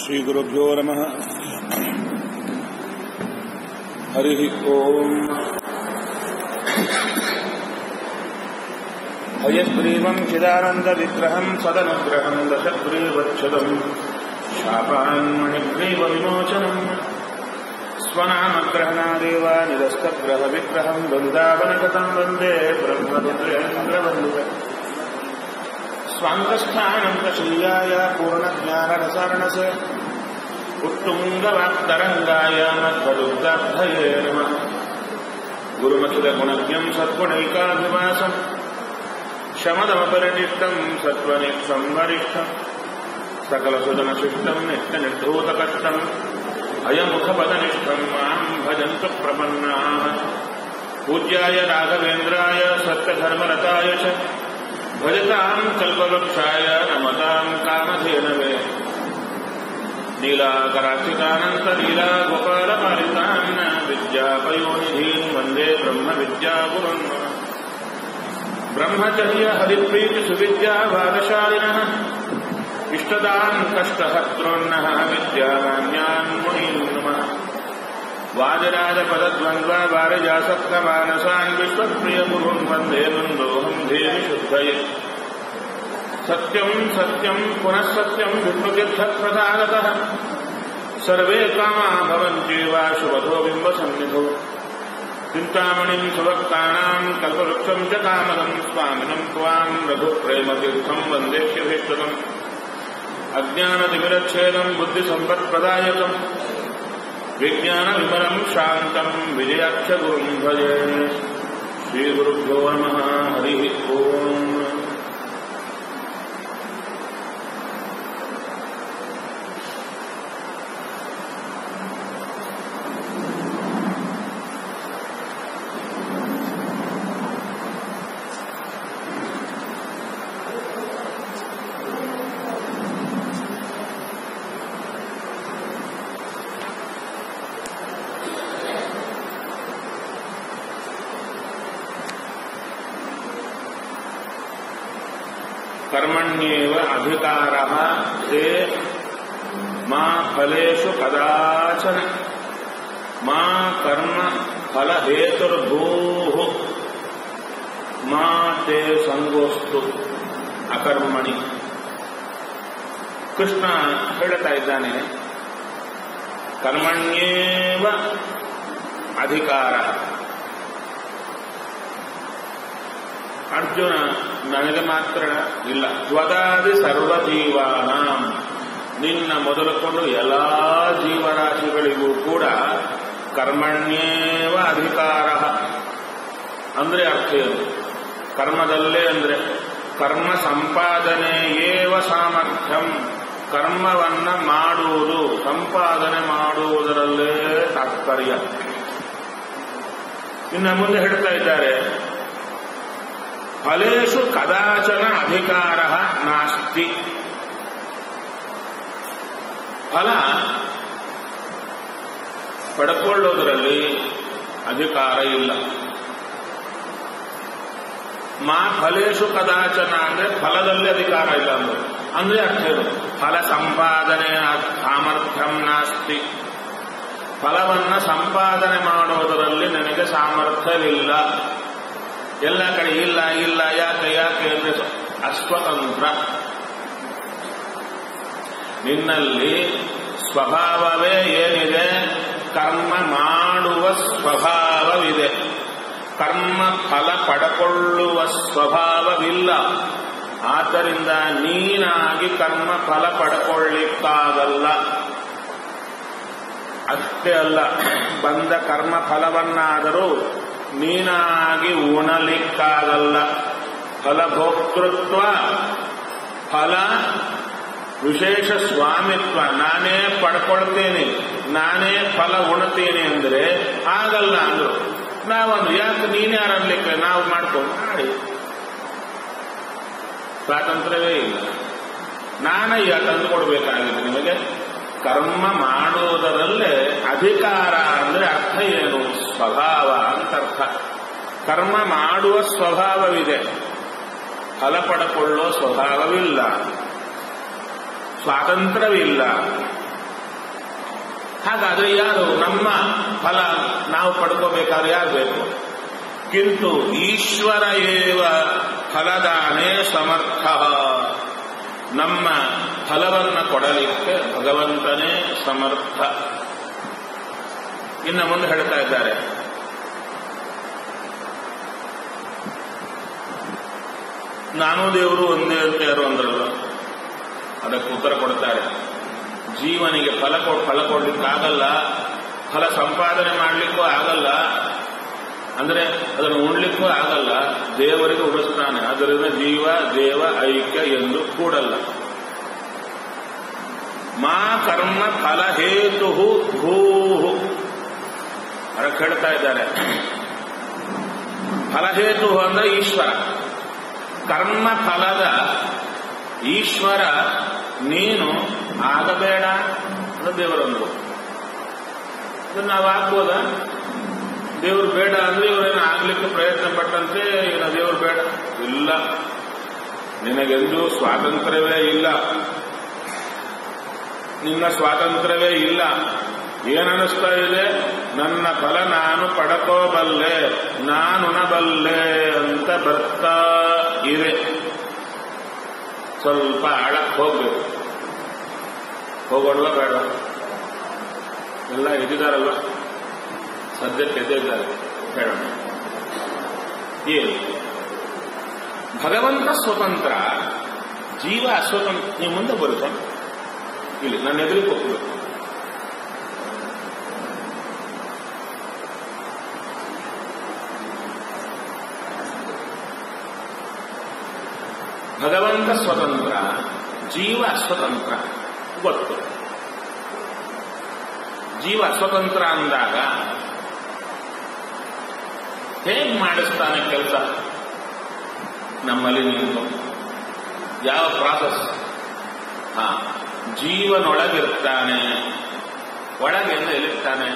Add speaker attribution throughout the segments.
Speaker 1: श्रीगुरुभ्यो नमः हरिः ओम् हयग्रीवम् चिदानन्दविग्रहम् सदनुग्रहम् दशग्रीवच्छदम् शापान्मणिग्रीवविमोचनम् स्वनामग्रहणादेव निरस्तग्रहविग्रहम् वृन्दावनगतम् वन्दे ब्रह्मरुद्रेन्द्रवन्दुः स्वान्तस्थानन्तशय्याय पूर्णज्ञानरसारणसे उत्तुङ्गवाक्तरङ्गाय मध्वदुग्धाब्धये नमः गुरुमखिलगुणज्ञम् सद्गुणैकाभिवासम् शमदमपरिनिष्टम् सत्त्वनिष्ठम् वरिष्ठम् सकलसुजनशिष्टम् नित्यनिर्धूतकष्टम् अयमुखपदनिष्ठम् माम् भजन्तु प्रपन्नाः पूज्याय राघवेन्द्राय सत्यधर्मरताय च भजताम् कल्पवृक्षाय नमताम् कामधेनवे नीलाकराक्षितानन्तलीला गोपालपालितान् विद्यापयोनिधीन् वन्दे ब्रह्मविद्यागुरुन् ब्रह्मचर्य हरिप्रीतिसुविद्यावादशालिनः इष्टदान् कष्टहर्तॄन्नः विद्यामान्यान् मुनीन् नमः वाजराजपदद्वन्द्वा वारजासप्तमानसान् विश्वप्रियगुरुन् वन्दे नन्दोऽहम् देवि शुद्धये सत्यम् सत्यम् पुनः सत्यम् विष्णुतीर्थप्रसादतः सर्वे कामा भवन्त्येव शुभतो बिम्बसन्निधौ चिन्तामणिम् सुभक्तानाम् कल्पवृक्षम् च कामदम् स्वामिनम् त्वाम् रघुप्रेमतीर्थम् वन्देह्यभीष्टम् अज्ञानतिमिरच्छेदम् बुद्धिसम्पत्प्रदायकम् विज्ञानविमलम् शान्तम् विजयाक्षगुरुम् भजे श्रीगुरुभ्यो नमः हरिः ओम् कर्मण्येव अधिकारः ते मा फलेषु कदाचन मा कर्म फलहेतुर्भूः मा ते ಸಂಗೋಸ್ತು ಅಕರ್ಮಣಿ ಕೃಷ್ಣ ಹೇಳ್ತಾ ಇದ್ದಾನೆ ಕರ್ಮಣ್ಯೇವ ಅಧಿಕಾರ ಅರ್ಜುನ ನನಗೆ ಮಾತ್ರ ಇಲ್ಲ ತ್ವದಾದಿ ಸರ್ವಜೀವಾನ ನಿನ್ನ ಮೊದಲುಕೊಂಡು ಎಲ್ಲಾ ಜೀವರಾಶಿಗಳಿಗೂ ಕೂಡ ಕರ್ಮಣ್ಯೇವ ಅಧಿಕಾರ ಅಂದ್ರೆ ಅರ್ಥ ಏನು ಕರ್ಮದಲ್ಲೇ ಅಂದ್ರೆ ಕರ್ಮ ಸಂಪಾದನೆಯೇವ ಸಾಮರ್ಥ್ಯಂ ಕರ್ಮವನ್ನ ಮಾಡುವುದು ಸಂಪಾದನೆ ಮಾಡುವುದರಲ್ಲೇ ತಾತ್ಪರ್ಯ ಇನ್ನು ಮುಂದೆ ಹೇಳ್ತಾ ಇದ್ದಾರೆ ಫಲೇಶು ಕದಾಚನ ಅಧಿಕಾರ ನಾಸ್ತಿ ಫಲ ಪಡ್ಕೊಳ್ಳೋದ್ರಲ್ಲಿ ಅಧಿಕಾರ ಇಲ್ಲ ಮಾ ಫಲೇಶು ಕದಾಚನ ಅಂದ್ರೆ ಫಲದಲ್ಲಿ ಅಧಿಕಾರ ಇಲ್ಲ ಅಂದ್ರೆ ಅಂದ್ರೆ ಅರ್ಥ ಏನು ಫಲ ಸಂಪಾದನೆ ಸಾಮರ್ಥ್ಯಂ ನಾಸ್ತಿ ಫಲವನ್ನ ಸಂಪಾದನೆ ಮಾಡುವುದರಲ್ಲಿ ನನಗೆ ಸಾಮರ್ಥ್ಯವಿಲ್ಲ ಎಲ್ಲ ಕಡೆ ಇಲ್ಲ ಇಲ್ಲ ಯಾಕೆ ಯಾಕೆ ಅಂದ್ರೆ ಅಸ್ವತಂತ್ರ ನಿನ್ನಲ್ಲಿ ಸ್ವಭಾವವೇ ಏನಿದೆ ಕರ್ಮ ಮಾಡುವ ಸ್ವಭಾವವಿದೆ ಕರ್ಮ ಫಲ ಪಡಕೊಳ್ಳುವ ಸ್ವಭಾವವಿಲ್ಲ ಆದ್ದರಿಂದ ನೀನಾಗಿ ಕರ್ಮ ಫಲ ಪಡ್ಕೊಳ್ಳಿಕ್ಕಾಗಲ್ಲ ಅಷ್ಟೇ ಅಲ್ಲ ಬಂದ ಕರ್ಮ ಫಲವನ್ನಾದರೂ ನೀನಾಗಿ ಉಣಲಿಕ್ಕಾಗಲ್ಲ ಫಲಭೋಕ್ತೃತ್ವ ಫಲ ವಿಶೇಷ ಸ್ವಾಮಿತ್ವ ನಾನೇ ಪಡ್ಕೊಳ್ತೇನೆ ನಾನೇ ಫಲ ಉಣ್ತೇನೆ ಅಂದ್ರೆ ಆಗಲ್ಲ ಅಂದ್ರು ನಾವಂದ್ರು ಯಾಕೆ ನೀನ್ಯಾರ ಅನ್ಲಿಕ್ಕೆ ನಾವು ಮಾಡ್ಕೊಂಡು ಮಾಡಿ ಸ್ವಾತಂತ್ರ್ಯವೇ ಇಲ್ಲ ನಾನಯ್ಯ ತಂದು ಕೊಡ್ಬೇಕಾಗಿದೆ ನಿಮಗೆ ಕರ್ಮ ಮಾಡುವುದರಲ್ಲೇ ಅಧಿಕಾರ ಅಂದ್ರೆ ಅರ್ಥ ಏನು ಸ್ವಭಾವ ಅಂತ ಅರ್ಥ ಕರ್ಮ ಮಾಡುವ ಸ್ವಭಾವವಿದೆ ಫಲ ಪಡಕೊಳ್ಳೋ ಸ್ವಭಾವವಿಲ್ಲ ಸ್ವಾತಂತ್ರ್ಯವಿಲ್ಲ ಹಾಗಾದ್ರೆ ಯಾರು ನಮ್ಮ ಫಲ ನಾವು ಪಡ್ಕೋಬೇಕಾದ್ರೆ ಯಾರು ಬೇಕು ಕಿಂತು ಈಶ್ವರ ಏವ ಫಲದಾನೇ ಸಮರ್ಥ ನಮ್ಮ ಫಲವನ್ನ ಕೊಡಲಿಕ್ಕೆ ಭಗವಂತನೇ ಸಮರ್ಥ ಇನ್ನು ಮುಂದೆ ಹೇಳ್ತಾ ಇದ್ದಾರೆ ನಾನು ದೇವರು ಒಂದೇ ಅಂತ ಯಾರು ಅಂದ್ರಲ್ಲ ಅದಕ್ಕೆ ಉತ್ತರ ಕೊಡ್ತಾರೆ ಜೀವನಿಗೆ ಫಲ ಕೊ ಫಲ ಕೊಡ್ಲಿಕ್ಕಾಗಲ್ಲ ಫಲ ಸಂಪಾದನೆ ಮಾಡಲಿಕ್ಕೂ ಆಗಲ್ಲ ಅಂದ್ರೆ ಅದನ್ನು ಉಣ್ಲಿಕ್ಕೂ ಆಗಲ್ಲ ದೇವರಿಗೆ ಉಳಿಸ್ತಾನೆ ಅದರಿಂದ ಜೀವ ದೇವ ಐಕ್ಯ ಎಂದು ಕೂಡಲ್ಲ ಮಾ ಕರ್ಮ ಫಲ ಹೇತು ಭೂ ಅದಕ್ಕೆ ಹೇಳ್ತಾ ಇದ್ದಾರೆ ಫಲಹೇತು ಅಂದ್ರೆ ಈಶ್ವರ ಕರ್ಮ ಫಲದ ಈಶ್ವರ ನೀನು ಆಗಬೇಡ ಅಂತ ದೇವರಂದ್ರು ಇದನ್ನ ನಾವು ಆಗ್ಬೋದಾ ದೇವ್ರು ಬೇಡ ಅಂದ್ರೆ ಇವರೇನು ಆಗ್ಲಿಕ್ಕೆ ಪ್ರಯತ್ನ ಪಟ್ಟಂತೆ ಇನ್ನು ದೇವ್ರು ಬೇಡ ಇಲ್ಲ ನಿನಗೆಂದೂ ಸ್ವಾತಂತ್ರ್ಯವೇ ಇಲ್ಲ ನಿನ್ನ ಸ್ವಾತಂತ್ರ್ಯವೇ ಇಲ್ಲ ಏನನ್ನಿಸ್ತಾ ಇದೆ ನನ್ನ ಫಲ ನಾನು ಪಡ್ಕೋಬಲ್ಲೆ ನಾನುಣಬಲ್ಲೆ ಅಂತ ಬರ್ತಾ ಇದೆ ಸ್ವಲ್ಪ ಆಳಕ್ಕೆ ಹೋಗ್ಬೇಕು ಹೋಗೋಣ ಬೇಡ ಎಲ್ಲ ಎದ್ದಿದಾರಲ್ವ ಸದ್ಯಕ್ಕೆ ಎದ್ದಿದ್ದಾರೆ ಹೇಳೋಣ ಏನು ಭಗವಂತ ಸ್ವತಂತ್ರ ಜೀವ ಅಸ್ವತಂತ್ರ ನೀವು ಮುಂದೆ ಬರುತ್ತೆ ಇಲ್ಲಿ ನನ್ನ ಎದುರಿಗೆ ಹೋಗ್ಬೇಕು ಭಗವಂತ ಸ್ವತಂತ್ರ ಜೀವ ಸ್ವತಂತ್ರ ಗೊತ್ತು ಜೀವ ಸ್ವತಂತ್ರ ಅಂದಾಗ ಹೇಗೆ ಮಾಡಿಸ್ತಾನೆ ಕೆಲಸ ನಮ್ಮಲ್ಲಿ ನಿಂತು ಯಾವ ಪ್ರಾಸೆಸ್ ಹಾ ಜೀವನೊಳಗಿರ್ತಾನೆ ಒಳಗೆಂದು ಎಲ್ಲಿರ್ತಾನೆ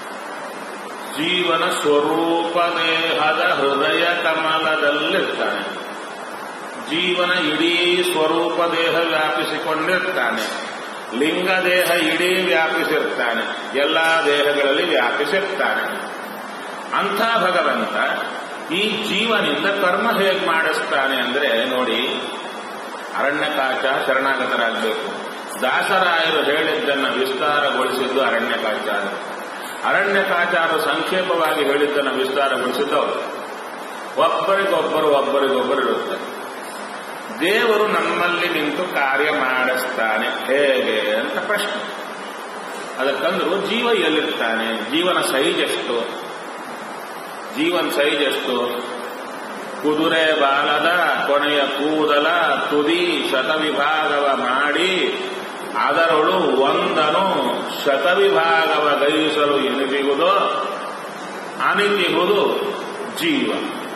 Speaker 1: ಜೀವನ ಸ್ವರೂಪ ದೇಹದ ಹೃದಯ ಕಮಲದಲ್ಲಿರ್ತಾನೆ ಜೀವನ ಇಡೀ ಸ್ವರೂಪ ದೇಹ ವ್ಯಾಪಿಸಿಕೊಂಡಿರ್ತಾನೆ ಲಿಂಗ ದೇಹ ಇಡೀ ವ್ಯಾಪಿಸಿರ್ತಾನೆ ಎಲ್ಲಾ ದೇಹಗಳಲ್ಲಿ ವ್ಯಾಪಿಸಿರ್ತಾನೆ ಅಂಥ ಭಗವಂತ ಈ ಜೀವನಿಂದ ಕರ್ಮ ಹೇಗೆ ಮಾಡಿಸ್ತಾನೆ ಅಂದ್ರೆ ನೋಡಿ ಅರಣ್ಯಕಾಚ ಶರಣಾಗತರಾಗಬೇಕು ದಾಸರಾಯರು ಹೇಳಿದ್ದನ್ನು ವಿಸ್ತಾರಗೊಳಿಸಿದ್ದು ಅರಣ್ಯಕಾಚಾರ ಅರಣ್ಯಕಾಚಾರ ಸಂಕ್ಷೇಪವಾಗಿ ಹೇಳಿದ್ದನ್ನು ವಿಸ್ತಾರಗೊಳಿಸಿದ್ದವರು ಒಬ್ಬರಿಗೊಬ್ಬರು ಒಬ್ಬರಿಗೊಬ್ಬರು ಇರುತ್ತಾರೆ ದೇವರು ನಮ್ಮಲ್ಲಿ ನಿಂತು ಕಾರ್ಯ ಮಾಡಿಸ್ತಾನೆ ಹೇಗೆ ಅಂತ ಪ್ರಶ್ನೆ ಅದಕ್ಕಂದ್ರು ಜೀವ ಎಲ್ಲಿರ್ತಾನೆ ಜೀವನ ಸೈಜ್ ಎಷ್ಟು ಜೀವನ ಸೈಜ್ ಎಷ್ಟು ಕುದುರೆ ಬಾಲದ ಕೊನೆಯ ಕೂದಲ ತುದಿ ಶತವಿಭಾಗವ ಮಾಡಿ ಅದರೊಳು ಒಂದನು ಶತವಿಭಾಗವ ಗೈಸಲು ಎನಿಸಿಗುವುದೋ ಅನಿತಿಗುವುದು ಜೀವ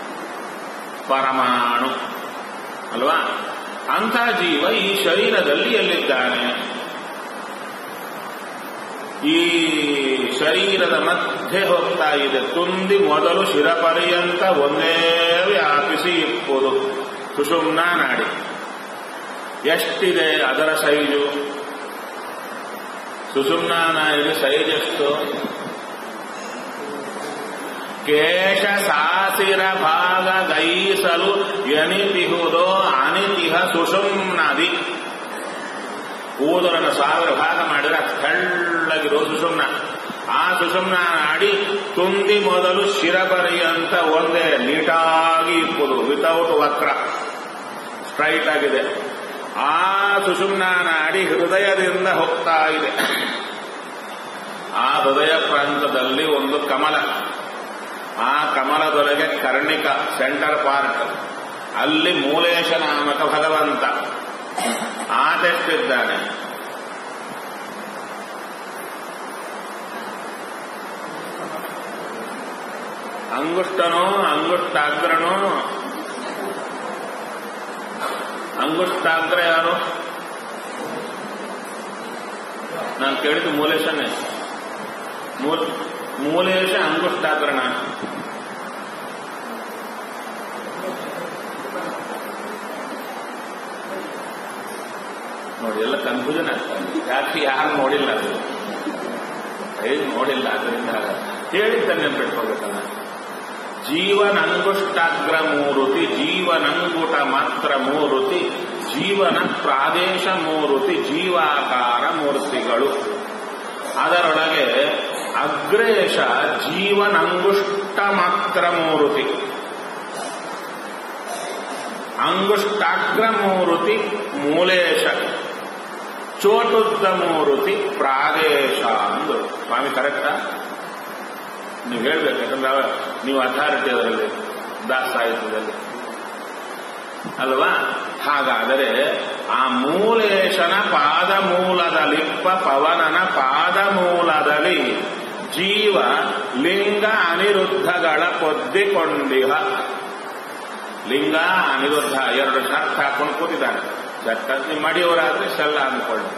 Speaker 1: ಪರಮಾಣು ಅಲ್ವಾ ಅಂಥ ಜೀವ ಈ ಶರೀರದಲ್ಲಿ ಎಲ್ಲಿದ್ದಾನೆ ಈ ಶರೀರದ ಮಧ್ಯೆ ಹೋಗ್ತಾ ಇದೆ ತುಂಬಿ ಮೊದಲು ಶಿರಪರ್ಯಂತ ಒಂದೇ ವ್ಯಾಪಿಸಿ ಇಪ್ಪುದು ಸುಷುಮ್ನ ನಾಡಿ ಎಷ್ಟಿದೆ ಅದರ ಸೈಜು ಸುಷುಮ್ನ ನಾಡಿಗೆ ಸೈಜ್ ಎಷ್ಟು ಕೇಶ ಸಾಸಿರ ಭಾಗ ಗೈಸಲು ಎನಿತಿಹುದೋ ಅನಿತಿಹ ಸುಷುಮ್ನದಿ ಕೂದಲನ್ನು ಸಾವಿರ ಭಾಗ ಮಾಡಿದ್ರೆ ತೆಳ್ಳಗಿರೋ ಸುಷುಮ್ನ ಆ ಸುಷುಮ್ನ ನಾಡಿ ತುಂಬಿ ಮೊದಲು ಶಿರಪರ್ಯಂತ ಒಂದೇ ನೀಟಾಗಿ ಇಪ್ಪುದು ವಿತೌಟ್ ವಕ್ರ ಸ್ಟ್ರೈಟ್ ಆಗಿದೆ ಆ ಸುಷುಮ್ನ ನಾಡಿ ಹೃದಯದಿಂದ ಹೋಗ್ತಾ ಇದೆ ಆ ಹೃದಯ ಪ್ರಾಂತದಲ್ಲಿ ಒಂದು ಕಮಲ ಆ ಕಮಲದೊಳಗೆ ಕರ್ಣಿಕ ಸೆಂಟರ್ ಪಾರ್ಟ್ ಅಲ್ಲಿ ಮೂಲೇಶ ನಾಮಕ ಭಗವಂತ ಆದೆಷ್ಟಿದ್ದಾನೆ ಅಂಗುಷ್ಟನೋ ಅಂಗುಷ್ಟಾಗ್ರನೋ ಅಂಗುಷ್ಟಾಗ್ರ ಯಾರು ನಾನು ಕೇಳಿದ್ದು ಮೂಲೇಶನೇ ಮೂಲ್- ಮೂಲೇಶ ಅಂಗುಷ್ಟಾಗ್ರಣ ನೋಡಿ ಎಲ್ಲ ಕನ್ಫ್ಯೂಷನ್ ಆಗ್ತದೆ ಯಾಕೆ ಯಾರು ನೋಡಿಲ್ಲ ಅದು ಹೇಗೆ ನೋಡಿಲ್ಲ ಅದರಿಂದ ಹೇಳಿದ್ದ ನೆನ್ಪಿಟ್ಕೋಬೇಕಲ್ಲ ಜೀವನಂಗುಷ್ಟಾಗ್ರ ಮೂರುತಿ ಜೀವನಂಗುಟ ಮಾತ್ರ ಮೂರುತಿ ಜೀವನ ಪ್ರಾದೇಶ ಮೂರುತಿ ಜೀವಾಕಾರ ಮೂರ್ತಿಗಳು ಅದರೊಳಗೆ ಅಗ್ರೇಶ ಜೀವನಂಗುಷ್ಟ ಮಾತ್ರ ಮೂರುತಿ ಅಂಗುಷ್ಟಾಗ್ರ ಮೂರುತಿ ಮೂಲೇಶ ಚೋಟುದ್ದ ಮೂರುತಿ ಪ್ರಾದೇಶ ಅಂದು ಸ್ವಾಮಿ ಕರೆಕ್ಟಾ ನೀವು ಹೇಳ್ಬೇಕು ಯಾಕಂದ್ರೆ ಅವ- ನೀವು ಅಥಾರಿಟಿ ಅದರಲ್ಲಿ ದಾಸ ಸಾಹಿತ್ಯದಲ್ಲಿ ಅಲ್ವಾ ಹಾಗಾದರೆ ಆ ಮೂಲೇಶನ ಪಾದಮೂಲದಲ್ಲಿಪ್ಪ ಪವನನ ಪಾದಮೂಲದಲ್ಲಿ ಜೀವ ಲಿಂಗ ಅನಿರುದ್ಧಗಳ ಪೊದ್ದಿಕೊಂಡಿಹ ಲಿಂಗ ಅನಿರುದ್ಧ ಎರಡು ಶರ್ಟ್ ಹಾಕೊಂಡು ಕೂತಿದ್ದಾನೆ ಶರ್ಟ್ ನೀವು ಮಡಿಯವರಾದ್ರೆ ಶೆಲ್ಲ ಅಂದ್ಕೊಳ್ಳಪ್ಪ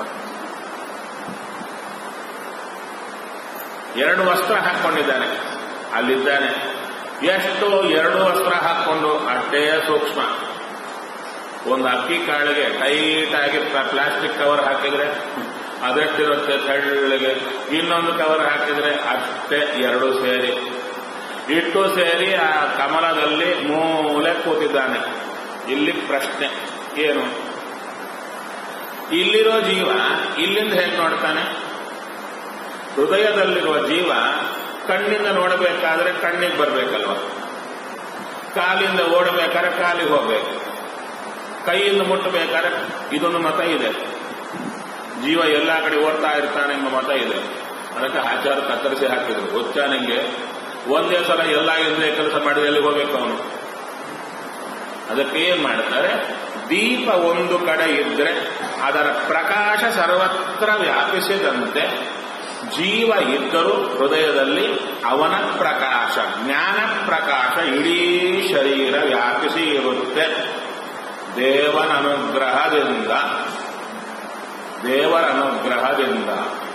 Speaker 1: ಎರಡು ವಸ್ತ್ರ ಹಾಕೊಂಡಿದ್ದಾನೆ ಅಲ್ಲಿದ್ದಾನೆ ಎಷ್ಟು ಎರಡು ವಸ್ತ್ರ ಹಾಕೊಂಡು ಅಷ್ಟೇ ಸೂಕ್ಷ್ಮ ಒಂದು ಅಕ್ಕಿ ಕಾಳಿಗೆ ಟೈಟ್ ಆಗಿ ಪ್ಲಾಸ್ಟಿಕ್ ಕವರ್ ಹಾಕಿದ್ರೆ ಅದೆಷ್ಟಿರುತ್ತೆ ತೆಳ್ಳಗೆ ಇನ್ನೊಂದು ಕವರ್ ಹಾಕಿದ್ರೆ ಅಷ್ಟೇ ಎರಡು ಸೇರಿ ಇಟ್ಟು ಸೇರಿ ಆ ಕಮಲದಲ್ಲಿ ಮೂಲೆ ಕೂತಿದ್ದಾನೆ ಇಲ್ಲಿ ಪ್ರಶ್ನೆ ಏನು ಇಲ್ಲಿರೋ ಜೀವ ಇಲ್ಲಿಂದ ಹೇಗೆ ನೋಡ್ತಾನೆ ಹೃದಯದಲ್ಲಿರುವ ಜೀವ ಕಣ್ಣಿಂದ ನೋಡಬೇಕಾದ್ರೆ ಕಣ್ಣಿಗೆ ಬರ್ಬೇಕಲ್ವ ಕಾಲಿಂದ ಓಡಬೇಕಾದ್ರೆ ಕಾಲಿಗೆ ಹೋಗ್ಬೇಕು ಕೈಯಿಂದ ಮುಟ್ಟಬೇಕಾದ್ರೆ ಇದೊಂದು ಮತ ಇದೆ ಜೀವ ಎಲ್ಲ ಕಡೆ ಓಡ್ತಾ ಇರ್ತಾನೆ ಎಂಬ ಮತ ಇದೆ ಅದಕ್ಕೆ ಆಚಾರ ಕತ್ತರಿಸಿ ಹಾಕಿದ್ರು ಗೊತ್ತಾನಂಗೆ ಒಂದೇ ಸಲ ಎಲ್ಲ ಎಂದೇ ಕೆಲಸ ಮಾಡಿ ಎಲ್ಲಿಗೆ ಹೋಗ್ಬೇಕು ಅವನು ಅದಕ್ಕೆ ಏನ್ ಮಾಡ್ತಾರೆ ದೀಪ ಒಂದು ಕಡೆ ಇದ್ರೆ ಅದರ ಪ್ರಕಾಶ ಸರ್ವತ್ರ ವ್ಯಾಪಿಸಿದಂತೆ ಜೀವ ಇದ್ದರೂ ಹೃದಯದಲ್ಲಿ ಅವನ ಪ್ರಕಾಶ ಜ್ಞಾನ ಪ್ರಕಾಶ ಇಡೀ ಶರೀರ ವ್ಯಾಪಿಸಿ ಇರುತ್ತೆ ದೇವನ ಅನುಗ್ರಹದಿಂದ ದೇವರ ಅನುಗ್ರಹದಿಂದ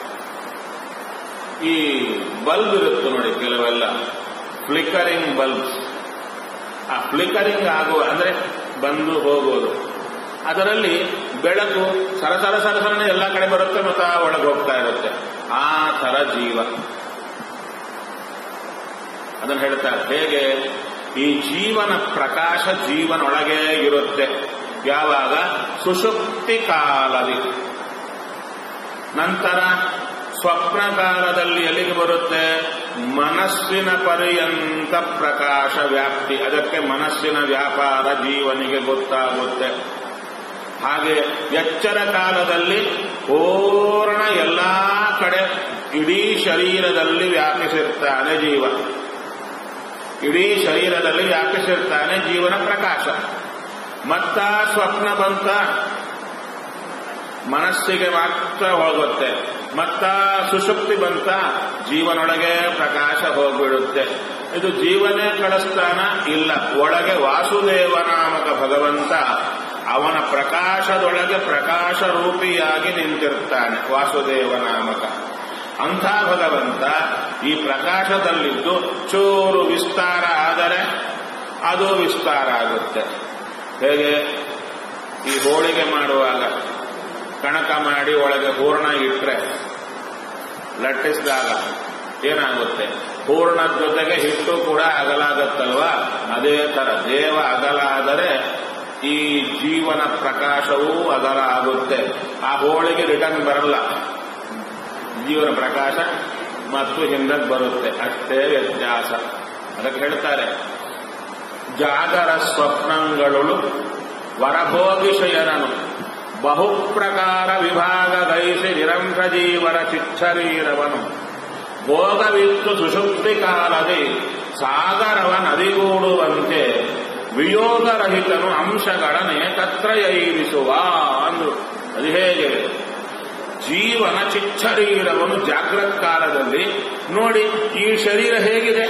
Speaker 1: ಈ ಬಲ್ಬ್ ಇರುತ್ತೆ ನೋಡಿ ಕೆಲವೆಲ್ಲ ಫ್ಲಿಕರಿಂಗ್ ಬಲ್ಬ್ಸ್ ಆ ಫ್ಲಿಕರಿಂಗ್ ಆಗುವ ಅಂದ್ರೆ ಬಂದು ಹೋಗೋದು ಅದರಲ್ಲಿ ಬೆಳಕು ಸರಸರ ಸರಸರನೆ ಎಲ್ಲ ಕಡೆ ಬರುತ್ತೆ ಮತ್ತು ಒಳಗೆ ಹೋಗ್ತಾ ಇರುತ್ತೆ ಆ ತರ ಜೀವ ಅದನ್ನು ಹೇಳ್ತಾರೆ ಹೇಗೆ ಈ ಜೀವನ ಪ್ರಕಾಶ ಜೀವನೊಳಗೆ ಇರುತ್ತೆ ಯಾವಾಗ ಸುಷುಪ್ತಿ ಕಾಲದಿ ನಂತರ ಸ್ವಪ್ನ ಕಾಲದಲ್ಲಿ ಎಲ್ಲಿಗೆ ಬರುತ್ತೆ ಮನಸ್ಸಿನ ಪರ್ಯಂತ ಪ್ರಕಾಶ ವ್ಯಾಪ್ತಿ ಅದಕ್ಕೆ ಮನಸ್ಸಿನ ವ್ಯಾಪಾರ ಜೀವನಿಗೆ ಗೊತ್ತಾಗುತ್ತೆ ಹಾಗೆ ಎಚ್ಚರ ಕಾಲದಲ್ಲಿ ಪೂರ್ಣ ಎಲ್ಲಾ ಕಡೆ ಇಡೀ ಶರೀರದಲ್ಲಿ ವ್ಯಾಪಿಸಿರ್ತಾನೆ ಜೀವ ಇಡೀ ಶರೀರದಲ್ಲಿ ವ್ಯಾಪಿಸಿರ್ತಾನೆ ಜೀವನ ಪ್ರಕಾಶ ಮತ್ತ ಸ್ವಪ್ನ ಬಂತ ಮನಸ್ಸಿಗೆ ಮಾತ್ರ ಹೋಗುತ್ತೆ ಮತ್ತ ಸುಷುಪ್ತಿ ಬಂತ ಜೀವನೊಳಗೆ ಪ್ರಕಾಶ ಹೋಗ್ಬಿಡುತ್ತೆ ಇದು ಜೀವನೇ ಕಳಿಸ್ತಾನ ಇಲ್ಲ ಒಳಗೆ ವಾಸುದೇವ ನಾಮಕ ಭಗವಂತ ಅವನ ಪ್ರಕಾಶದೊಳಗೆ ಪ್ರಕಾಶ ರೂಪಿಯಾಗಿ ನಿಂತಿರ್ತಾನೆ ವಾಸುದೇವ ನಾಮಕ ಅಂಥ ಭಗವಂತ ಈ ಪ್ರಕಾಶದಲ್ಲಿದ್ದು ಚೂರು ವಿಸ್ತಾರ ಆದರೆ ಅದು ವಿಸ್ತಾರ ಆಗುತ್ತೆ ಹೇಗೆ ಈ ಹೋಳಿಗೆ ಮಾಡುವಾಗ ಕಣಕ ಮಾಡಿ ಒಳಗೆ ಹೂರ್ಣ ಇಟ್ರೆ ಲಟ್ಟಿಸಿದಾಗ ಏನಾಗುತ್ತೆ ಹೂರ್ಣದ ಜೊತೆಗೆ ಹಿಟ್ಟು ಕೂಡ ಅಗಲಾಗತ್ತಲ್ವಾ ಅದೇ ತರ ದೇವ ಅಗಲ ಆದರೆ ಈ ಜೀವನ ಪ್ರಕಾಶವೂ ಅಗಲ ಆಗುತ್ತೆ ಆ ಹೋಳಿಗೆ ರಿಟರ್ನ್ ಬರಲ್ಲ ಜೀವನ ಪ್ರಕಾಶ ಮತ್ತು ಹಿಂದಕ್ಕೆ ಬರುತ್ತೆ ಅಷ್ಟೇ ವ್ಯತ್ಯಾಸ ಅದಕ್ಕೆ ಹೇಳ್ತಾರೆ ಜಾಗರ ಸ್ವಪ್ನಗಳು ವರಭೋಗಿಶಯನನು ಬಹುಪ್ರಕಾರ ವಿಭಾಗ ಗೈಸಿ ನಿರಂಶ ಜೀವರ ಚಿಚ್ಚರೀರವನು ಭೋಗವಿತ್ತು ಸುಷುಪ್ತಿ ಕಾಲದಿ ಸಾಗರವ ನದಿಗೂಡುವಂತೆ ವಿಯೋಗರಹಿತನು ಅಂಶಗಳನ್ನೇ ಕತ್ರಯೈರಿಸುವ ಅಂದ್ರು ಅದು ಹೇಗೆ ಜೀವನ ಚಿಚ್ಚರೀರವನ್ನು ಜಾಗೃತ ಕಾಲದಲ್ಲಿ ನೋಡಿ ಈ ಶರೀರ ಹೇಗಿದೆ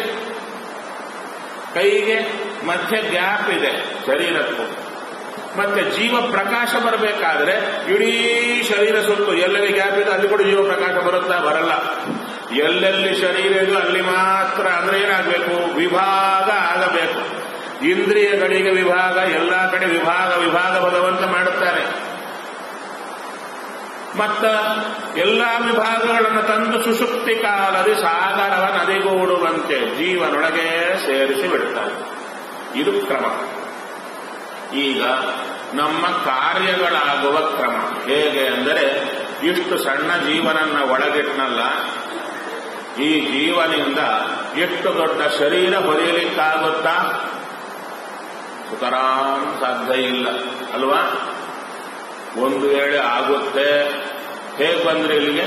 Speaker 1: ಕೈಗೆ ಮಧ್ಯೆ ಗ್ಯಾಪ್ ಇದೆ ಶರೀರಕ್ಕೂ ಮತ್ತೆ ಜೀವ ಪ್ರಕಾಶ ಬರಬೇಕಾದ್ರೆ ಇಡೀ ಶರೀರ ಸುತ್ತು ಎಲ್ಲೆಲ್ಲಿ ಗ್ಯಾಪ್ ಇದೆ ಅಲ್ಲಿ ಕೂಡ ಜೀವ ಪ್ರಕಾಶ ಬರುತ್ತಾ ಬರಲ್ಲ ಎಲ್ಲೆಲ್ಲಿ ಶರೀರ ಇದೆಯೋ ಅಲ್ಲಿ ಮಾತ್ರ ಅಂದ್ರೆ ಏನಾಗಬೇಕು ವಿಭಾಗ ಆಗಬೇಕು ಇಂದ್ರಿಯಗಳಿಗೆ ವಿಭಾಗ ಎಲ್ಲ ಕಡೆ ವಿಭಾಗ ವಿಭಾಗ ಭಗವಂತ ಮಾಡುತ್ತಾರೆ ಮತ್ತ ಎಲ್ಲಾ ವಿಭಾಗಗಳನ್ನು ತಂದು ಸುಷುಪ್ತಿ ಕಾಲದಿ ಸಾಗರವ ನದಿಗೂಡುವಂತೆ ಜೀವನೊಳಗೆ ಸೇರಿಸಿ ಬಿಡ್ತಾರೆ ಇದು ಕ್ರಮ ಈಗ ನಮ್ಮ ಕಾರ್ಯಗಳಾಗುವ ಕ್ರಮ ಹೇಗೆ ಅಂದರೆ ಇಷ್ಟು ಸಣ್ಣ ಜೀವನನ್ನ ಒಳಗಿಟ್ನಲ್ಲ ಈ ಜೀವನಿಂದ ಎಷ್ಟು ದೊಡ್ಡ ಶರೀರ ಹೊರೆಯಲಿಕ್ಕಾಗುತ್ತಾ ಸುತರಾಂ ಸಾಧ್ಯ ಇಲ್ಲ ಅಲ್ವಾ ಒಂದು ವೇಳೆ ಆಗುತ್ತೆ ಹೇಗೆ ಬಂದ್ರಿ ಇಲ್ಲಿಗೆ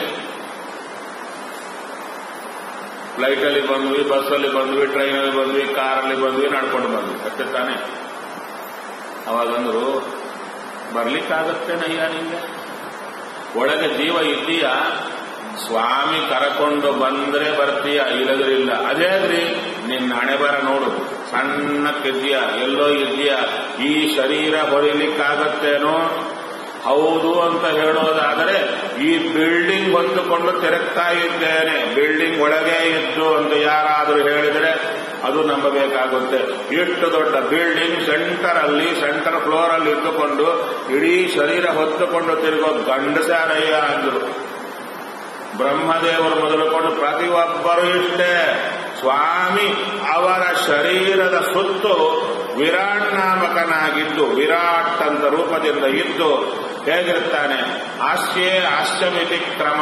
Speaker 1: ಫ್ಲೈಟಲ್ಲಿ ಬಂದ್ವಿ ಬಸ್ಸಲ್ಲಿ ಬಂದ್ವಿ ಟ್ರೈನಲ್ಲಿ ಬಂದ್ವಿ ಕಾರಲ್ಲಿ ಬಂದ್ವಿ ನಡ್ಕೊಂಡು ಬಂದ್ವಿ ಅಷ್ಟೇ ತಾನೇ ಅವಾಗಂದ್ರು ಬರ್ಲಿಕ್ಕಾಗತ್ತೆ ನಯ್ಯ ನಿಂಗೆ ಒಳಗೆ ಜೀವ ಇದ್ದೀಯ ಸ್ವಾಮಿ ಕರಕೊಂಡು ಬಂದ್ರೆ ಬರ್ತೀಯ ಇಲ್ಲದ್ರಿಲ್ಲ ಅದೇದ್ರಿ ನಿನ್ನ ಹಣೆ ಬರ ನೋಡು ಸಣ್ಣಕ್ಕಿದ್ದೀಯ ಎಲ್ಲೋ ಇದೆಯಾ ಈ ಶರೀರ ಹೊರಿಲಿಕ್ಕಾಗತ್ತೇನೋ ಹೌದು ಅಂತ ಹೇಳೋದಾದರೆ ಈ ಬಿಲ್ಡಿಂಗ್ ಹೊತ್ತುಕೊಂಡು ತಿರುಗ್ತಾ ಇದ್ದೇನೆ ಬಿಲ್ಡಿಂಗ್ ಒಳಗೆ ಇದ್ದು ಅಂತ ಯಾರಾದರೂ ಹೇಳಿದರೆ ಅದು ನಂಬಬೇಕಾಗುತ್ತೆ ಇಷ್ಟು ದೊಡ್ಡ ಬಿಲ್ಡಿಂಗ್ ಸೆಂಟರ್ ಅಲ್ಲಿ ಸೆಂಟರ್ ಫ್ಲೋರ್ ಅಲ್ಲಿ ಇಟ್ಟುಕೊಂಡು ಇಡೀ ಶರೀರ ಹೊತ್ತುಕೊಂಡು ತಿರುಗೋ ಗಂಡಸಾರಯ್ಯ ಅಂದ್ರು ಬ್ರಹ್ಮದೇವರು ಮೊದಲುಕೊಂಡು ಪ್ರತಿಯೊಬ್ಬರು ಇಷ್ಟೇ ಸ್ವಾಮಿ ಅವರ ಶರೀರದ ಸುತ್ತು ವಿರಾಟ್ ನಾಮಕನಾಗಿದ್ದು ವಿರಾಟ್ ಅಂತ ರೂಪದಿಂದ ಇದ್ದು ಹೇಗಿರ್ತಾನೆ ಹಾಸ್ಯೇ ಹಾಸ್ಯಮಿತಿ ಕ್ರಮ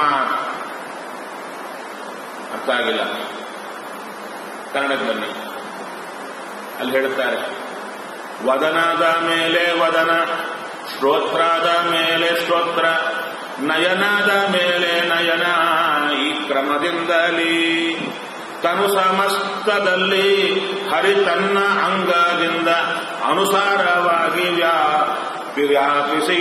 Speaker 1: ಅರ್ಥ ಆಗಿಲ್ಲ ಕನ್ನಡಕ್ಕೆ ಬನ್ನಿ ಅಲ್ಲಿ ಹೇಳ್ತಾರೆ ವದನದ ಮೇಲೆ ವದನ ಶ್ರೋತ್ರದ ಮೇಲೆ ಶ್ರೋತ್ರ ನಯನದ ಮೇಲೆ ನಯನ ಈ ಕ್ರಮದಿಂದಲೇ ತನು ಸಮಸ್ತದಲ್ಲಿ ಹರಿ ತನ್ನ ಅಂಗದಿಂದ ಅನುಸಾರವಾಗಿ ವ್ಯಾಪಿ ವ್ಯಾಪಿಸಿ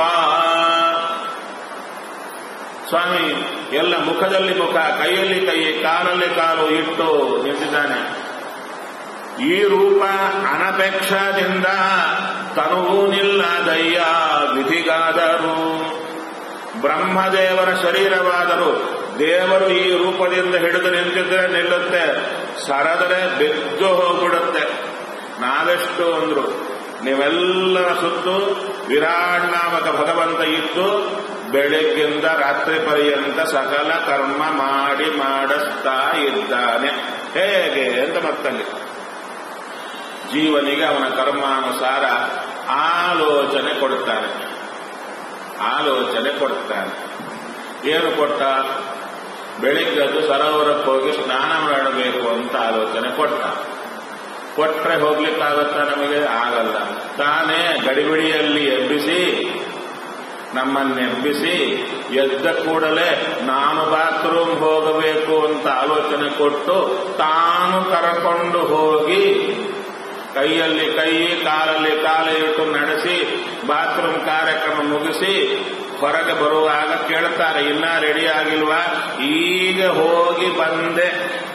Speaker 1: ಸ್ವಾಮಿ ಎಲ್ಲ ಮುಖದಲ್ಲಿ ಮುಖ ಕೈಯಲ್ಲಿ ಕೈ ಕಾಲಲ್ಲಿ ಕಾಲು ಇಟ್ಟು ನಿಂತಿದ್ದಾನೆ ಈ ರೂಪ ಅನಪೇಕ್ಷದಿಂದ ತನುವು ನಿಲ್ಲದಯ್ಯ ವಿಧಿಗಾದರು ಬ್ರಹ್ಮದೇವರ ಶರೀರವಾದರೂ ದೇವರು ಈ ರೂಪದಿಂದ ಹಿಡಿದು ನಿಂತಿದ್ರೆ ನಿಲ್ಲುತ್ತೆ ಸರದರೆ ಬಿದ್ದು ಹೋಗ್ಬಿಡುತ್ತೆ ನಾವೆಷ್ಟು ಅಂದ್ರು ನೀವೆಲ್ಲರ ಸುತ್ತು ವಿರಾಟ್ ನಾಮಕ ಭಗವಂತ ಇದ್ದು ಬೆಳಗ್ಗಿಂದ ರಾತ್ರಿ ಪರ್ಯಂತ ಸಕಲ ಕರ್ಮ ಮಾಡಿ ಮಾಡಿಸ್ತಾ ಇದ್ದಾನೆ ಹೇಗೆ ಅಂತ ಮತ್ತಲ್ಲಿ ಜೀವನಿಗೆ ಅವನ ಕರ್ಮಾನುಸಾರ ಆಲೋಚನೆ ಕೊಡುತ್ತಾನೆ ಆಲೋಚನೆ ಕೊಡ್ತಾನೆ ಏನು ಕೊಟ್ಟ ಬೆಳಿಗ್ಗೆದ್ದು ಸರೋವರಕ್ಕೆ ಹೋಗಿ ಸ್ನಾನ ಮಾಡಬೇಕು ಅಂತ ಆಲೋಚನೆ ಕೊಟ್ಟ ಕೊಟ್ರೆ ಹೋಗ್ಲಿಕ್ಕಾಗತ್ತಾ ನಮಗೆ ಆಗಲ್ಲ ತಾನೇ ಗಡಿಬಿಡಿಯಲ್ಲಿ ಎಬ್ಬಿಸಿ ನಮ್ಮನ್ನೆಬ್ಬಿಸಿ ಎದ್ದ ಕೂಡಲೇ ನಾನು ಬಾತ್ರೂಮ್ ಹೋಗಬೇಕು ಅಂತ ಆಲೋಚನೆ ಕೊಟ್ಟು ತಾನು ಕರಕೊಂಡು ಹೋಗಿ ಕೈಯಲ್ಲಿ ಕೈ ಕಾಲಲ್ಲಿ ಕಾಲ ಇಟ್ಟು ನಡೆಸಿ ಬಾತ್ರೂಮ್ ಕಾರ್ಯಕ್ರಮ ಮುಗಿಸಿ ಹೊರಗೆ ಬರುವಾಗ ಕೇಳ್ತಾರೆ ಇನ್ನ ರೆಡಿ ಆಗಿಲ್ವಾ ಈಗ ಹೋಗಿ ಬಂದೆ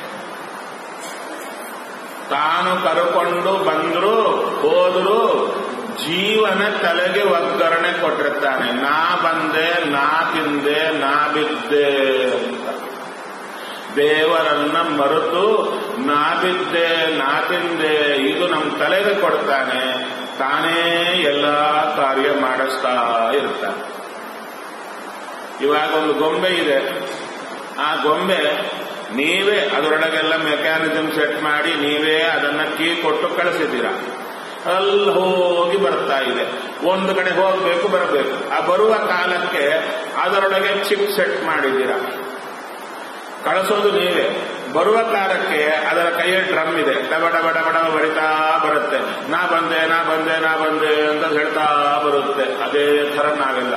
Speaker 1: ತಾನು ಕರ್ಕೊಂಡು ಬಂದ್ರು ಹೋದ್ರು ಜೀವನ ತಲೆಗೆ ಒಗ್ಗರಣೆ ಕೊಟ್ಟಿರ್ತಾನೆ ನಾ ಬಂದೆ ನಾ ತಿಂದೆ ನಾ ಬಿದ್ದೆ ಅಂತ ದೇವರನ್ನ ಮರೆತು ನಾ ಬಿದ್ದೆ ನಾ ತಿಂದೆ ಇದು ನಮ್ಮ ತಲೆಗೆ ಕೊಡ್ತಾನೆ ತಾನೇ ಎಲ್ಲ ಕಾರ್ಯ ಮಾಡಿಸ್ತಾ ಇರ್ತಾನೆ ಇವಾಗ ಒಂದು ಗೊಂಬೆ ಇದೆ ಆ ಗೊಂಬೆ ನೀವೇ ಅದರೊಳಗೆಲ್ಲ ಮೆಕ್ಯಾನಿಸಮ್ ಸೆಟ್ ಮಾಡಿ ನೀವೇ ಅದನ್ನ ಕೀ ಕೊಟ್ಟು ಕಳಿಸಿದ್ದೀರಾ ಅಲ್ಲಿ ಹೋಗಿ ಬರ್ತಾ ಇದೆ ಒಂದು ಕಡೆ ಹೋಗಬೇಕು ಬರಬೇಕು ಆ ಬರುವ ಕಾಲಕ್ಕೆ ಅದರೊಳಗೆ ಚಿಪ್ ಸೆಟ್ ಮಾಡಿದ್ದೀರಾ ಕಳಿಸೋದು ನೀವೇ ಬರುವ ಕಾಲಕ್ಕೆ ಅದರ ಕೈಯ ಡ್ರಮ್ ಇದೆ ಡಬ ಡಬ ಡಬ ಡಬ ಬಡಿತಾ ಬರುತ್ತೆ ನಾ ಬಂದೆ ನಾ ಬಂದೆ ನಾ ಬಂದೆ ಅಂತ ಹೇಳ್ತಾ ಬರುತ್ತೆ ಅದೇ ಥರ ನಾವೆಲ್ಲ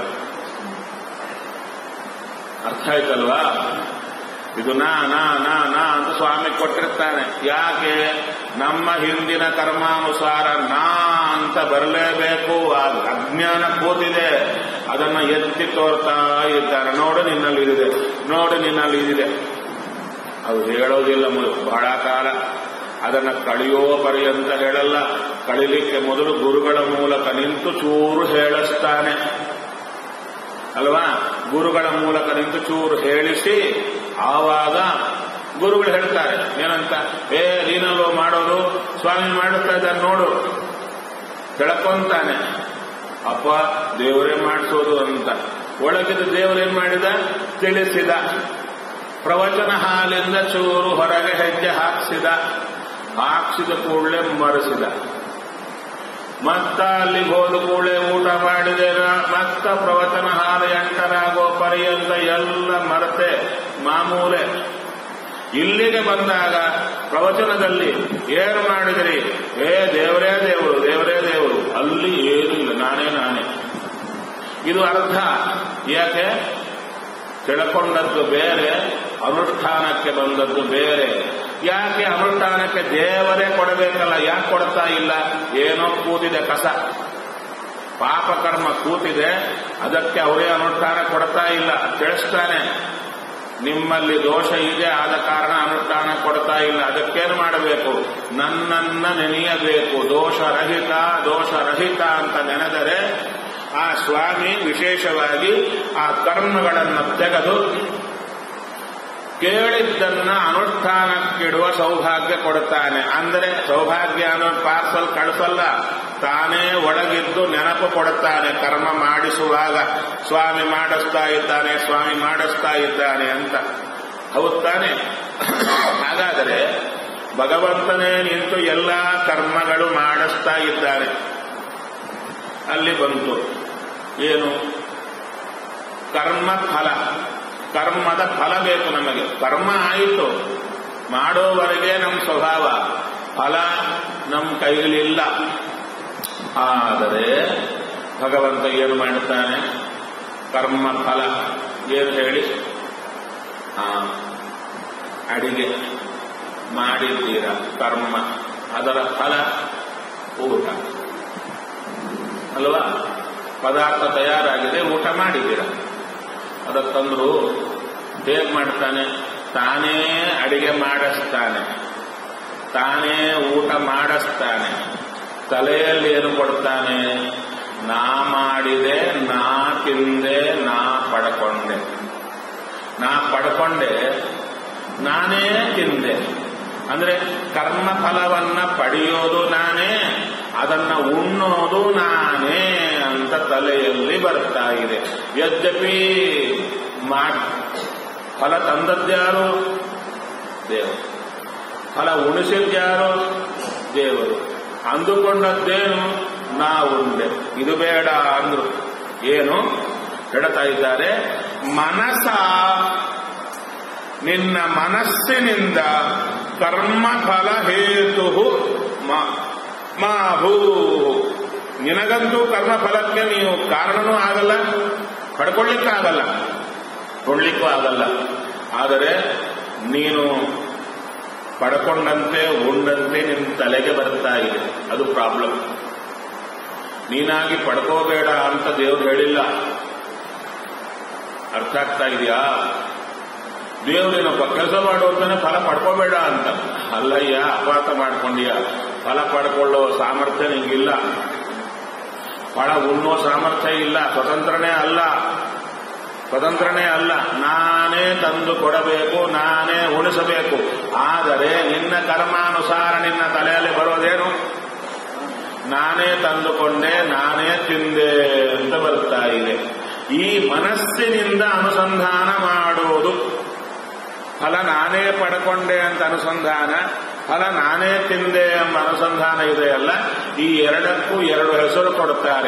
Speaker 1: ಅರ್ಥ ಆಯ್ತಲ್ವಾ ಇದು ನಾ ನಾ ನಾ ನಾ ಅಂತ ಸ್ವಾಮಿ ಕೊಟ್ಟಿರ್ತಾನೆ ಯಾಕೆ ನಮ್ಮ ಹಿಂದಿನ ಕರ್ಮಾನುಸಾರ ನಾ ಅಂತ ಬರಲೇಬೇಕು ಆ ಅಜ್ಞಾನ ಕೂತಿದೆ ಅದನ್ನ ಎತ್ತಿ ತೋರ್ತಾ ಇದ್ದಾರೆ ನೋಡು ನಿನ್ನಲ್ಲಿ ಇದಿದೆ ನೋಡು ನಿನ್ನಲ್ಲಿ ಇದಿದೆ ಅದು ಹೇಳೋದಿಲ್ಲ ಮೊದಲು ಬಹಳ ಕಾಲ ಅದನ್ನ ಕಳೆಯೋ ಪರ್ಯಂತ ಹೇಳಲ್ಲ ಕಳಿಲಿಕ್ಕೆ ಮೊದಲು ಗುರುಗಳ ಮೂಲಕ ನಿಂತು ಚೂರು ಹೇಳಿಸ್ತಾನೆ ಅಲ್ವಾ ಗುರುಗಳ ಮೂಲಕ ನಿಂತು ಚೂರು ಹೇಳಿಸಿ ಆವಾಗ ಗುರುಗಳು ಹೇಳ್ತಾರೆ ಏನಂತ ಏ ನೀನಲ್ಲೋ ಮಾಡೋದು ಸ್ವಾಮಿ ಮಾಡುತ್ತಾ ಇದ್ದಾರೆ ನೋಡು ತಿಳ್ಕೊಂತಾನೆ ಅಪ್ಪ ದೇವರೇ ಮಾಡಿಸೋದು ಅಂತ ಒಳಗಿದ ದೇವರೇನ್ ಮಾಡಿದ ತಿಳಿಸಿದ ಪ್ರವಚನ ಹಾಲಿಂದ ಚೂರು ಹೊರಗೆ ಹೆಜ್ಜೆ ಹಾಕ್ಸಿದ ಹಾಕ್ಸಿದ ಕೂಡಲೇ ಮರೆಸಿದ ಮತ್ತ ಅಲ್ಲಿಗೆ ಹೋದ ಕೂಡಲೇ ಊಟ ಮಾಡಿದೆ ಮತ್ತ ಪ್ರವಚನ ಹಾಲು ಎಂಟರಾಗೋ ಪರ್ಯಂತ ಎಲ್ಲ ಮರೆತೆ ಮಾಮೂಲೆ ಇಲ್ಲಿಗೆ ಬಂದಾಗ ಪ್ರವಚನದಲ್ಲಿ ಏನು ಮಾಡಿದ್ರಿ ಏ ದೇವರೇ ದೇವರು ದೇವರೇ ದೇವರು ಅಲ್ಲಿ ಏನೂ ಇಲ್ಲ ನಾನೇ ನಾನೇ ಇದು ಅರ್ಥ ಯಾಕೆ ತಿಳ್ಕೊಂಡದ್ದು ಬೇರೆ ಅನುಷ್ಠಾನಕ್ಕೆ ಬಂದದ್ದು ಬೇರೆ ಯಾಕೆ ಅನುಷ್ಠಾನಕ್ಕೆ ದೇವರೇ ಕೊಡಬೇಕಲ್ಲ ಯಾಕೆ ಕೊಡ್ತಾ ಇಲ್ಲ ಏನೋ ಕೂತಿದೆ ಕಸ ಪಾಪಕರ್ಮ ಕೂತಿದೆ ಅದಕ್ಕೆ ಅವರೇ ಅನುಷ್ಠಾನ ಕೊಡ್ತಾ ಇಲ್ಲ ತಿಳಿಸ್ತಾನೆ ನಿಮ್ಮಲ್ಲಿ ದೋಷ ಇದೆ ಆದ ಕಾರಣ ಅನುಷ್ಠಾನ ಕೊಡ್ತಾ ಇಲ್ಲ ಅದಕ್ಕೇನು ಮಾಡಬೇಕು ನನ್ನನ್ನ ನೆನೆಯಬೇಕು ದೋಷರಹಿತ ದೋಷರಹಿತ ಅಂತ ನೆನೆದರೆ ಆ ಸ್ವಾಮಿ ವಿಶೇಷವಾಗಿ ಆ ಕರ್ಮಗಳನ್ನು ತೆಗೆದು ಕೇಳಿದ್ದನ್ನ ಅನುಷ್ಠಾನಕ್ಕಿಡುವ ಸೌಭಾಗ್ಯ ಕೊಡುತ್ತಾನೆ ಅಂದರೆ ಸೌಭಾಗ್ಯ ಅನ್ನೋ ಪಾರ್ಸಲ್ ಕಳಿಸಲ್ಲ ತಾನೇ ಒಳಗಿದ್ದು ನೆನಪು ಕೊಡುತ್ತಾನೆ ಕರ್ಮ ಮಾಡಿಸುವಾಗ ಸ್ವಾಮಿ ಮಾಡಿಸ್ತಾ ಇದ್ದಾನೆ ಸ್ವಾಮಿ ಮಾಡಿಸ್ತಾ ಇದ್ದಾನೆ ಅಂತ ಹೌದು ತಾನೆ ಹಾಗಾದರೆ ಭಗವಂತನೇ ನಿಂತು ಎಲ್ಲ ಕರ್ಮಗಳು ಮಾಡಿಸ್ತಾ ಇದ್ದಾನೆ ಅಲ್ಲಿ ಬಂತು ಏನು ಕರ್ಮ ಫಲ ಕರ್ಮದ ಫಲ ಬೇಕು ನಮಗೆ ಕರ್ಮ ಆಯಿತು ಮಾಡೋವರೆಗೆ ನಮ್ಮ ಸ್ವಭಾವ ಫಲ ನಮ್ಮ ಕೈಲಿಲ್ಲ ಆದರೆ ಭಗವಂತ ಏನು ಮಾಡುತ್ತಾನೆ ಕರ್ಮ ಫಲ ಏನು ಹೇಳಿ ಆ ಅಡಿಗೆ ಮಾಡಿದ್ದೀರ ಕರ್ಮ ಅದರ ಫಲ ಊಟ ಅಲ್ವಾ ಪದಾರ್ಥ ತಯಾರಾಗಿದೆ ಊಟ ಮಾಡಿದ್ದೀರ ಅದಕ್ಕಂದ್ರು ಹೇಗೆ ಮಾಡ್ತಾನೆ ತಾನೇ ಅಡಿಗೆ ಮಾಡಿಸ್ತಾನೆ ತಾನೇ ಊಟ ಮಾಡಿಸ್ತಾನೆ ತಲೆಯಲ್ಲಿ ಏನು ಕೊಡ್ತಾನೆ ನಾ ಮಾಡಿದೆ ನಾ ತಿಂದೆ ನಾ ಪಡ್ಕೊಂಡೆ ನಾ ಪಡ್ಕೊಂಡೆ ನಾನೇ ತಿಂದೆ ಅಂದ್ರೆ ಕರ್ಮ ಫಲವನ್ನ ಪಡೆಯೋದು ನಾನೇ ಅದನ್ನ ಉಣ್ಣೋದು ನಾನೇ ಅಂತ ತಲೆಯಲ್ಲಿ ಬರ್ತಾ ಇದೆ ಯದ್ಯಪಿ ಮಾಡ್ ಫಲ ತಂದದ್ಯಾರು ದೇವರು ಫಲ ಉಣಿಸಿದ್ಯಾರು ದೇವರು ಅಂದುಕೊಂಡದ್ದೇನು ನಾ ಉಂಡೆ ಇದು ಬೇಡ ಅಂದ್ರು ಏನು ಹೇಳ್ತಾ ಇದ್ದಾರೆ ಮನಸ ನಿನ್ನ ಮನಸ್ಸಿನಿಂದ ಕರ್ಮಫಲ ಹೇತು ಮಾಭೂ ನಿನಗಂತೂ ಕರ್ಮಫಲಕ್ಕೆ ನೀವು ಕಾರಣನೂ ಆಗಲ್ಲ ಪಡ್ಕೊಳ್ಳಿಕ್ಕಾಗಲ್ಲ ಕೊಡ್ಲಿಕ್ಕೂ ಆಗಲ್ಲ ಆದರೆ ನೀನು ಪಡ್ಕೊಂಡಂತೆ ಉಂಡಂತೆ ನಿನ್ನ ತಲೆಗೆ ಬರ್ತಾ ಇದೆ ಅದು ಪ್ರಾಬ್ಲಮ್ ನೀನಾಗಿ ಪಡ್ಕೋಬೇಡ ಅಂತ ದೇವ್ರು ಹೇಳಿಲ್ಲ ಅರ್ಥ ಆಗ್ತಾ ಇದೆಯಾ ದೇವರೇನಪ್ಪ ಕೆಲಸ ಮಾಡು ಅಂತಾನೆ ಫಲ ಪಡ್ಕೋಬೇಡ ಅಂತ ಅಲ್ಲಯ್ಯ ಅಪಾರ್ಥ ಮಾಡ್ಕೊಂಡ್ಯ ಫಲ ಪಡ್ಕೊಳ್ಳೋ ಸಾಮರ್ಥ್ಯ ನಿಂಗಿಲ್ಲ ಫಲ ಉಣ್ಣೋ ಸಾಮರ್ಥ್ಯ ಇಲ್ಲ ಸ್ವತಂತ್ರನೇ ಅಲ್ಲ ಸ್ವತಂತ್ರನೇ ಅಲ್ಲ ನಾನೇ ತಂದು ಕೊಡಬೇಕು ನಾನೇ ಉಣಿಸಬೇಕು ಆದರೆ ನಿನ್ನ ಕರ್ಮಾನುಸಾರ ನಿನ್ನ ತಲೆಯಲ್ಲಿ ಬರೋದೇನು ನಾನೇ ತಂದುಕೊಂಡೆ ನಾನೇ ತಿಂದೆ ಅಂತ ಬರ್ತಾ ಇದೆ ಈ ಮನಸ್ಸಿನಿಂದ ಅನುಸಂಧಾನ ಮಾಡುವುದು ಫಲ ನಾನೇ ಪಡ್ಕೊಂಡೆ ಅಂತ ಅನುಸಂಧಾನ ಫಲ ನಾನೇ ತಿಂದೆ ಎಂಬ ಅನುಸಂಧಾನ ಇದೆಯಲ್ಲ ಈ ಎರಡಕ್ಕೂ ಎರಡು ಹೆಸರು ಕೊಡುತ್ತಾರೆ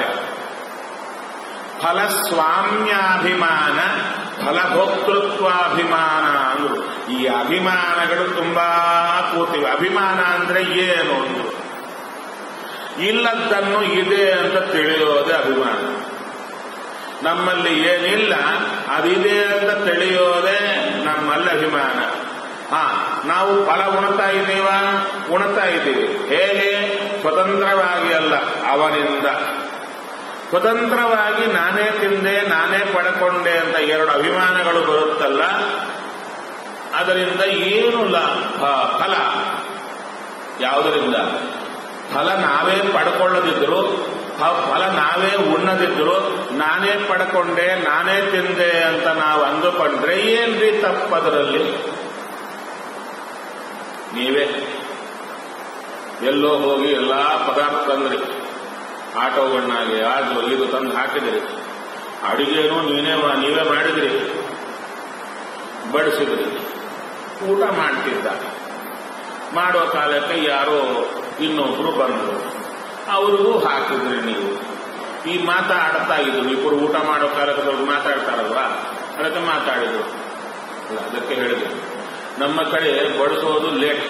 Speaker 1: ಫಲ ಸ್ವಾಮ್ಯಾಭಿಮಾನ ಫಲಭೋಕ್ತೃತ್ವಾಭಿಮಾನ ಅಂದ್ರು ಈ ಅಭಿಮಾನಗಳು ತುಂಬಾ ಕೂತಿವೆ ಅಭಿಮಾನ ಅಂದ್ರೆ ಏನು ಅಂದ್ರು ಇಲ್ಲದ್ದನ್ನು ಇದೆ ಅಂತ ತಿಳಿಯೋದೇ ಅಭಿಮಾನ ನಮ್ಮಲ್ಲಿ ಏನಿಲ್ಲ ಅದಿದೆ ಅಂತ ತಿಳಿಯೋದೇ ನಮ್ಮಲ್ಲಿ ಅಭಿಮಾನ ಹಾ ನಾವು ಫಲ ಉಣ್ತಾ ಇದ್ದೀವ ಉಣ್ತಾ ಇದ್ದೀವಿ ಹೇಗೆ ಸ್ವತಂತ್ರವಾಗಿ ಅಲ್ಲ ಅವನಿಂದ ಸ್ವತಂತ್ರವಾಗಿ ನಾನೇ ತಿಂದೆ ನಾನೇ ಪಡ್ಕೊಂಡೆ ಅಂತ ಎರಡು ಅಭಿಮಾನಗಳು ಬರುತ್ತಲ್ಲ ಅದರಿಂದ ಏನು ಲಾಭ ಫಲ ಯಾವುದರಿಂದ ಫಲ ನಾವೇ ಪಡ್ಕೊಳ್ಳದಿದ್ರು ಫಲ ನಾವೇ ಉಣ್ಣದಿದ್ರು ನಾನೇ ಪಡ್ಕೊಂಡೆ ನಾನೇ ತಿಂದೆ ಅಂತ ನಾವು ಅಂದುಕೊಂಡ್ರೆ ಏನ್ರಿ ತಪ್ಪದರಲ್ಲಿ ನೀವೇ ಎಲ್ಲೋ ಹೋಗಿ ಎಲ್ಲಾ ಪದಾರ್ಥ ತಂದ್ರಿ ಆಟೋಗಳನ್ನಾಗಿ ಅದು ಇದು ತಂದು ಹಾಕಿದಿರಿ ಅಡಿಗೆನೂ ನೀನೇ ಮಾ- ನೀವೇ ಮಾಡಿದ್ರಿ ಬಡಿಸಿದ್ರಿ ಊಟ ಮಾಡ್ತಿದ್ದ ಮಾಡೋ ಕಾಲಕ್ಕೆ ಯಾರೋ ಇನ್ನೊಬ್ರು ಬಂದರು ಅವ್ರಿಗೂ ಹಾಕಿದ್ರಿ ನೀವು ಈ ಮಾತಾಡ್ತಾ ಇದ್ರು ಇಬ್ಬರು ಊಟ ಮಾಡೋ ಕಾಲಕ್ಕೆ ಸ್ವಲ್ಪ ಮಾತಾಡ್ತಾರಲ್ವಾ ಅದಕ್ಕೆ ಮಾತಾಡಿದ್ರು ಅಲ್ಲ, ಅದಕ್ಕೆ ಹೇಳಿದೆ ನಮ್ಮ ಕಡೆ ಬಡಿಸೋದು ಲೇಟ್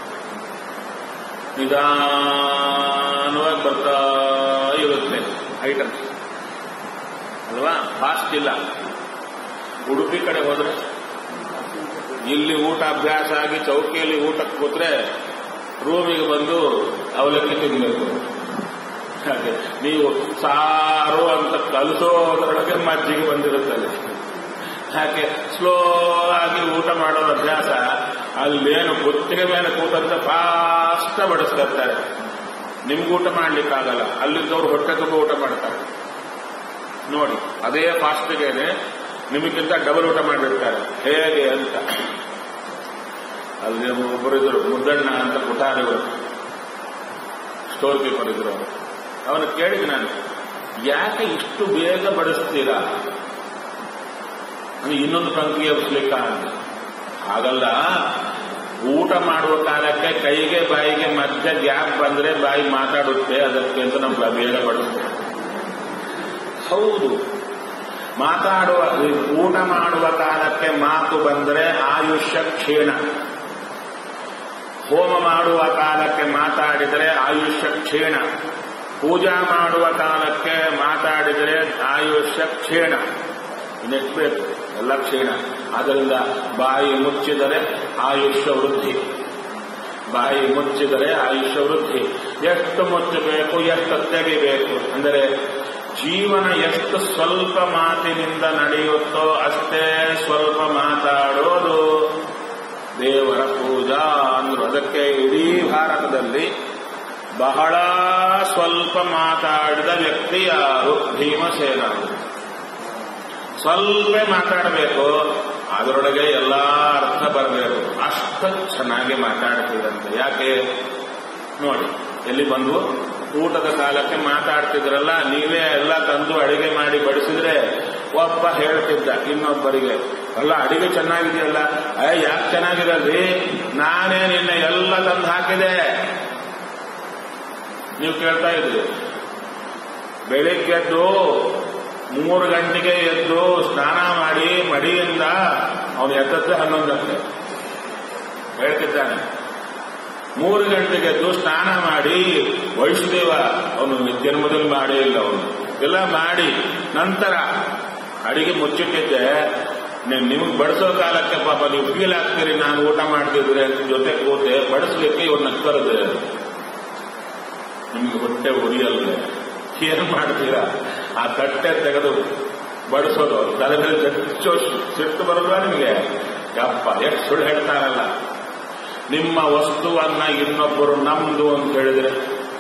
Speaker 1: ನಿಧಾನವಾಗಿ ಬರ್ತಾ ಇರುತ್ತೆ ಐಟಮ್ಸ್ ಅಲ್ವಾ ಫಾಸ್ಟ್ ಇಲ್ಲ ಉಡುಪಿ ಕಡೆ ಹೋದ್ರೆ ಇಲ್ಲಿ ಊಟ ಅಭ್ಯಾಸ ಆಗಿ ಚೌಕಿಯಲ್ಲಿ ಊಟಕ್ಕೆ ಕೂತ್ರೆ ರೂಮಿಗೆ ಬಂದು ಅವಲಕ್ಕಿ ತಿನ್ಬೇಕು ಹಾಗೆ ನೀವು ಸಾರು ಅಂತ ಕಲಿಸೋದ್ರೊಳಗೆ ಮಜ್ಜಿಗೆ ಬಂದಿರುತ್ತಲ್ಲಿ ಯಾಕೆ ಸ್ಲೋ ಆಗಿ ಊಟ ಮಾಡೋ ಅಭ್ಯಾಸ ಅಲ್ಲೇನು ಗುತ್ತಿಗೆ ಮೇಲೆ ಕೂತಂತ ಫಾಸ್ಟ್ ಬಡಿಸ್ತಿರ್ತಾರೆ ನಿಮ್ಗೆ ಊಟ ಮಾಡ್ಲಿಕ್ಕಾಗಲ್ಲ ಅಲ್ಲಿದ್ದವ್ರು ಹೊಟ್ಟೆ ತುಂಬ ಊಟ ಮಾಡ್ತಾರೆ ನೋಡಿ ಅದೇ ಫಾಸ್ಟ್ಗೇನೆ ನಿಮಗಿಂತ ಡಬಲ್ ಊಟ ಮಾಡಿರ್ತಾರೆ ಹೇಗೆ ಅಂತ ಅಲ್ಲಿ ಒಬ್ಬರು ಇದ್ರು ಮುದ್ದಣ್ಣ ಅಂತ ಪುಟಾರಿಗಳು ಸ್ಟೋರ್ ಕೀಪರ್ ಇದ್ರು ಅವರು ಅವನು ಕೇಳಿದ್ ನಾನು ಯಾಕೆ ಇಷ್ಟು ಬೇಗ ಬಡಿಸ್ತೀರಾ ಅಂದ್ರೆ ಇನ್ನೊಂದು ಪಂಕ್ತಿ ಎಬ್ಸ್ಲಿಕ್ಕ ಅಂತ ಹಾಗಲ್ಲ ಊಟ ಮಾಡುವ ಕಾಲಕ್ಕೆ ಕೈಗೆ ಬಾಯಿಗೆ ಮಧ್ಯ ಗ್ಯಾಪ್ ಬಂದ್ರೆ ಬಾಯಿ ಮಾತಾಡುತ್ತೆ ಅದಕ್ಕೆ ಅಂತ ನಾವು ಬೇಗ ಬಡಿಸ್ತೇವೆ ಹೌದು ಮಾತಾಡುವ ಊಟ ಮಾಡುವ ಕಾಲಕ್ಕೆ ಮಾತು ಬಂದರೆ ಆಯುಷ್ಯ ಕ್ಷೀಣ ಹೋಮ ಮಾಡುವ ಕಾಲಕ್ಕೆ ಮಾತಾಡಿದರೆ ಆಯುಷ್ಯ ಕ್ಷೀಣ ಪೂಜಾ ಮಾಡುವ ಕಾಲಕ್ಕೆ ಮಾತಾಡಿದರೆ ಆಯುಷ್ಯ ಕ್ಷೀಣ ನೆಟ್ಬೇಕು ಎಲ್ಲ ಕ್ಷೀಣ ಆದ್ದರಿಂದ ಬಾಯಿ ಮುಚ್ಚಿದರೆ ಆಯುಷ್ಯ ವೃದ್ಧಿ ಬಾಯಿ ಮುಚ್ಚಿದರೆ ಆಯುಷ್ಯ ವೃದ್ಧಿ ಎಷ್ಟು ಮುಚ್ಚಬೇಕು ಎಷ್ಟು ತೆಗಿಬೇಕು ಅಂದರೆ ಜೀವನ ಎಷ್ಟು ಸ್ವಲ್ಪ ಮಾತಿನಿಂದ ನಡೆಯುತ್ತೋ ಅಷ್ಟೇ ಸ್ವಲ್ಪ ಮಾತಾಡೋದು ದೇವರ ಪೂಜಾ ಅಂದ್ರು ಅದಕ್ಕೆ ಇಡೀ ಭಾರತದಲ್ಲಿ ಬಹಳ ಸ್ವಲ್ಪ ಮಾತಾಡಿದ ವ್ಯಕ್ತಿ ಯಾರು ಭೀಮಸೇನ ಸ್ವಲ್ಪ ಮಾತಾಡಬೇಕು ಅದರೊಳಗೆ ಎಲ್ಲಾ ಅರ್ಥ ಬರಬೇಕು ಅಷ್ಟು ಚೆನ್ನಾಗಿ ಮಾತಾಡ್ತಿದ್ರಂತೆ ಯಾಕೆ ನೋಡಿ ಎಲ್ಲಿ ಬಂದು ಊಟದ ಕಾಲಕ್ಕೆ ಮಾತಾಡ್ತಿದ್ರಲ್ಲ ನೀವೇ ಎಲ್ಲ ತಂದು ಅಡಿಗೆ ಮಾಡಿ ಬಡಿಸಿದ್ರೆ ಒಬ್ಬ ಹೇಳ್ತಿದ್ದ ಇನ್ನೊಬ್ಬರಿಗೆ ಅಲ್ಲ ಅಡಿಗೆ ಚೆನ್ನಾಗಿದೆಯಲ್ಲ ಅಯ್ಯ ಯಾಕೆ ಚೆನ್ನಾಗಿರಲ್ರಿ ನಾನೇ ನಿನ್ನೆ ಎಲ್ಲ ತಂದು ಹಾಕಿದೆ ನೀವು ಕೇಳ್ತಾ ಇದ್ರಿ ಬೆಳಿಗ್ಗೆದ್ದು ಮೂರು ಗಂಟೆಗೆ ಎದ್ದು ಸ್ನಾನ ಮಾಡಿ ಮಡಿಯಿಂದ ಅವನು ಎದ್ದದ್ದೇ ಹನ್ನೊಂದಕ್ಕೆ ಹೇಳ್ತಿದ್ದಾನೆ ಮೂರು ಗಂಟೆಗೆ ಎದ್ದು ಸ್ನಾನ ಮಾಡಿ ವೈಷ್ಣದೇವ ಅವನು ಜನ್ಮದಲ್ಲಿ ಮಾಡೇ ಇಲ್ಲ ಅವನು ಎಲ್ಲ ಮಾಡಿ ನಂತರ ಅಡಿಗೆ ಮುಚ್ಚಿಟ್ಟಿದ್ದೆ ನಿಮಗೆ ಬಡಿಸೋ ಕಾಲಕ್ಕೆ ಪಾಪ ನೀವು ಫೀಲ್ ಆಗ್ತೀರಿ ನಾನು ಊಟ ಮಾಡ್ತಿದ್ರೆ ಜೊತೆ ಕೂತೆ ಬಡಿಸ್ಲಿಕ್ಕೆ ಇವನ್ನ ಕರೆದೆ ನಿಮ್ಗೆ ಹೊಟ್ಟೆ ಉರಿಯಲ್ಲ ಏನ್ ಮಾಡ್ತೀರಾ ಆ ತಟ್ಟೆ ತೆಗೆದು ಬಡಿಸೋದು ತಲೆ ಮೇಲೆ ಹೆಚ್ಚು ಸಿಟ್ಟು ಬರೋದ್ವಾ ನಿಮಗೆ ಯಪ್ಪ ಎಷ್ಟು ಸುಳ್ಳು ಹೇಳ್ತಾರಲ್ಲ ನಿಮ್ಮ ವಸ್ತುವನ್ನ ಇನ್ನೊಬ್ಬರು ನಮ್ದು ಅಂತ ಹೇಳಿದ್ರೆ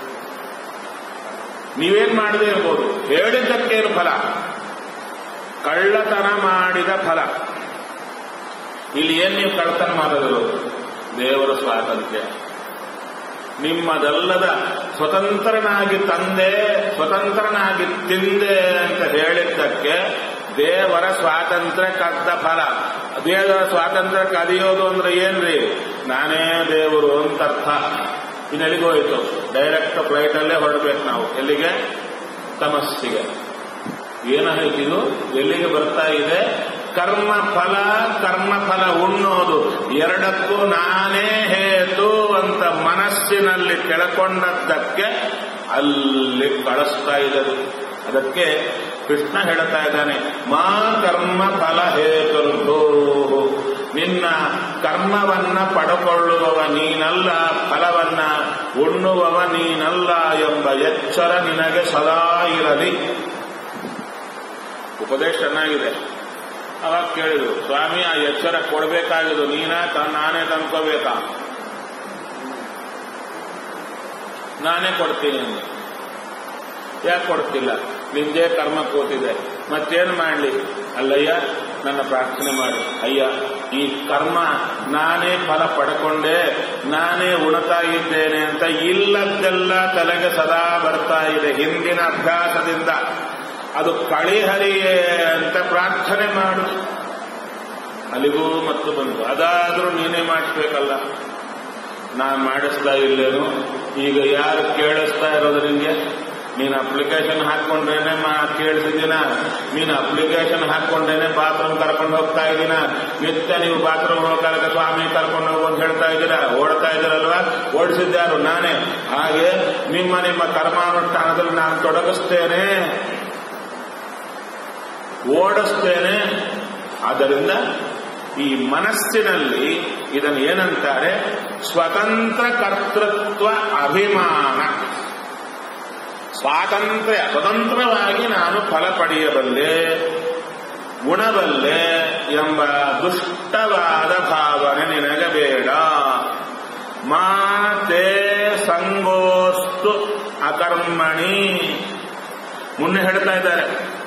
Speaker 1: ನೀವೇನ್ ಮಾಡದೇ ಇರ್ಬೋದು ಹೇಳಿದ್ದಕ್ಕೇನು ಫಲ ಕಳ್ಳತನ ಮಾಡಿದ ಫಲ ಇಲ್ಲಿ ಏನ್ ನೀವು ಕಳ್ಳತನ ಮಾಡೋದು ದೇವರ ಸ್ವಾತಂತ್ರ್ಯ ನಿಮ್ಮದಲ್ಲದ ಸ್ವತಂತ್ರನಾಗಿ ತಂದೆ ಸ್ವತಂತ್ರನಾಗಿ ತಿಂದೆ ಅಂತ ಹೇಳಿದ್ದಕ್ಕೆ ದೇವರ ಸ್ವಾತಂತ್ರ್ಯ ಕದ್ದ ಫಲ ದೇವರ ಸ್ವಾತಂತ್ರ್ಯ ಕದಿಯೋದು ಅಂದ್ರೆ ಏನ್ರಿ ನಾನೇ ದೇವರು ಅಂತ ಅರ್ಥ ಇನ್ನೆಲ್ಲಿಗೋಯ್ತು ಡೈರೆಕ್ಟ್ ಫ್ಲೈಟ್ ಅಲ್ಲೇ ಹೊರಡ್ಬೇಕು ನಾವು ಎಲ್ಲಿಗೆ ತಮಸ್ಸಿಗೆ ಏನಾಯ್ತಿದು ಎಲ್ಲಿಗೆ ಬರ್ತಾ ಇದೆ ಕರ್ಮ ಫಲ ಕರ್ಮ ಫಲ ಉಣ್ಣೋದು ಎರಡಕ್ಕೂ ನಾನೇ ಹೇತು ಅಂತ ಮನಸ್ಸಿನಲ್ಲಿ ಕೆಳಕೊಂಡದ್ದಕ್ಕೆ ಅಲ್ಲಿ ಕಳಿಸ್ತಾ ಇದ್ದರು ಅದಕ್ಕೆ ಕೃಷ್ಣ ಹೇಳ್ತಾ ಇದ್ದಾನೆ ಮಾ ಕರ್ಮ ಫಲ ಹೇತುರ್ಧೋ ನಿನ್ನ ಕರ್ಮವನ್ನ ಪಡಕೊಳ್ಳುವವ ನೀನಲ್ಲ ಫಲವನ್ನ ಉಣ್ಣುವವ ನೀನಲ್ಲ ಎಂಬ ಎಚ್ಚರ ನಿನಗೆ ಸದಾ ಇರಲಿ ಉಪದೇಶ ಚೆನ್ನಾಗಿದೆ ಅವಾಗ ಕೇಳಿದ್ರು ಸ್ವಾಮಿ ಆ ಎಚ್ಚರ ಕೊಡಬೇಕಾಗಿದ್ದು ನೀನ ನಾನೇ ತಂದ್ಕೋಬೇಕಾ ನಾನೇ ಕೊಡ್ತೀನಿ ಅಂದೆ ಯಾಕೆ ಕೊಡ್ತಿಲ್ಲ ನಿಂದೇ ಕರ್ಮ ಕೂತಿದೆ ಮತ್ತೇನು ಮಾಡಲಿ ಅಲ್ಲಯ್ಯ ನನ್ನ ಪ್ರಾರ್ಥನೆ ಮಾಡಿ ಅಯ್ಯ ಈ ಕರ್ಮ ನಾನೇ ಫಲ ಪಡ್ಕೊಂಡೆ ನಾನೇ ಉಣತಾ ಇದ್ದೇನೆ ಅಂತ ಇಲ್ಲದ್ದೆಲ್ಲ ತಲೆಗೆ ಸದಾ ಬರ್ತಾ ಇದೆ ಹಿಂದಿನ ಅಭ್ಯಾಸದಿಂದ ಅದು ಕಳಿಹರಿಯೇ ಅಂತ ಪ್ರಾರ್ಥನೆ ಮಾಡು ಅಲ್ಲಿಗೂ ಮತ್ತು ಬಂತು ಅದಾದ್ರೂ ನೀನೇ ಮಾಡಿಸ್ಬೇಕಲ್ಲ ನಾನು ಮಾಡಿಸ್ತಾ ಇಲ್ಲೇನು ಈಗ ಯಾರು ಕೇಳಿಸ್ತಾ ಇರೋದು ನಿಂಗೆ ನೀನು ಅಪ್ಲಿಕೇಶನ್ ಹಾಕೊಂಡ್ರೇನೆ ಮಾ ಕೇಳಿಸಿದ್ದೀನ ನೀನು ಅಪ್ಲಿಕೇಶನ್ ಹಾಕೊಂಡ್ರೇನೆ ಬಾತ್ರೂಮ್ ಕರ್ಕೊಂಡು ಹೋಗ್ತಾ ಇದ್ದೀನ ನಿತ್ಯ ನೀವು ಬಾತ್ರೂಮ್ ಹೋಗಕ್ಕೆ ಸ್ವಾಮಿ ಕರ್ಕೊಂಡು ಹೋಗು ಅಂತ ಹೇಳ್ತಾ ಇದ್ದೀರಾ ಓಡ್ತಾ ಇದ್ದೀರಲ್ವಾ ಓಡಿಸಿದ್ಯಾರು ನಾನೇ ಹಾಗೆ ನಿಮ್ಮ ನಿಮ್ಮ ಕರ್ಮಾನುಷ್ಠಾನದಲ್ಲಿ ನಾನು ತೊಡಗಿಸ್ತೇನೆ ಓಡಿಸ್ತೇನೆ ಆದ್ದರಿಂದ ಈ ಮನಸ್ಸಿನಲ್ಲಿ ಇದನ್ನು ಏನಂತಾರೆ ಸ್ವತಂತ್ರ ಕರ್ತೃತ್ವ ಅಭಿಮಾನ ಸ್ವಾತಂತ್ರ್ಯ ಸ್ವತಂತ್ರವಾಗಿ ನಾನು ಫಲ ಪಡೆಯಬಲ್ಲೆ ಗುಣಬಲ್ಲೆ ಎಂಬ ದುಷ್ಟವಾದ ಭಾವನೆ ನಿನಗೆ ಬೇಡ ಮಾತೆ ಸಂಗೋಸ್ತು ಅಕರ್ಮಣಿ ಮುನ್ನೆ ಹೇಳ್ತಾ ಇದ್ದಾರೆ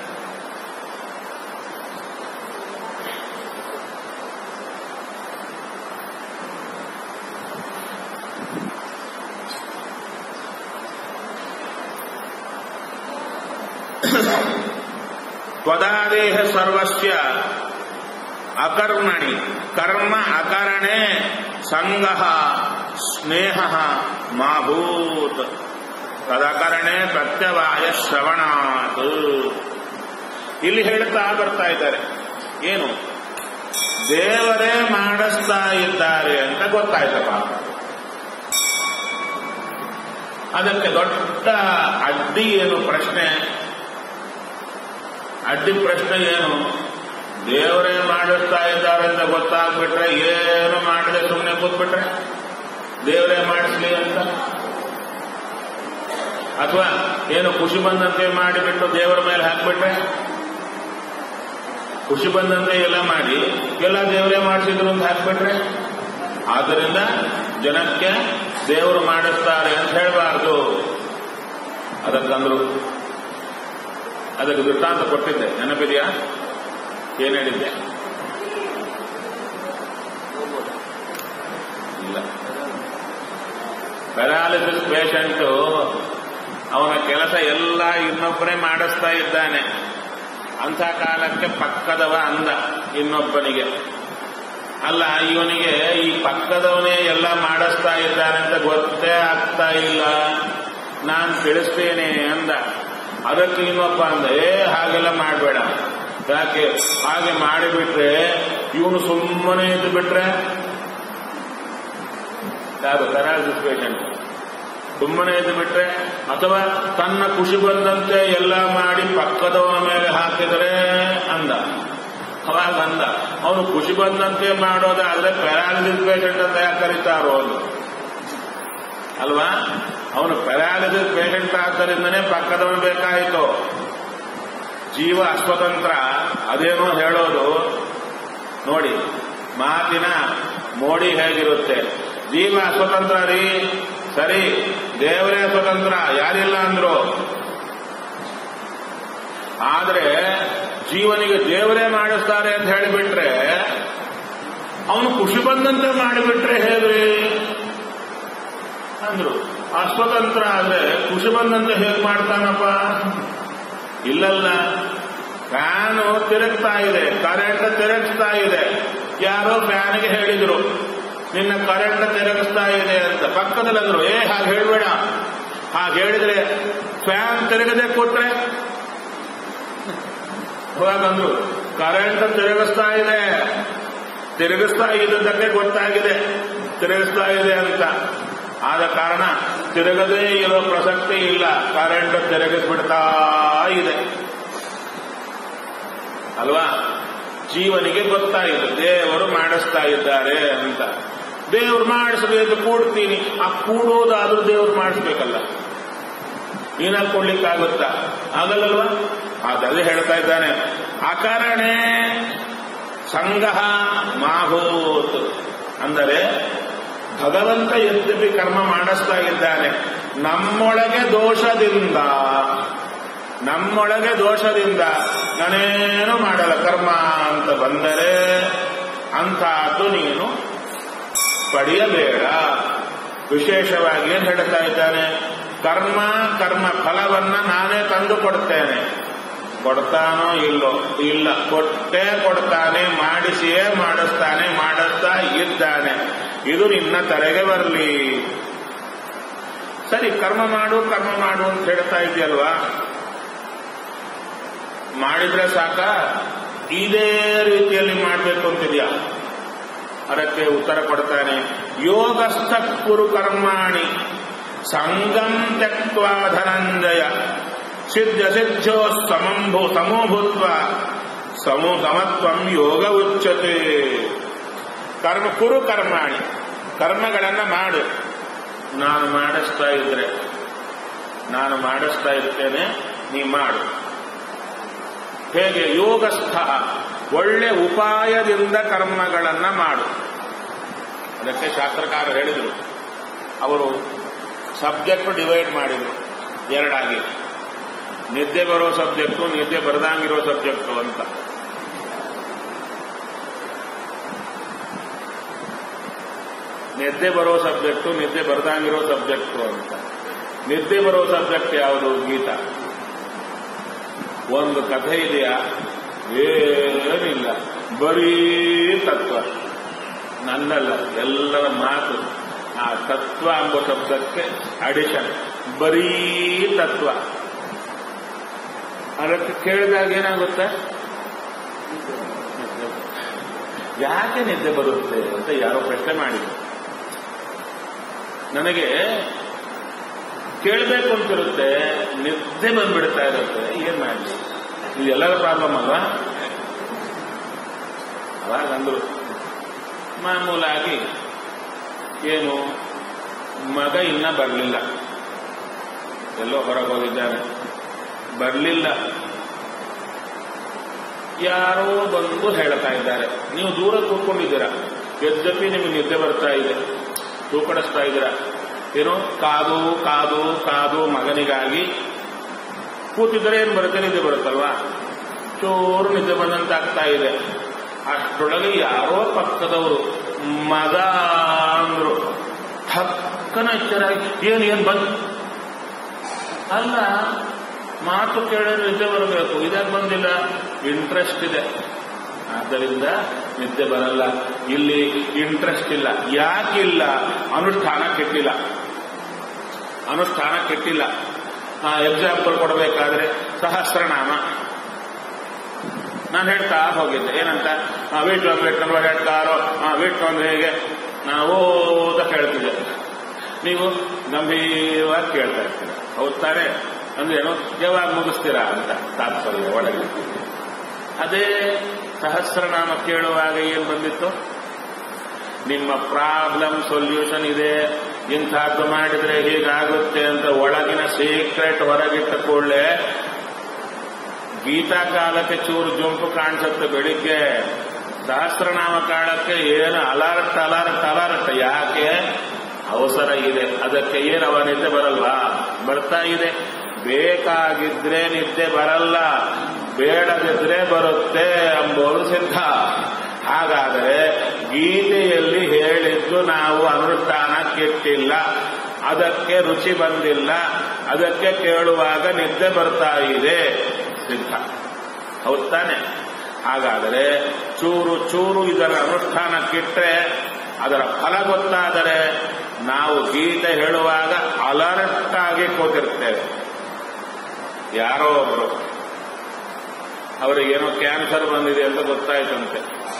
Speaker 1: ತ್ವದಾದೇಹ ಸರ್ವಸ್ಯ ಅಕರ್ಮಣಿ ಕರ್ಮ ಅಕರಣೆ ಸಂಗ ಸ್ನೇಹ ಮಾಭೂತ್ ತದಕರಣೆ ಪ್ರತ್ಯವಾಯ ಶ್ರವಣಾತ್ ಇಲ್ಲಿ ಹೇಳ್ತಾ ಬರ್ತಾ ಇದ್ದಾರೆ ಏನು ದೇವರೇ ಮಾಡಿಸ್ತಾ ಇದ್ದಾರೆ ಅಂತ ಗೊತ್ತಾಯ್ತಪ್ಪ ಅದಕ್ಕೆ ದೊಡ್ಡ ಅಡ್ಡಿ ಏನು ಪ್ರಶ್ನೆ ಅಡ್ಡಿ ಪ್ರಶ್ನೆ ಏನು ದೇವರೇ ಮಾಡಿಸ್ತಾ ಇದ್ದಾರೆ ಅಂತ ಗೊತ್ತಾಗ್ಬಿಟ್ರೆ ಏನು ಮಾಡದೆ ಸುಮ್ಮನೆ ಕೂತ್ಬಿಟ್ರೆ ದೇವರೇ ಮಾಡಿಸ್ಲಿ ಅಂತ ಅಥವಾ ಏನು ಖುಷಿ ಬಂದಂತೆ ಮಾಡಿಬಿಟ್ಟು ದೇವರ ಮೇಲೆ ಹಾಕ್ಬಿಟ್ರೆ ಖುಷಿ ಬಂದಂತೆ ಎಲ್ಲ ಮಾಡಿ ಎಲ್ಲ ದೇವರೇ ಮಾಡಿಸಿದ್ರು ಅಂತ ಹಾಕ್ಬಿಟ್ರೆ ಆದ್ದರಿಂದ ಜನಕ್ಕೆ ದೇವರು ಮಾಡಿಸ್ತಾರೆ ಅಂತ ಹೇಳಬಾರ್ದು ಅದಕ್ಕಂದ್ರು ಅದಕ್ಕೆ ದೃಷ್ಟಾಂತ ಕೊಟ್ಟಿದ್ದೆ ನೆನಪಿದೆಯಾ ಏನ್ ಹೇಳಿದ್ದೆ ಇಲ್ಲ ಪ್ಯಾರಾಲಿಸಿಸ್ ಪೇಷಂಟು ಅವನ ಕೆಲಸ ಎಲ್ಲ ಇನ್ನೊಬ್ಬನೇ ಮಾಡಿಸ್ತಾ ಇದ್ದಾನೆ ಅಂಥ ಕಾಲಕ್ಕೆ ಪಕ್ಕದವ ಅಂದ ಇನ್ನೊಬ್ಬನಿಗೆ ಅಲ್ಲ ಇವನಿಗೆ ಈ ಪಕ್ಕದವನೇ ಎಲ್ಲ ಮಾಡಿಸ್ತಾ ಇದ್ದಾನೆ ಅಂತ ಗೊತ್ತೇ ಆಗ್ತಾ ಇಲ್ಲ ನಾನು ತಿಳಿಸ್ತೇನೆ ಅಂದ ಅದಕ್ಕೆ ಇನ್ನೊಬ್ಬ ಅಂದ ಏ ಹಾಗೆಲ್ಲ ಮಾಡಬೇಡ ಯಾಕೆ ಹಾಗೆ ಮಾಡಿಬಿಟ್ರೆ ಇವನು ಸುಮ್ಮನೆ ಇದ್ದು ಬಿಟ್ರೆ ಯಾರು ಪ್ಯಾರಾಲಿಸಿಸ್ ಪೇಷಂಟ್ ಸುಮ್ಮನೆ ಇದ್ದು ಬಿಟ್ರೆ ಅಥವಾ ತನ್ನ ಖುಷಿ ಬಂದಂತೆ ಎಲ್ಲ ಮಾಡಿ ಪಕ್ಕದವನ ಮೇಲೆ ಹಾಕಿದರೆ ಅಂದ ಅವಾಗ ಅಂದ ಅವನು ಖುಷಿ ಬಂದಂತೆ ಮಾಡೋದಾದ್ರೆ ಪ್ಯಾರಾಲಿಸಿಸ್ ಪೇಷಂಟ್ ಅಂತ ಯಾಕೆ ಕರೀತಾರೋ ಅದು ಅಲ್ವಾ ಅವನು ಪ್ಯಾರಾಲಿಸಿಸ್ ಪೇಷಂಟ್ ಆದ್ದರಿಂದನೇ ಪಕ್ಕದವನು ಬೇಕಾಯಿತು ಜೀವ ಅಸ್ವತಂತ್ರ ಅದೇನೋ ಹೇಳೋದು ನೋಡಿ ಮಾತಿನ ಮೋಡಿ ಹೇಗಿರುತ್ತೆ ಜೀವ ಅಸ್ವತಂತ್ರ ರೀ ಸರಿ ದೇವರೇ ಸ್ವತಂತ್ರ ಯಾರಿಲ್ಲ ಅಂದ್ರು ಆದ್ರೆ ಜೀವನಿಗೆ ದೇವರೇ ಮಾಡಿಸ್ತಾರೆ ಅಂತ ಹೇಳಿಬಿಟ್ರೆ ಅವನು ಖುಷಿ ಬಂದಂತೆ ಮಾಡಿಬಿಟ್ರೆ ಹೇಗ್ರಿ ಅಂದ್ರು ಅಸ್ವತಂತ್ರ ಆದ್ರೆ ಖುಷಿ ಬಂದಂತೆ ಹೇಗ್ ಮಾಡ್ತಾನಪ್ಪ ಇಲ್ಲಲ್ಲ ಫ್ಯಾನು ತಿರುಗ್ತಾ ಇದೆ ಕರೆಂಟ್ ತಿರುಗಿಸ್ತಾ ಇದೆ ಯಾರೋ ಫ್ಯಾನ್ಗೆ ಹೇಳಿದ್ರು ನಿನ್ನ ಕರೆಂಟ್ ತಿರುಗಿಸ್ತಾ ಇದೆ ಅಂತ ಪಕ್ಕದಲ್ಲಿ ಅಂದ್ರು ಏ ಹಾಗೆ ಹೇಳ್ಬೇಡ ಹಾಗೆ ಹೇಳಿದ್ರೆ ಫ್ಯಾನ್ ತಿರುಗದೆ ಕೊಟ್ರೆ ಹೋಗಂದ್ರು ಕರೆಂಟ್ ತಿರುಗಿಸ್ತಾ ಇದೆ ತಿರುಗಿಸ್ತಾ ಇದ್ದದ್ದಕ್ಕೆ ಗೊತ್ತಾಗಿದೆ ತಿರುಗಿಸ್ತಾ ಇದೆ ಅಂತ ಆದ ಕಾರಣ ತಿರುಗದೇ ಇರೋ ಪ್ರಸಕ್ತಿ ಇಲ್ಲ ಕರೆಂಟ್ ತಿರುಗಿಸ್ಬಿಡ್ತಾ ಇದೆ ಅಲ್ವಾ ಜೀವನಿಗೆ ಗೊತ್ತಾಗಿದೆ ದೇವರು ಮಾಡಿಸ್ತಾ ಇದ್ದಾರೆ ಅಂತ ದೇವ್ರು ಮಾಡಿಸಬೇಕು ಕೂಡ್ತೀನಿ ಆ ಕೂಡೋದಾದ್ರೂ ದೇವ್ರು ಮಾಡಿಸ್ಬೇಕಲ್ಲ ನೀನಾಗ ಕೊಡ್ಲಿಕ್ಕಾಗುತ್ತಾ ಆಗಲ್ಲಲ್ವಾ ಅದೇ ಹೇಳ್ತಾ ಇದ್ದಾನೆ ಅಕಾರಣೆ ಸಂಘ ಮಾಭೂತ್ ಅಂದರೆ ಭಗವಂತ ಯದ್ಯಪಿ ಕರ್ಮ ಮಾಡಿಸ್ತಾ ಇದ್ದಾನೆ ನಮ್ಮೊಳಗೆ ದೋಷದಿಂದ ನಮ್ಮೊಳಗೆ ದೋಷದಿಂದ ನಾನೇನು ಮಾಡಲ್ಲ ಕರ್ಮ ಅಂತ ಬಂದರೆ ಅಂಥದ್ದು ನೀನು ಪಡೆಯಬೇಡ ವಿಶೇಷವಾಗಿ ಏನ್ ಹೇಳ್ತಾ ಇದ್ದಾನೆ ಕರ್ಮ ಕರ್ಮ ಫಲವನ್ನ ನಾನೇ ತಂದು ಕೊಡ್ತೇನೆ ಕೊಡ್ತಾನೋ ಇಲ್ಲೋ ಇಲ್ಲ ಕೊಟ್ಟೇ ಕೊಡ್ತಾನೆ ಮಾಡಿಸಿಯೇ ಮಾಡಿಸ್ತಾನೆ ಮಾಡಿಸ್ತಾ ಇದ್ದಾನೆ ಇದು ನಿನ್ನ ತಲೆಗೆ ಬರಲಿ ಸರಿ ಕರ್ಮ ಮಾಡು ಕರ್ಮ ಮಾಡು ಅಂತ ಹೇಳ್ತಾ ಇದೆಯಲ್ವಾ ಮಾಡಿದ್ರೆ ಸಾಕ ಇದೇ ರೀತಿಯಲ್ಲಿ ಮಾಡಬೇಕು ಅಂತಿದ್ಯಾ ಅದಕ್ಕೆ ಉತ್ತರ ಕೊಡ್ತಾನೆ ಯೋಗಸ್ಥ ಕುರು ಕರ್ಮಾಣಿ ಸಂಗಂ ತ್ಯಕ್ವಾ ಧನಂಜಯ ಸಿದ್ಧ ಸಿದ್ಧೋ ಸಮಂಭು ಸಮೋಭೂತ್ವ ಸಮೋ ಸಮತ್ವಂ ಯೋಗ ಉಚ್ಚತೆ ಕರ್ಮ ಕುರು ಕರ್ಮಾಣಿ ಕರ್ಮಗಳನ್ನ ಮಾಡು ನಾನು ಮಾಡಿಸ್ತಾ ಇದ್ರೆ ನಾನು ಮಾಡಿಸ್ತಾ ಇರ್ತೇನೆ ನೀ ಮಾಡು ಹೇಗೆ ಯೋಗಸ್ಥ ಒಳ್ಳೆ ಉಪಾಯದಿಂದ ಕರ್ಮಗಳನ್ನ ಮಾಡು ಅದಕ್ಕೆ ಶಾಸ್ತ್ರಕಾರ ಹೇಳಿದರು ಅವರು ಸಬ್ಜೆಕ್ಟ್ ಡಿವೈಡ್ ಮಾಡಿದರು ಎರಡಾಗಿ ನಿದ್ದೆ ಬರೋ ಸಬ್ಜೆಕ್ಟು ನಿದ್ದೆ ಬರದಂಗಿರೋ ಸಬ್ಜೆಕ್ಟು ಅಂತ ನಿದ್ದೆ ಬರೋ ಸಬ್ಜೆಕ್ಟು ನಿದ್ದೆ ಬರದಂಗಿರೋ ಸಬ್ಜೆಕ್ಟು ಅಂತ ನಿದ್ದೆ ಬರೋ ಸಬ್ಜೆಕ್ಟ್ ಯಾವುದು ಗೀತಾ ಒಂದು ಕಥೆ ಇದೆಯಾ ಏನಿಲ್ಲ ಬರೀ ತತ್ವ ನನ್ನಲ್ಲ ಎಲ್ಲರ ಮಾತು ಆ ತತ್ವ ಎಂಬ ಶಬ್ದಕ್ಕೆ ಅಡಿಷನ್ ಬರೀ ತತ್ವ ಅದಕ್ಕೆ ಕೇಳಿದಾಗ ಏನಾಗುತ್ತೆ ಯಾಕೆ ನಿದ್ದೆ ಬರುತ್ತೆ ಅಂತ ಯಾರೋ ಪ್ರಶ್ನೆ ಮಾಡಿದ್ರು ನನಗೆ ಕೇಳಬೇಕು ಅಂತಿರುತ್ತೆ ನಿದ್ದೆ ಬಂದ್ಬಿಡ್ತಾ ಇರುತ್ತೆ ಏನ್ ಮಾಡಲಿ ಇದು ಎಲ್ಲರ ಪ್ರಾಬ್ಲಮ್ ಅಲ್ವಾ ಅವಾಗ ಅಂದ್ರು ಮಾಮೂಲಾಗಿ ಏನು ಮಗ ಇನ್ನ ಬರಲಿಲ್ಲ ಎಲ್ಲೋ ಹೊರಗೆ ಹೋಗಿದ್ದಾನೆ ಬರಲಿಲ್ಲ ಯಾರೋ ಬಂದು ಹೇಳ್ತಾ ಇದ್ದಾರೆ ನೀವು ದೂರ ಕೂತ್ಕೊಂಡಿದ್ದೀರಾ ಯದ್ಯಪಿ ನಿಮಗೆ ನಿದ್ದೆ ಬರ್ತಾ ಇದೆ ತೂಕಡಿಸ್ತಾ ಇದ್ದೀರಾ ಏನೋ ಕಾದು ಕಾದು ಕಾದು ಮಗನಿಗಾಗಿ ಕೂತಿದ್ರೆ ಏನು ಬರುತ್ತೆ ನಿದ್ದೆ ಬರುತ್ತಲ್ವಾ ಚೋರು ನಿದ್ದೆ ಬಂದಂತಾಗ್ತಾ ಇದೆ ಅಷ್ಟರೊಳಗೆ ಯಾರೋ ಪಕ್ಕದವರು ಮಗ ಅಂದ್ರು ಹಕ್ಕನ ಎಚ್ಚರಾಗಿ ಏನು ಏನು ಬಂದ್ ಅಲ್ಲ ಮಾತು ಕೇಳಿದ್ರೆ ನಿದ್ದೆ ಬರಬೇಕು ಇದಾಗ ಬಂದಿಲ್ಲ ಇಂಟ್ರೆಸ್ಟ್ ಇದೆ ಆದ್ದರಿಂದ ನಿದ್ದೆ ಬರಲ್ಲ ಇಲ್ಲಿ ಇಂಟ್ರೆಸ್ಟ್ ಇಲ್ಲ ಯಾಕಿಲ್ಲ ಅನುಷ್ಠಾನ ಕೆಟ್ಟಿಲ್ಲ ಅನುಷ್ಠಾನ ಕೆಟ್ಟಿಲ್ಲ ಎಕ್ಸಾಂಪಲ್ ಕೊಡಬೇಕಾದ್ರೆ ಸಹಸ್ರನಾಮ ನಾನು ಹೇಳ್ತಾ ಹೋಗಿದ್ದೆ ಏನಂತ ವೀಟ್ ಒಂದು ವೇಟ್ ಹೇಳ್ತಾರೋ ವೀಟ್ ಒಂದು ಹೇಗೆ ನಾವು ಓದ ಹೇಳ್ತಿದ್ದೆ ನೀವು ಗಂಭೀರವಾಗಿ ಕೇಳ್ತಾ ಇರ್ತೀರ ಹೌದ್ ತಾನೆ ಅಂದ್ರೆ ಏನು ಯಾವಾಗ ಮುಗಿಸ್ತೀರಾ ಅಂತ ತಾತ್ಪರ್ಯ ಒಳಗೆ ಅದೇ ಸಹಸ್ರನಾಮ ಕೇಳುವಾಗ ಏನ್ ಬಂದಿತ್ತು ನಿಮ್ಮ ಪ್ರಾಬ್ಲಮ್ ಸೊಲ್ಯೂಷನ್ ಇದೆ ಇಂಥದ್ದು ಮಾಡಿದ್ರೆ ಹೀಗಾಗುತ್ತೆ ಅಂತ ಒಳಗಿನ ಸೀಕ್ರೆಟ್ ಹೊರಗಿಟ್ಟ ಕೂಡಲೇ ಗೀತಾ ಕಾಲಕ್ಕೆ ಚೂರು ಜುಂಪು ಕಾಣಿಸುತ್ತೆ ಬೆಳಿಗ್ಗೆ ಸಹಸ್ರನಾಮ ಕಾಲಕ್ಕೆ ಏನು ಅಲಾರಟ್ ಅಲಾರಟ್ ಅಲಾರಟ್ ಯಾಕೆ ಅವಸರ ಇದೆ ಅದಕ್ಕೆ ಏನು ಅವ ನಿದ್ದೆ ಬರಲ್ವಾ ಬರ್ತಾ ಇದೆ ಬೇಕಾಗಿದ್ರೆ ನಿದ್ದೆ ಬರಲ್ಲ ಬೇಡದಿದ್ರೆ ಬರುತ್ತೆ ಎಂಬುದು ಸಿದ್ಧ ಹಾಗಾದರೆ ಗೀತೆಯಲ್ಲಿ ಹೇಳಿದ್ದು ನಾವು ಅನುಷ್ಠಾನ ಕೆಟ್ಟಿಲ್ಲ ಅದಕ್ಕೆ ರುಚಿ ಬಂದಿಲ್ಲ ಅದಕ್ಕೆ ಕೇಳುವಾಗ ನಿದ್ದೆ ಬರ್ತಾ ಇದೆ ಸಿದ್ಧ ಹೌದ್ ತಾನೆ ಹಾಗಾದರೆ ಚೂರು ಚೂರು ಇದರ ಅನುಷ್ಠಾನಕ್ಕಿಟ್ರೆ ಅದರ ಫಲ ಗೊತ್ತಾದರೆ ನಾವು ಗೀತೆ ಹೇಳುವಾಗ ಅಲರ್ಟ್ ಆಗಿ ಕೂತಿರ್ತೇವೆ ಯಾರೋ ಒಬ್ರು ಅವರಿಗೇನೋ ಕ್ಯಾನ್ಸರ್ ಬಂದಿದೆ ಅಂತ ಗೊತ್ತಾಯ್ತಂತೆ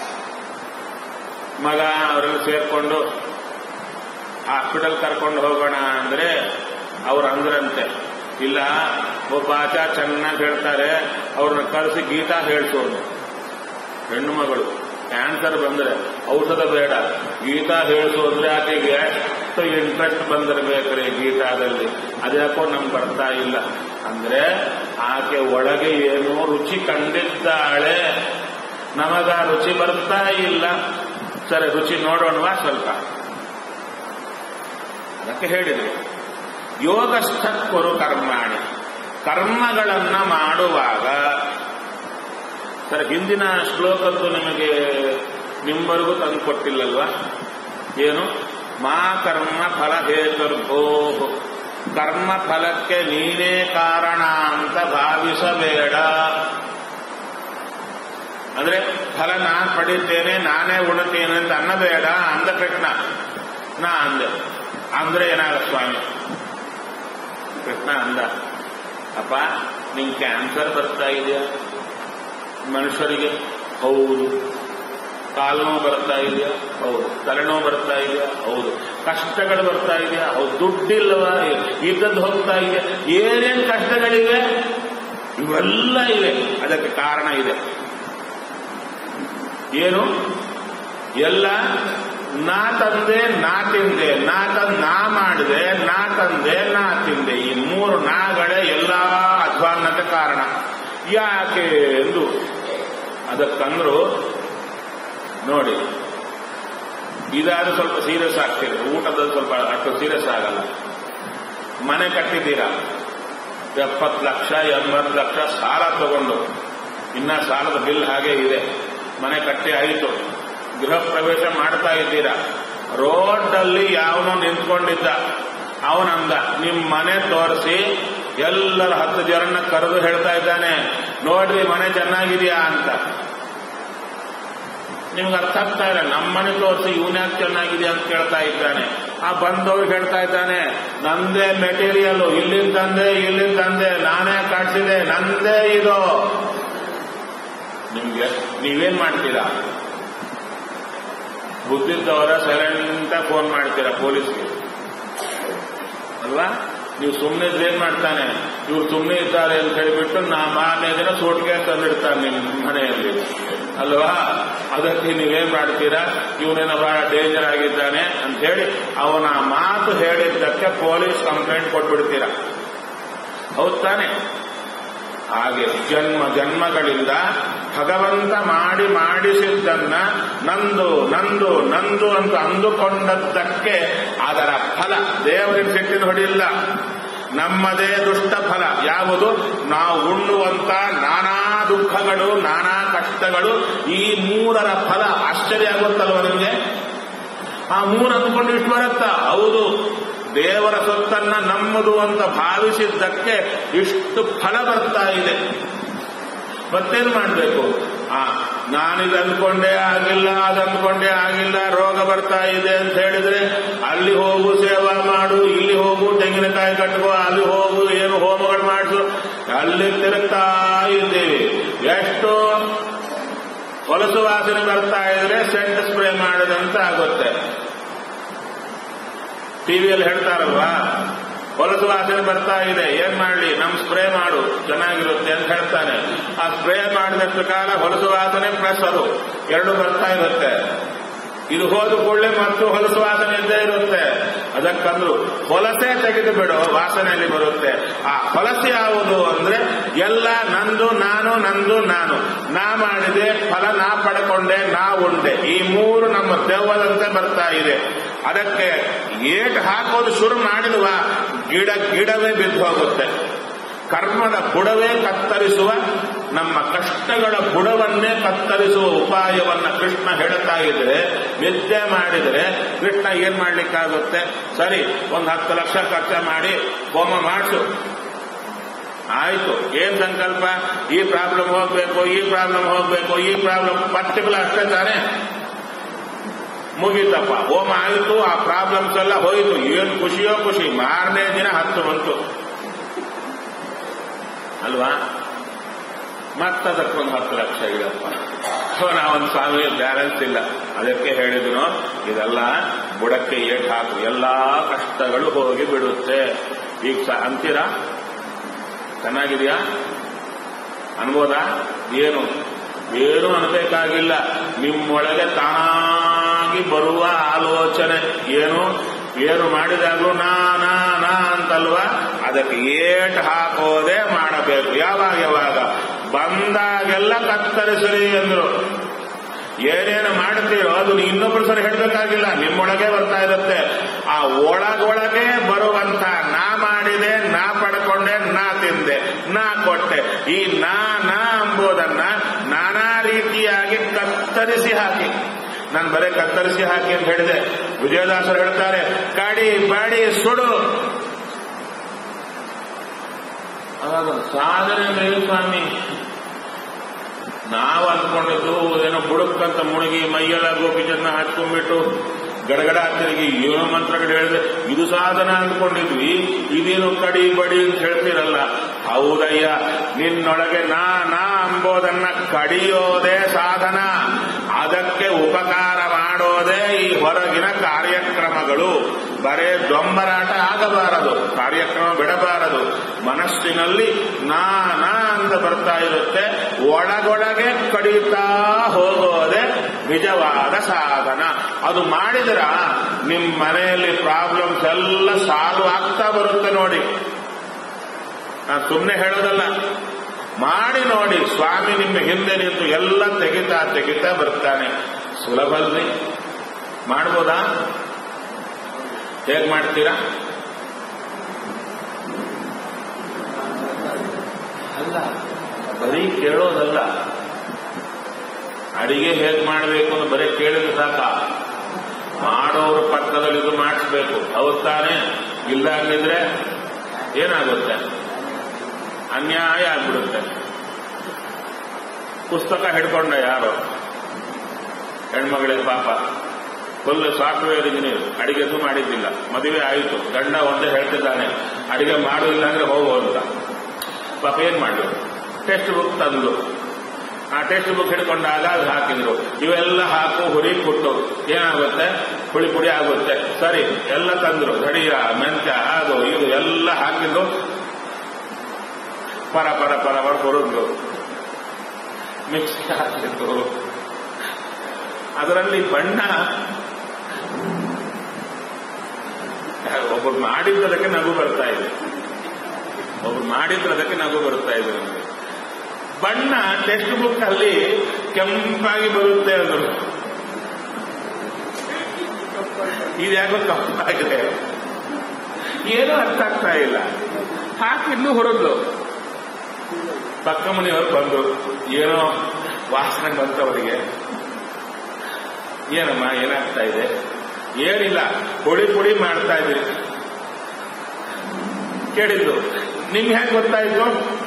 Speaker 1: ಮಗ ಅವರೆಲ್ಲ ಸೇರ್ಕೊಂಡು ಹಾಸ್ಪಿಟಲ್ ಕರ್ಕೊಂಡು ಹೋಗೋಣ ಅಂದ್ರೆ ಅವ್ರು ಅಂದ್ರಂತೆ ಇಲ್ಲ ಒಬ್ಬ ಆಚ ಚೆನ್ನಾಗಿ ಹೇಳ್ತಾರೆ ಅವ್ರನ್ನ ಕರೆಸಿ ಗೀತಾ ಹೇಳ್ಸೋದು ಹೆಣ್ಣು ಮಗಳು ಕ್ಯಾನ್ಸರ್ ಬಂದ್ರೆ ಔಷಧ ಬೇಡ ಗೀತಾ ಹೇಳಿಸು ಅಂದ್ರೆ ಆಕೆಗೆ ಎಷ್ಟು ಇಂಟ್ರೆಸ್ಟ್ ಬಂದಿರಬೇಕ್ರಿ ಗೀತಾದಲ್ಲಿ ಅದ್ಯಾಕೋ ನಮ್ಗೆ ಬರ್ತಾ ಇಲ್ಲ ಅಂದ್ರೆ ಆಕೆ ಒಳಗೆ ಏನೋ ರುಚಿ ಕಂಡಿದ್ದಾಳೆ ನಮಗ ರುಚಿ ಬರ್ತಾ ಇಲ್ಲ ಸರಿ ರುಚಿ ನೋಡೋಣವಾ ಸ್ವಲ್ಪ ಅದಕ್ಕೆ ಹೇಳಿದ್ರು ಯೋಗಸ್ಥ ಕುರು ಕರ್ಮಾಣಿ ಕರ್ಮಗಳನ್ನ ಮಾಡುವಾಗ ಸರ್ ಹಿಂದಿನ ಶ್ಲೋಕದ್ದು ನಿಮಗೆ ನಿಮ್ಮವರೆಗೂ ತಂದು ಕೊಟ್ಟಿಲ್ಲಲ್ವಾ ಏನು ಮಾ ಕರ್ಮ ಫಲ ಹೇತುರ್ಭೋ ಕರ್ಮ ಫಲಕ್ಕೆ ನೀನೇ ಕಾರಣ ಅಂತ ಭಾವಿಸಬೇಡ ಅಂದ್ರೆ ಫಲ ನಾನ್ ಪಡಿತೇನೆ ನಾನೇ ಉಣ್ತೇನೆ ಅಂತ ಅನ್ನಬೇಡ ಅಂದ ಕೃಷ್ಣ ನಾ ಅಂದೆ ಅಂದ್ರೆ ಏನಾಗ ಸ್ವಾಮಿ ಕೃಷ್ಣ ಅಂದ ಅಪ್ಪ ನಿಂಗೆ ಕ್ಯಾನ್ಸರ್ ಬರ್ತಾ ಇದೆಯಾ ಮನುಷ್ಯರಿಗೆ ಹೌದು ಕಾಲು ನೋವು ಬರ್ತಾ ಇದೆಯಾ ಹೌದು ತಲೆನೋವು ಬರ್ತಾ ಇದೆಯಾ ಹೌದು ಕಷ್ಟಗಳು ಬರ್ತಾ ಇದೆಯಾ ಹೌದು ದುಡ್ಡಿಲ್ಲವಾ ಇದ್ದದ್ದು ಹೋಗ್ತಾ ಇದೆಯಾ ಏನೇನ್ ಕಷ್ಟಗಳಿವೆ ಇವೆಲ್ಲ ಇವೆ ಅದಕ್ಕೆ ಕಾರಣ ಇದೆ ಏನು ಎಲ್ಲ ನಾ ತಂದೆ ನಾ ತಿಂದೆ ನಾ ತಂದ್ ನಾ ಮಾಡಿದೆ ನಾ ತಂದೆ ನಾ ತಿಂದೆ ಈ ಮೂರು ನಾಗಳೇ ಎಲ್ಲಾ ಅಧ್ವಾನ್ನಕ್ಕೆ ಕಾರಣ ಯಾಕೆ ಎಂದು ಅದಕ್ಕಂದ್ರು ನೋಡಿ ಇದಾದ್ರೂ ಸ್ವಲ್ಪ ಸೀರಿಯಸ್ ಆಗ್ತಿದೆ ಊಟದಲ್ಲಿ ಸ್ವಲ್ಪ ಅಷ್ಟು ಸೀರಿಯಸ್ ಆಗಲ್ಲ ಮನೆ ಕಟ್ಟಿದ್ದೀರಾ ಎಪ್ಪತ್ತು ಲಕ್ಷ ಎಂಬತ್ತು ಲಕ್ಷ ಸಾಲ ತಗೊಂಡು ಇನ್ನ ಸಾಲದ ಬಿಲ್ ಹಾಗೆ ಇದೆ ಮನೆ ಕಟ್ಟಿ ಆಯಿತು ಗೃಹ ಪ್ರವೇಶ ಮಾಡ್ತಾ ಇದ್ದೀರಾ ರೋಡಲ್ಲಿ ಯಾವನೋ ನಿಂತ್ಕೊಂಡಿದ್ದ ಅವನಂದ ನಿಮ್ ಮನೆ ತೋರಿಸಿ ಎಲ್ಲರ ಹತ್ತು ಜನರನ್ನ ಕರೆದು ಹೇಳ್ತಾ ಇದ್ದಾನೆ ನೋಡ್ರಿ ಮನೆ ಚೆನ್ನಾಗಿದೆಯಾ ಅಂತ ನಿಮ್ಗೆ ಅರ್ಥ ಆಗ್ತಾ ಇಲ್ಲ ನಮ್ಮ ಮನೆ ತೋರಿಸಿ ಇವನ್ಯಾಕೆ ಚೆನ್ನಾಗಿದೆ ಅಂತ ಕೇಳ್ತಾ ಇದ್ದಾನೆ ಆ ಬಂದವ್ರು ಹೇಳ್ತಾ ಇದ್ದಾನೆ ನಂದೇ ಮೆಟೀರಿಯಲ್ ಇಲ್ಲಿಂದ ತಂದೆ ಇಲ್ಲಿಂದ ತಂದೆ ನಾನೇ ಕಟ್ಸಿದೆ ನಂದೇ ಇದು ನಿಮ್ಗೆ ನೀವೇನ್ ಮಾಡ್ತೀರಾ ಬುದ್ಧಿದ್ದವರ ಸೈಲೆಂಟ್ ಫೋನ್ ಮಾಡ್ತೀರಾ ಪೊಲೀಸ್ಗೆ ಅಲ್ವಾ ನೀವು ಸುಮ್ಮನೆ ಏನ್ ಮಾಡ್ತಾನೆ ಇವ್ರು ಸುಮ್ಮನೆ ಇದ್ದಾರೆ ಅಂತ ಹೇಳಿಬಿಟ್ಟು ನಾ ಮಾರನೇ ದಿನ ಸೂಟ್ಗೆ ತಂದಿಡ್ತಾನೆ ನಿಮ್ಮ ಮನೆಯಲ್ಲಿ ಅಲ್ವಾ ಅದಕ್ಕೆ ನೀವೇನ್ ಮಾಡ್ತೀರಾ ಇವನೇನೋ ಬಹಳ ಡೇಂಜರ್ ಆಗಿದ್ದಾನೆ ಅಂತ ಹೇಳಿ ಅವನ ಮಾತು ಹೇಳಿದ್ದಕ್ಕೆ ಪೊಲೀಸ್ ಕಂಪ್ಲೇಂಟ್ ಕೊಟ್ಬಿಡ್ತೀರಾ ಹೌದ್ ತಾನೆ ಹಾಗೆ ಜನ್ಮ ಜನ್ಮಗಳಿಂದ ಭಗವಂತ ಮಾಡಿ ಮಾಡಿಸಿದ್ದನ್ನ ನಂದು ನಂದು ನಂದು ಅಂತ ಅಂದುಕೊಂಡದ್ದಕ್ಕೆ ಅದರ ಫಲ ದೇವರಿಗೆ ಸಿಟ್ಟಿನ ಹೊಡಿಲ್ಲ ನಮ್ಮದೇ ದುಷ್ಟ ಫಲ ಯಾವುದು ನಾವು ಉಣ್ಣುವಂತ ನಾನಾ ದುಃಖಗಳು ನಾನಾ ಕಷ್ಟಗಳು ಈ ಮೂರರ ಫಲ ಆಶ್ಚರ್ಯ ಆಗುತ್ತಲ್ವ ನಿಮಗೆ ಆ ಮೂರು ಅಂದ್ಕೊಂಡು ಇಷ್ಟು ಬರುತ್ತಾ ಹೌದು ದೇವರ ಸೊತ್ತನ್ನ ನಮ್ಮದು ಅಂತ ಭಾವಿಸಿದ್ದಕ್ಕೆ ಇಷ್ಟು ಫಲ ಬರ್ತಾ ಇದೆ ಮತ್ತೇನು ಮಾಡಬೇಕು ಆ ನಾನಿದು ಅಂದ್ಕೊಂಡೇ ಆಗಿಲ್ಲ ಅದು ಅಂದ್ಕೊಂಡೇ ಆಗಿಲ್ಲ ರೋಗ ಬರ್ತಾ ಇದೆ ಅಂತ ಹೇಳಿದ್ರೆ ಅಲ್ಲಿ ಹೋಗು ಸೇವಾ ಮಾಡು ಇಲ್ಲಿ ಹೋಗು ತೆಂಗಿನಕಾಯಿ ಕಟ್ಟುವ ಅಲ್ಲಿ ಹೋಗು ಏನು ಹೋಮಗಳು ಮಾಡಿಸು ಅಲ್ಲಿ ತಿರುಗ್ತಾ ಇದ್ದೀವಿ ಎಷ್ಟು ಹೊಲಸು ವಾಸನೆ ಬರ್ತಾ ಇದ್ರೆ ಸೆಂಟ್ ಸ್ಪ್ರೇ ಮಾಡದಂತ ಆಗುತ್ತೆ ಟಿವಿಯಲ್ಲಿ ಹೇಳ್ತಾರಲ್ವಾ ಹೊಲಸು ವಾಸನೆ ಬರ್ತಾ ಇದೆ ಏನ್ ಮಾಡ್ಲಿ ನಮ್ ಸ್ಪ್ರೇ ಮಾಡು ಚೆನ್ನಾಗಿರುತ್ತೆ ಅಂತ ಹೇಳ್ತಾನೆ ಆ ಸ್ಪ್ರೇ ಮಾಡಿದಷ್ಟು ಕಾಲ ಹೊಲಸು ವಾಸನೆ ಪ್ಲಸ್ ಅದು ಎರಡು ಬರ್ತಾ ಇರುತ್ತೆ ಇದು ಹೋದ ಕೂಡಲೇ ಮತ್ತು ಹೊಲಸು ವಾಸನೆ ಇದ್ದೇ ಇರುತ್ತೆ ಅದಕ್ಕಂದ್ರು ಹೊಲಸೆ ತೆಗೆದು ಬಿಡು ವಾಸನೆಯಲ್ಲಿ ಬರುತ್ತೆ ಆ ಹೊಲಸು ಯಾವುದು ಅಂದ್ರೆ ಎಲ್ಲ ನಂದು ನಾನು ನಂದು ನಾನು ನಾ ಮಾಡಿದೆ ಫಲ ನಾ ಪಡ್ಕೊಂಡೆ ನಾ ಉಂಡೆ ಈ ಮೂರು ನಮ್ಮ ದೆವ್ವದಂತೆ ಬರ್ತಾ ಇದೆ ಅದಕ್ಕೆ ಏಟ್ ಹಾಕೋದು ಶುರು ಮಾಡಿದ್ವ ಗಿಡ ಗಿಡವೇ ಬಿದ್ದು ಹೋಗುತ್ತೆ ಕರ್ಮದ ಬುಡವೇ ಕತ್ತರಿಸುವ ನಮ್ಮ ಕಷ್ಟಗಳ ಬುಡವನ್ನೇ ಕತ್ತರಿಸುವ ಉಪಾಯವನ್ನ ಕೃಷ್ಣ ಹೇಳ್ತಾ ಇದ್ರೆ ನಿದ್ದೆ ಮಾಡಿದ್ರೆ ಕೃಷ್ಣ ಏನ್ ಮಾಡ್ಲಿಕ್ಕಾಗುತ್ತೆ ಸರಿ ಒಂದು ಹತ್ತು ಲಕ್ಷ ಖರ್ಚು ಮಾಡಿ ಹೋಮ ಮಾಡಿಸು ಆಯ್ತು ಏನ್ ಸಂಕಲ್ಪ ಈ ಪ್ರಾಬ್ಲಮ್ ಹೋಗ್ಬೇಕು ಈ ಪ್ರಾಬ್ಲಮ್ ಹೋಗ್ಬೇಕು ಈ ಪ್ರಾಬ್ಲಮ್ ಪರ್ಟಿಕ್ಯುಲರ್ ಅಷ್ಟೇ ತಾನೆ ಮುಗೀತಪ್ಪ ಹೋಮ ಆಯಿತು ಆ ಪ್ರಾಬ್ಲಮ್ಸ್ ಎಲ್ಲ ಹೋಯಿತು ಏನು ಖುಷಿಯೋ ಖುಷಿ ಮಾರನೇ ದಿನ ಹತ್ತು ಬಂತು ಅಲ್ವಾ ಮತ್ತದಕ್ಕೊಂದು ಹತ್ತು ಲಕ್ಷ ಇದಪ್ಪ ನಾವೊಂದು ಸ್ವಾಮಿ ಬ್ಯಾಲೆನ್ಸ್ ಇಲ್ಲ ಅದಕ್ಕೆ ಹೇಳಿದ್ರು ಇದೆಲ್ಲ ಬುಡಕ್ಕೆ ಏಟ್ ಹಾಕು ಎಲ್ಲಾ ಕಷ್ಟಗಳು ಹೋಗಿ ಬಿಡುತ್ತೆ ಈಗ ಸ ಅಂತೀರಾ ಚೆನ್ನಾಗಿದೆಯಾ ಅನ್ಬೋದ ಏನು ಏನು ಅನ್ಬೇಕಾಗಿಲ್ಲ ನಿಮ್ಮೊಳಗೆ ತಾನಾಗಿ ಬರುವ ಆಲೋಚನೆ ಏನು ಏನು ಮಾಡಿದಾಗಲೂ ನಾ ನಾ ನಾ ಅಂತಲ್ವಾ ಅದಕ್ಕೆ ಏಟ್ ಹಾಕೋದೇ ಮಾಡಬೇಕು ಯಾವಾಗ ಯಾವಾಗ ಬಂದಾಗೆಲ್ಲ ಕತ್ತರಿಸಲಿ ಎಂದ್ರು ಏನೇನು ಮಾಡ್ತೀರೋ ಅದು ಇನ್ನೊಬ್ಬರು ಸರಿ ಹೇಳಬೇಕಾಗಿಲ್ಲ ನಿಮ್ಮೊಳಗೆ ಬರ್ತಾ ಇರುತ್ತೆ ಆ ಒಳಗೊಳಗೆ ಬರುವಂತ ನಾ ಮಾಡಿದೆ ನಾ ಪಡ್ಕೊಂಡೆ ನಾ ತಿಂದೆ ನಾ ಕೊಟ್ಟೆ ಈ ನಾ ನಾ ಎಂಬುದನ್ನ ನಾನಾ ರೀತಿಯಾಗಿ ಕತ್ತರಿಸಿ ಹಾಕಿ ನಾನು ಬರೇ ಕತ್ತರಿಸಿ ಹಾಕಿ ಅಂತ ಹೇಳಿದೆ ವಿಜಯದಾಸರು ಹೇಳ್ತಾರೆ ಕಾಡಿ ಬಾಡಿ ಸುಡು ಅವಾಗ ಸಾಧನೆ ಅಂದ್ರೆ ಸ್ವಾಮಿ ನಾವು ಅಂದ್ಕೊಂಡಿದ್ದು ಏನೋ ಬುಡಕ್ಕಂತ ಮುಳುಗಿ ಮೈಯೆಲ್ಲ ಗೋಪಿಚಂದ ಹಚ್ಕೊಂಡ್ಬಿಟ್ಟು ಗಡಗಡ ತಿರುಗಿ ಏನೋ ಮಂತ್ರಗಳು ಹೇಳಿದ್ರೆ ಇದು ಸಾಧನ ಅಂದ್ಕೊಂಡಿದ್ವಿ ಇದೇನು ಕಡಿ ಬಡಿ ಅಂತ ಹೇಳ್ತೀರಲ್ಲ ಹೌದಯ್ಯ ನಿನ್ನೊಳಗೆ ನಾ ನಾ ಅಂಬೋದನ್ನ ಕಡಿಯೋದೇ ಸಾಧನ ಅದಕ್ಕೆ ಉಪಕಾರ ಮಾಡೋದೇ ಈ ಹೊರಗಿನ ಕಾರ್ಯಕ್ರಮಗಳು ಬರೇ ದೊಂಬರಾಟ ಆಗಬಾರದು ಕಾರ್ಯಕ್ರಮ ಬಿಡಬಾರದು ಮನಸ್ಸಿನಲ್ಲಿ ನಾ ನಾ ಅಂತ ಬರ್ತಾ ಇರುತ್ತೆ ಒಳಗೊಳಗೆ ಕಡಿತಾ ಹೋಗೋದೇ ನಿಜವಾದ ಸಾಧನ ಅದು ಮಾಡಿದ್ರ ನಿಮ್ಮ ಮನೆಯಲ್ಲಿ ಪ್ರಾಬ್ಲಮ್ಸ್ ಎಲ್ಲ ಸಾಲ್ವ್ ಆಗ್ತಾ ಬರುತ್ತೆ ನೋಡಿ ನಾನು ಸುಮ್ಮನೆ ಹೇಳೋದಲ್ಲ ಮಾಡಿ ನೋಡಿ ಸ್ವಾಮಿ ನಿಮ್ಮ ಹಿಂದೆ ನಿಂತು ಎಲ್ಲ ತೆಗಿತಾ ತೆಗಿತಾ ಬರ್ತಾನೆ ಸುಲಭಲ್ರಿ ಮಾಡ್ಬೋದಾ ಹೇಗ್ ಮಾಡ್ತೀರಾ ಅಲ್ಲ ಬರೀ ಕೇಳೋದಲ್ಲ ಅಡಿಗೆ ಹೇಗ್ ಮಾಡಬೇಕು ಅಂತ ಬರೀ ಕೇಳಿದ್ರೆ ಸಾಕ ಮಾಡೋರ ಪಕ್ಕದಲ್ಲಿ ಇದು ಮಾಡಿಸ್ಬೇಕು ಹೌದ್ ತಾನೇ ಇಲ್ಲ ಅಂದಿದ್ರೆ ಏನಾಗುತ್ತೆ ಅನ್ಯಾಯ ಆಗ್ಬಿಡುತ್ತೆ ಪುಸ್ತಕ ಹಿಡ್ಕೊಂಡ ಯಾರು ಹೆಣ್ಮಗಳಿಗೆ ಪಾಪ ಫುಲ್ ಸಾಫ್ಟ್ವೇರ್ ಇಂಜಿನಿಯರ್ ಅಡಿಗೆದು ಮಾಡಿದ್ದಿಲ್ಲ ಮದುವೆ ಆಯಿತು ಗಂಡ ಒಂದೇ ಹೇಳ್ತಿದ್ದಾನೆ ಅಡಿಗೆ ಮಾಡುವುದಿಲ್ಲ ಅಂದ್ರೆ ಹೋಗು ಅಂತ ಪಾಪ ಏನ್ ಮಾಡಿದ್ರು ಟೆಕ್ಸ್ಟ್ ಬುಕ್ ತಂದು ಆ ಟೆಕ್ಸ್ಟ್ ಬುಕ್ ಹಿಡ್ಕೊಂಡಾಗ ಅದು ಹಾಕಿದ್ರು ಇವೆಲ್ಲ ಹಾಕು ಹುರಿ ಕೊಟ್ಟು ಏನಾಗುತ್ತೆ ಪುಳಿ ಪುಡಿ ಆಗುತ್ತೆ ಸರಿ ಎಲ್ಲ ತಂದ್ರು ಧಡಿಯ ಮೆಂತ್ಯ ಅದು ಇದು ಎಲ್ಲ ಹಾಕಿದ್ರು ಪರ ಪರ ಪರ ಪರ ಹುರಿದ್ರು ಮಿಕ್ಸಿ ಹಾಕಿದ್ರು ಅದರಲ್ಲಿ ಬಣ್ಣ ಒಬ್ಬರು ಮಾಡಿದ್ದದಕ್ಕೆ ನಗು ಬರ್ತಾ ಇದೆ ಒಬ್ರು ಮಾಡಿದ್ರದಕ್ಕೆ ನಗು ಬರ್ತಾ ಇದೆ ನಮಗೆ ಬಣ್ಣ ಟೆಕ್ಸ್ಟ್ ಬುಕ್ ಅಲ್ಲಿ ಕೆಂಪಾಗಿ ಬರುತ್ತೆ ಅಂದರು ಇದ್ಯಾಕೋ ಕಪ್ಪಾಗಿದೆ ಏನೂ ಅರ್ಥ ಆಗ್ತಾ ಇಲ್ಲ ಹಾಕಿದ್ಲು ಹೊರದ್ಲು ಪಕ್ಕ ಮನೆಯವರು ಬಂದರು ಏನೋ ವಾಸನೆ ಬಂತವರಿಗೆ ಏನಮ್ಮ ಏನಾಗ್ತಾ ಇದೆ ಏನಿಲ್ಲ ಪುಡಿ ಪುಡಿ ಮಾಡ್ತಾ ಇದ್ದೀರಿ ಕೇಳಿದ್ದು ನಿಮ್ಗೆ ಹೆಂಗೆ ಗೊತ್ತಾಯ್ತು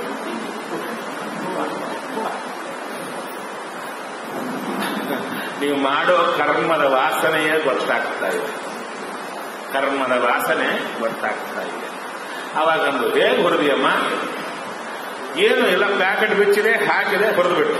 Speaker 1: ನೀವು ಮಾಡೋ ಕರ್ಮದ ವಾಸನೆಯೇ ಗೊತ್ತಾಗ್ತಾ ಇದೆ ಕರ್ಮದ ವಾಸನೆ ಗೊತ್ತಾಗ್ತಾ ಇದೆ ಅವಾಗಂದು ಹೇಗೆ ಹುರಿದಿಯಮ್ಮ ಏನು ಎಲ್ಲ ಪ್ಯಾಕೆಟ್ ಬಿಚ್ಚಿದೆ ಹಾಕಿದೆ ಹುರಿದು ಬಿಟ್ಟು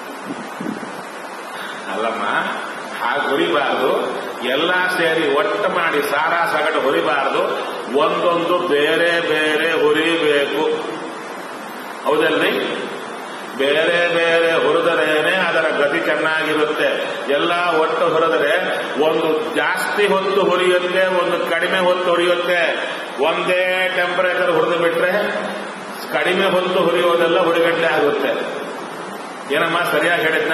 Speaker 1: ಅಲ್ಲಮ್ಮ ಹಾಗೆ ಹುರಿಬಾರ್ದು ಎಲ್ಲ ಸೇರಿ ಒಟ್ಟು ಮಾಡಿ ಸಾರಾ ಸಗಟು ಹುರಿಬಾರ್ದು ಒಂದೊಂದು ಬೇರೆ ಬೇರೆ ಹುರಿಬೇಕು ಹೌದಲ್ರಿ ಬೇರೆ ಬೇರೆ ಹುರಿದರೇನೆ ಅದರ ಗತಿ ಚೆನ್ನಾಗಿರುತ್ತೆ ಎಲ್ಲ ಒಟ್ಟು ಹುರಿದರೆ ಒಂದು ಜಾಸ್ತಿ ಹೊತ್ತು ಹುರಿಯುತ್ತೆ ಒಂದು ಕಡಿಮೆ ಹೊತ್ತು ಹುರಿಯುತ್ತೆ ಒಂದೇ ಟೆಂಪರೇಚರ್ ಹುರಿದು ಬಿಟ್ರೆ ಕಡಿಮೆ ಹೊತ್ತು ಹುರಿಯೋದೆಲ್ಲ ಹುರಿಗಡ್ಡೆ ಆಗುತ್ತೆ ಏನಮ್ಮ ಸರಿಯಾಗಿ ಹೇಳಿದ್ನ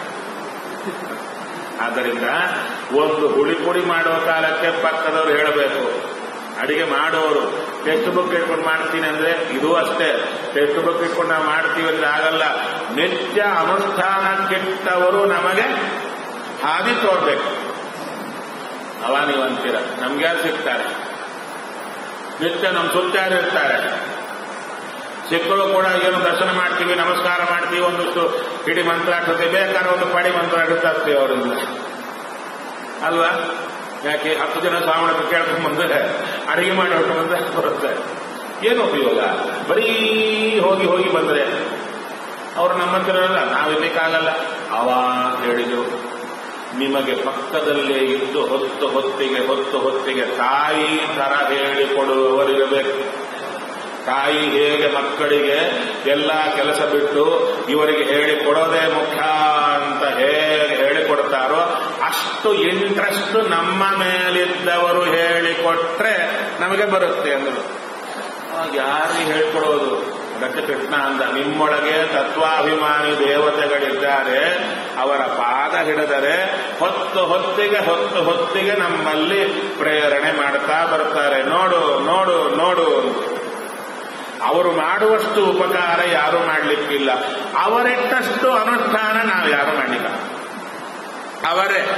Speaker 1: ಆದ್ದರಿಂದ ಒಂದು ಹುಳಿ ಪುಡಿ ಮಾಡುವ ಕಾಲಕ್ಕೆ ಪಕ್ಕದವ್ರು ಹೇಳಬೇಕು ಅಡಿಗೆ ಮಾಡೋರು ಟೆಕ್ಸ್ಟ್ ಬುಕ್ ಇಟ್ಕೊಂಡು ಮಾಡ್ತೀನಿ ಅಂದ್ರೆ ಇದು ಅಷ್ಟೇ ಟೆಕ್ಸ್ಟ್ ಬುಕ್ ಇಟ್ಕೊಂಡು ನಾವು ಮಾಡ್ತೀವಿ ಅಂದ್ರೆ ಆಗಲ್ಲ ನಿತ್ಯ ಅನುಷ್ಠಾನಕ್ಕಿಟ್ಟವರು ನಮಗೆ ಹಾದಿ ತೋರ್ಬೇಕು ಅವ ನೀವು ಅಂತೀರ ನಮ್ಗೆ ಯಾರು ಸಿಗ್ತಾರೆ ನಿತ್ಯ ನಮ್ಮ ಸುತ್ತಾರು ಇರ್ತಾರೆ ಸಿಕ್ಕರು ಕೂಡ ಏನು ದರ್ಶನ ಮಾಡ್ತೀವಿ ನಮಸ್ಕಾರ ಮಾಡ್ತೀವಿ ಒಂದಷ್ಟು ಹಿಡಿ ಮಂತ್ರ ಆಡ್ತದೆ ಬೇಕಾದ್ರೆ ಒಂದು ಪಡಿ ಮಂತ್ರ ಆಡುತ್ತೀವಿ ಅವರಿಂದ ಅಲ್ವಾ ಯಾಕೆ ಹತ್ತು ಜನ ಶ್ರಾವಣಕ್ಕೆ ಕೇಳ್ಕೊಂಡು ಬಂದರೆ ಅಡಿಗೆ ಮಾಡಿ ಹೊಟ್ಟು ಬಂದ್ರೆ ಬರುತ್ತೆ ಏನು ಉಪಯೋಗ ಬರೀ ಹೋಗಿ ಹೋಗಿ ಬಂದರೆ ಅವ್ರು ನಮ್ಮಂತಿರಲ್ಲ ನಾವಿರ್ಲಿಕ್ಕಾಗಲ್ಲ ಅವಾಗ ಹೇಳಿದ್ರು ನಿಮಗೆ ಪಕ್ಕದಲ್ಲೇ ಇದ್ದು ಹೊತ್ತು ಹೊತ್ತಿಗೆ ಹೊತ್ತು ಹೊತ್ತಿಗೆ ತಾಯಿ ತರ ಹೇಳಿಕೊಡುವವರಿರಬೇಕು ತಾಯಿ ಹೇಗೆ ಮಕ್ಕಳಿಗೆ ಎಲ್ಲ ಕೆಲಸ ಬಿಟ್ಟು ಇವರಿಗೆ ಹೇಳಿಕೊಡೋದೇ ಮುಖ್ಯ ಅಂತ ಹೇಗೆ ಹೇಳಿಕೊಡ್ತಾರೋ ಅಷ್ಟು ಇಂಟ್ರೆಸ್ಟ್ ನಮ್ಮ ಮೇಲಿದ್ದವರು ಹೇಳಿಕೊಟ್ರೆ ನಮಗೆ ಬರುತ್ತೆ ಅಂದರು ಯಾರಿಗೆ ಹೇಳ್ಕೊಡೋದು ಅದಕ್ಕೆ ಕೃಷ್ಣ ಅಂದ ನಿಮ್ಮೊಳಗೆ ತತ್ವಾಭಿಮಾನಿ ದೇವತೆಗಳಿದ್ದಾರೆ ಅವರ ಪಾದ ಹಿಡಿದರೆ ಹೊತ್ತು ಹೊತ್ತಿಗೆ ಹೊತ್ತು ಹೊತ್ತಿಗೆ ನಮ್ಮಲ್ಲಿ ಪ್ರೇರಣೆ ಮಾಡ್ತಾ ಬರ್ತಾರೆ ನೋಡು ನೋಡು ನೋಡು ಅವರು ಮಾಡುವಷ್ಟು ಉಪಕಾರ ಯಾರು ಮಾಡಲಿಕ್ಕಿಲ್ಲ ಅವರಿಟ್ಟಷ್ಟು ಅನುಷ್ಠಾನ ನಾವು ಯಾರು ಮಾಡಲಿಲ್ಲ ಅವರೇ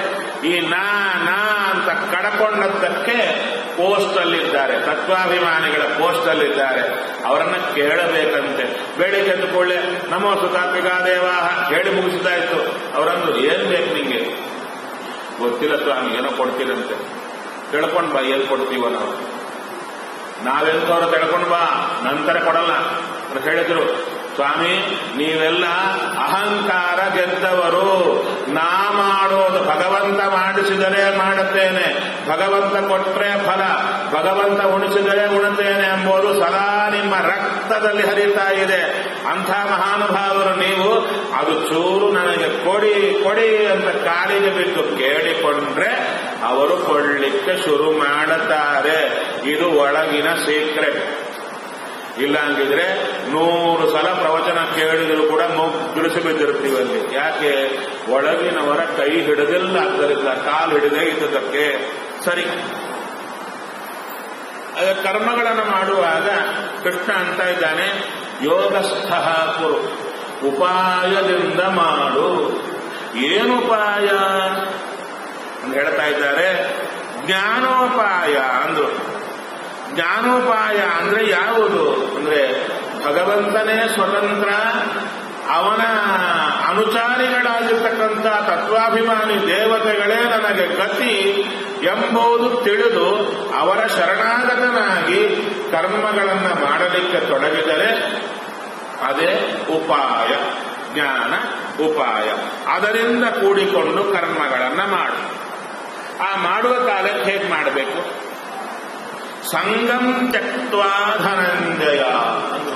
Speaker 1: ಈ ನಾ ನಾ ಅಂತ ಕಡಕೊಂಡದ್ದಕ್ಕೆ ಪೋಸ್ಟ್ ಅಲ್ಲಿದ್ದಾರೆ ತತ್ವಾಭಿಮಾನಿಗಳ ಪೋಸ್ಟ್ ಅಲ್ಲಿದ್ದಾರೆ ಅವರನ್ನ ಕೇಳಬೇಕಂತೆ ಬೆಳಿಗ್ಗೆ ಎದ್ದ ಕೂಡಲೇ ನಮೋ ಸುತಾತ್ಮಿಕಾ ದೇವಾಹ ಹೇಳಿ ಮುಗಿಸಿದಾಯ್ತು ಅವರಂದ್ರು ಏನ್ ಬೇಕು ನಿಂಗೆ ಗೊತ್ತಿಲ್ಲ ಸ್ವಾಮಿ ಏನೋ ಕೊಡ್ತೀರಂತೆ ತಿಳ್ಕೊಂಡ್ ಬಾ ಎಲ್ಲಿ ಕೊಡ್ತೀವ ನಾವು ನಾವೆಂತವ್ರು ತಿಳ್ಕೊಂಡ್ ಬಾ ನಂತರ ಕೊಡಲ್ಲ ಅಂತ ಹೇಳಿದ್ರು ಸ್ವಾಮಿ ನೀವೆಲ್ಲ ಅಹಂಕಾರ ಗೆದ್ದವರು ನಾ ಮಾಡೋದು ಭಗವಂತ ಮಾಡಿಸಿದರೆ ಮಾಡುತ್ತೇನೆ ಭಗವಂತ ಕೊಟ್ರೆ ಫಲ ಭಗವಂತ ಉಣಿಸಿದರೆ ಉಣುತ್ತೇನೆ ಎಂಬುದು ಸದಾ ನಿಮ್ಮ ರಕ್ತದಲ್ಲಿ ಹರಿತಾ ಇದೆ ಅಂಥ ಮಹಾನುಭಾವರು ನೀವು ಅದು ಚೂರು ನನಗೆ ಕೊಡಿ ಕೊಡಿ ಅಂತ ಕಾಲಿಗೆ ಬಿದ್ದು ಕೇಳಿಕೊಂಡ್ರೆ ಅವರು ಕೊಡ್ಲಿಕ್ಕೆ ಶುರು ಮಾಡುತ್ತಾರೆ ಇದು ಒಳಗಿನ ಸೀಕ್ರೆಟ್ ಇಲ್ಲ ಹಂಗಿದ್ರೆ ನೂರು ಸಲ ಪ್ರವಚನ ಕೇಳಿದ್ರು ಕೂಡ ಮುಗ್ಗಿರಿಸಿ ಬಿದ್ದಿರ್ತೀವಿ ಅಲ್ಲಿ ಯಾಕೆ ಒಳಗಿನವರ ಕೈ ಹಿಡಿದಿಲ್ಲ ಆದ್ದರಿಂದ ಕಾಲು ಹಿಡಿದೇ ಇದ್ದದಕ್ಕೆ ಸರಿ ಅದ ಕರ್ಮಗಳನ್ನು ಮಾಡುವಾಗ ಕೃಷ್ಣ ಅಂತ ಇದ್ದಾನೆ ಯೋಗಸ್ಥ ಕುರು ಉಪಾಯದಿಂದ ಮಾಡು ಏನು ಉಪಾಯ ಅಂತ ಹೇಳ್ತಾ ಇದ್ದಾರೆ ಜ್ಞಾನೋಪಾಯ ಅಂದ್ರು ಜ್ಞಾನೋಪಾಯ ಅಂದ್ರೆ ಯಾವುದು ಅಂದ್ರೆ ಭಗವಂತನೇ ಸ್ವತಂತ್ರ ಅವನ ಅನುಚಾರಿಗಳಾಗಿರ್ತಕ್ಕಂಥ ತತ್ವಾಭಿಮಾನಿ ದೇವತೆಗಳೇ ನನಗೆ ಗತಿ ಎಂಬುದು ತಿಳಿದು ಅವರ ಶರಣಾಗತನಾಗಿ ಕರ್ಮಗಳನ್ನ ಮಾಡಲಿಕ್ಕೆ ತೊಡಗಿದರೆ ಅದೇ ಉಪಾಯ ಜ್ಞಾನ ಉಪಾಯ ಅದರಿಂದ ಕೂಡಿಕೊಂಡು ಕರ್ಮಗಳನ್ನ ಮಾಡು ಆ ಮಾಡುವ ಕಾಲಕ್ಕೆ ಹೇಗೆ ಮಾಡಬೇಕು ಸಂಗಂ ತ್ಯಕ್ವಾ ಧನಂಜಯ ಅಂದ್ರು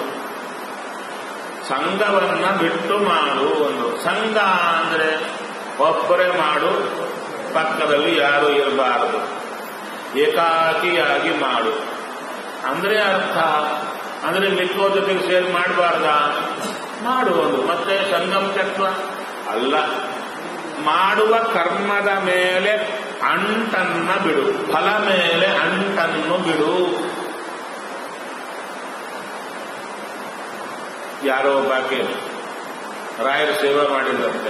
Speaker 1: ಸಂಘವನ್ನ ಬಿಟ್ಟು ಮಾಡು ಒಂದು ಸಂಘ ಅಂದ್ರೆ ಒಬ್ಬರೇ ಮಾಡು ಪಕ್ಕದಲ್ಲಿ ಯಾರು ಇರಬಾರದು ಏಕಾಕಿಯಾಗಿ ಮಾಡು ಅಂದ್ರೆ ಅರ್ಥ ಅಂದ್ರೆ ಮಿಕ್ಕೋ ಜೊತೆಗೆ ಸೇರಿ ಮಾಡಬಾರ್ದ ಮಾಡು ಒಂದು ಮತ್ತೆ ಸಂಗಮ್ ತತ್ವ ಅಲ್ಲ ಮಾಡುವ ಕರ್ಮದ ಮೇಲೆ ಅಂಟನ್ನ ಬಿಡು ಫಲ ಮೇಲೆ ಅಂಟನ್ನು ಬಿಡು ಯಾರೋ ಬಾಕಿ ರಾಯರ ಸೇವೆ ಮಾಡಿದ್ರಂತೆ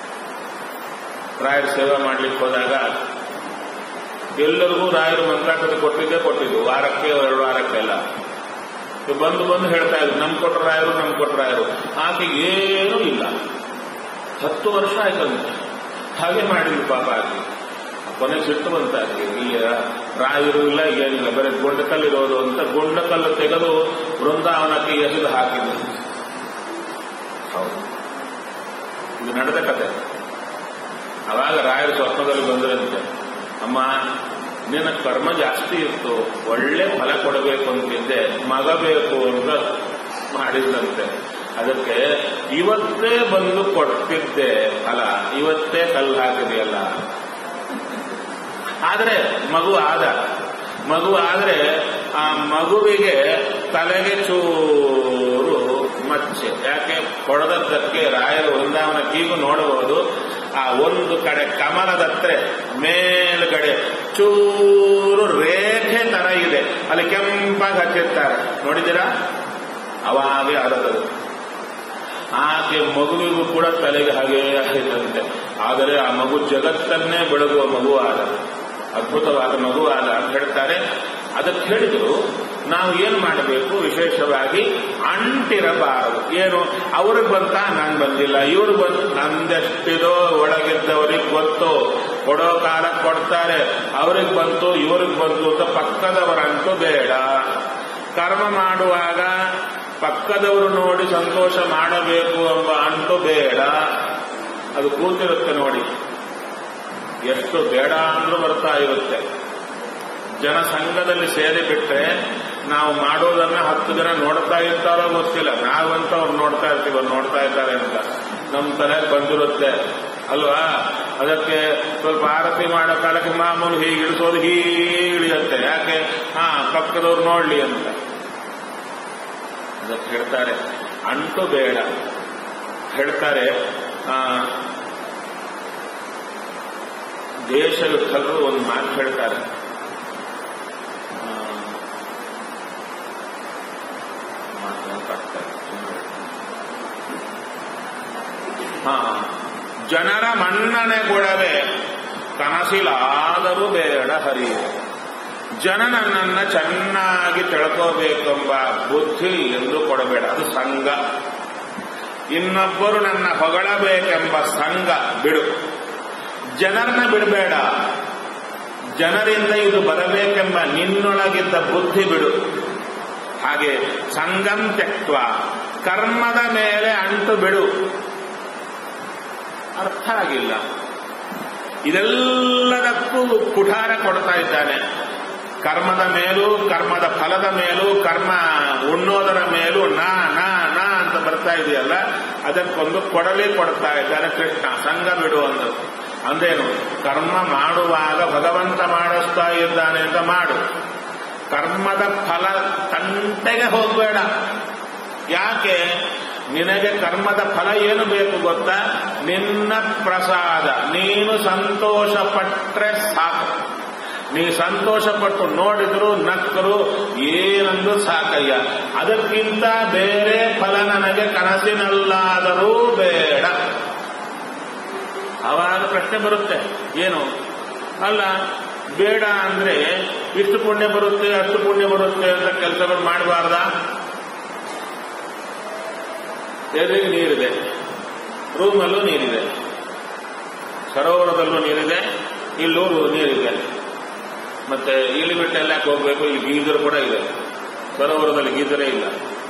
Speaker 1: ರಾಯರ ಸೇವೆ ಮಾಡ್ಲಿಕ್ಕೆ ಹೋದಾಗ ಎಲ್ಲರಿಗೂ ರಾಯರು ಮಂತ್ರಾಕ್ಷತೆ ಕೊಟ್ಟಿದ್ದೇ ಕೊಟ್ಟಿದ್ದು ವಾರಕ್ಕೆ ಎರಡು ವಾರಕ್ಕೆಲ್ಲ ಬಂದು ಬಂದು ಹೇಳ್ತಾ ಇದ್ರು ನಮ್ ಕೊಟ್ರ ರಾಯರು ನಮ್ ಕೊಟ್ರ ರಾಯರು ಆಕೆ ಏನೂ ಇಲ್ಲ ಹತ್ತು ವರ್ಷ ಆಯ್ತಂತೆ ಹಾಗೆ ಮಾಡಿದ್ಲು ಪಾಪ ಆಕೆ ಕೊನೆ ಸಿಟ್ಟು ಬಂತ ಆಕೆ ಇಲ್ಲಿ ರಾಯರು ಇಲ್ಲ ಏನಿಲ್ಲ ಬರೀ ಗುಂಡಕಲ್ಲಿರೋದು ಅಂತ ಗುಂಡಕಲ್ಲು ತೆಗೆದು ಬೃಂದಾವನಕ್ಕೆ ಎಸೆದು ಹಾಕಿದ್ರು ಹೌದು ಇದು ನಡೆದ ಕತೆ ಅವಾಗ ರಾಯರು ಸ್ವಪ್ನದಲ್ಲಿ ಬಂದ್ರಂತೆ ಅಮ್ಮ ನಿನ್ನ ಕರ್ಮ ಜಾಸ್ತಿ ಇತ್ತು ಒಳ್ಳೆ ಫಲ ಕೊಡಬೇಕು ಅಂತಿದ್ದೆ ಮಗ ಬೇಕು ಅಂತ ಮಾಡಿದ್ರಂತೆ ಅದಕ್ಕೆ ಇವತ್ತೇ ಬಂದು ಕೊಡ್ತಿದ್ದೆ ಫಲ ಇವತ್ತೇ ಕಲ್ಲು ಹಾಕಿದೆಯಲ್ಲ ಆದ್ರೆ ಮಗು ಆದ ಮಗು ಆದ್ರೆ ಆ ಮಗುವಿಗೆ ತಲೆಗೆ ಚೂರು ಮಚ್ಚೆ ಯಾಕೆ ಹೊಡೆದದ್ದಕ್ಕೆ ರಾಯರ ವೃಂದಾವನಕ್ಕೀಗೂ ನೋಡಬಹುದು ಆ ಒಂದು ಕಡೆ ಕಮಲದತ್ರೆ ಮೇಲ್ಗಡೆ ಚೂರು ರೇಖೆ ತರ ಇದೆ ಅಲ್ಲಿ ಕೆಂಪಾಗಿ ಹಚ್ಚಿರ್ತಾರೆ ನೋಡಿದ್ದೀರಾ ಅವಾಗೆ ಆದದು ಆಕೆ ಮಗುವಿಗೂ ಕೂಡ ತಲೆಗೆ ಹಾಗೆ ಆಗಿದಂತೆ ಆದರೆ ಆ ಮಗು ಜಗತ್ತನ್ನೇ ಬೆಳಗುವ ಮಗು ಆದ ಅದ್ಭುತವಾದ ಮಗು ಆದ ಅಂತ ಹೇಳ್ತಾರೆ ಅದಕ್ಕೆ ಹೇಳಿದ್ರು ನಾವು ಏನು ಮಾಡಬೇಕು ವಿಶೇಷವಾಗಿ ಅಂಟಿರಬಾರದು ಏನು ಅವ್ರಿಗೆ ಬಂತ ನಾನು ಬಂದಿಲ್ಲ ಇವ್ರಿಗೆ ಬಂದು ನಂದೆಷ್ಟಿದೋ ಒಳಗಿದ್ದವ್ರಿಗೆ ಗೊತ್ತು ಕೊಡೋ ಕಾಲಕ್ಕೆ ಕೊಡ್ತಾರೆ ಅವ್ರಿಗೆ ಬಂತು ಇವ್ರಿಗೆ ಬಂತು ಅಂತ ಪಕ್ಕದವರಂತೂ ಬೇಡ ಕರ್ಮ ಮಾಡುವಾಗ ಪಕ್ಕದವರು ನೋಡಿ ಸಂತೋಷ ಮಾಡಬೇಕು ಎಂಬ ಅಂಟು ಬೇಡ ಅದು ಕೂತಿರುತ್ತೆ ನೋಡಿ ಎಷ್ಟು ಬೇಡ ಅಂದ್ರೂ ಬರ್ತಾ ಇರುತ್ತೆ ಜನಸಂಘದಲ್ಲಿ ಸೇರಿ ಬಿಟ್ರೆ ನಾವು ಮಾಡೋದನ್ನ ಹತ್ತು ಜನ ನೋಡ್ತಾ ಇರ್ತಾರೋ ಗೊತ್ತಿಲ್ಲ ನಾವಂತ ಅವ್ರು ನೋಡ್ತಾ ಇರ್ತೀವಿ ಅವ್ರು ನೋಡ್ತಾ ಇದ್ದಾರೆ ಅಂತ ನಮ್ಮ ತಲೆಗೆ ಬಂದಿರುತ್ತೆ ಅಲ್ವಾ ಅದಕ್ಕೆ ಸ್ವಲ್ಪ ಆರತಿ ಮಾಡೋ ಕಾಲಕ್ಕೆ ಮಾಮೂಲು ಹೀಗೆ ಇಳಿಸೋದು ಹೀಗೆ ಇಳಿಯುತ್ತೆ ಯಾಕೆ ಹಾ ಪಕ್ಕದವ್ರು ನೋಡ್ಲಿ ಅಂತ ಅದಕ್ಕೆ ಹೇಳ್ತಾರೆ ಅಂಟು ಬೇಡ ಹೇಳ್ತಾರೆ ಆ ದೇಶ ವಿಠಲರು ಒಂದು ಮಾತು ಹೇಳ್ತಾರೆ ಹಾ ಜನರ ಮನ್ನಣೆಗೊಡವೆ ಕನಸಿಲಾದರೂ ಬೇಡ ಹರಿಯ ಜನ ನನ್ನನ್ನ ಚೆನ್ನಾಗಿ ತಿಳ್ಕೋಬೇಕೆಂಬ ಬುದ್ಧಿ ಎಂದು ಕೊಡಬೇಡ ಅದು ಸಂಘ ಇನ್ನೊಬ್ಬರು ನನ್ನ ಹೊಗಳಬೇಕೆಂಬ ಸಂಘ ಬಿಡು ಜನರನ್ನ ಬಿಡಬೇಡ ಜನರಿಂದ ಇದು ಬರಬೇಕೆಂಬ ನಿನ್ನೊಳಗಿದ್ದ ಬುದ್ಧಿ ಬಿಡು ಹಾಗೆ ಸಂಗಂ ತೆಕ್ವ ಕರ್ಮದ ಮೇಲೆ ಅಂಟು ಬಿಡು ಅರ್ಥ ಆಗಿಲ್ಲ ಇದೆಲ್ಲದಕ್ಕೂ ಕುಠಾರ ಕೊಡ್ತಾ ಇದ್ದಾನೆ ಕರ್ಮದ ಮೇಲೂ ಕರ್ಮದ ಫಲದ ಮೇಲೂ ಕರ್ಮ ಉಣ್ಣೋದರ ಮೇಲೂ ನಾ ನಾ ನಾ ಅಂತ ಬರ್ತಾ ಇದೆಯಲ್ಲ ಅದಕ್ಕೊಂದು ಕೊಡಲಿ ಕೊಡ್ತಾ ಇದ್ದಾನೆ ಕೃಷ್ಣ ಸಂಘ ಬಿಡು ಅಂದ್ರು ಅಂದೇನು ಕರ್ಮ ಮಾಡುವಾಗ ಭಗವಂತ ಮಾಡಿಸ್ತಾ ಇದ್ದಾನೆ ಅಂತ ಮಾಡು ಕರ್ಮದ ಫಲ ತಂಟೆಗೆ ಹೋಗಬೇಡ ಯಾಕೆ ನಿನಗೆ ಕರ್ಮದ ಫಲ ಏನು ಬೇಕು ಗೊತ್ತಾ ನಿನ್ನ ಪ್ರಸಾದ ನೀನು ಸಂತೋಷ ಪಟ್ರೆ ಸಾಕು ನೀ ಸಂತೋಷ ಪಟ್ಟು ನೋಡಿದ್ರು ನಕ್ಕರು ಏನಂದು ಸಾಕಯ್ಯ ಅದಕ್ಕಿಂತ ಬೇರೆ ಫಲ ನನಗೆ ಕನಸಿನಲ್ಲಾದರೂ ಬೇಡ ಅವಾಗ ಪ್ರಶ್ನೆ ಬರುತ್ತೆ ಏನು ಅಲ್ಲ ಬೇಡ ಅಂದ್ರೆ ಇಷ್ಟು ಪುಣ್ಯ ಬರುತ್ತೆ ಅಷ್ಟು ಪುಣ್ಯ ಬರುತ್ತೆ ಅಂತ ಕೆಲಸಗಳು ಮಾಡಬಾರ್ದ ಎದುರಿಗೆ ನೀರಿದೆ ರೂಮಲ್ಲೂ ನೀರಿದೆ ಸರೋವರದಲ್ಲೂ ನೀರಿದೆ ಇಲ್ಲೂ ನೀರಿದೆ ಮತ್ತೆ ಇಲ್ಲಿ ಬಿಟ್ಟು ಎಲ್ಲ ಹೋಗ್ಬೇಕು ಇಲ್ಲಿ ಗೀಜರ್ ಕೂಡ ಇದೆ ಸರೋವರದಲ್ಲಿ ಗೀಜರೇ ಇಲ್ಲ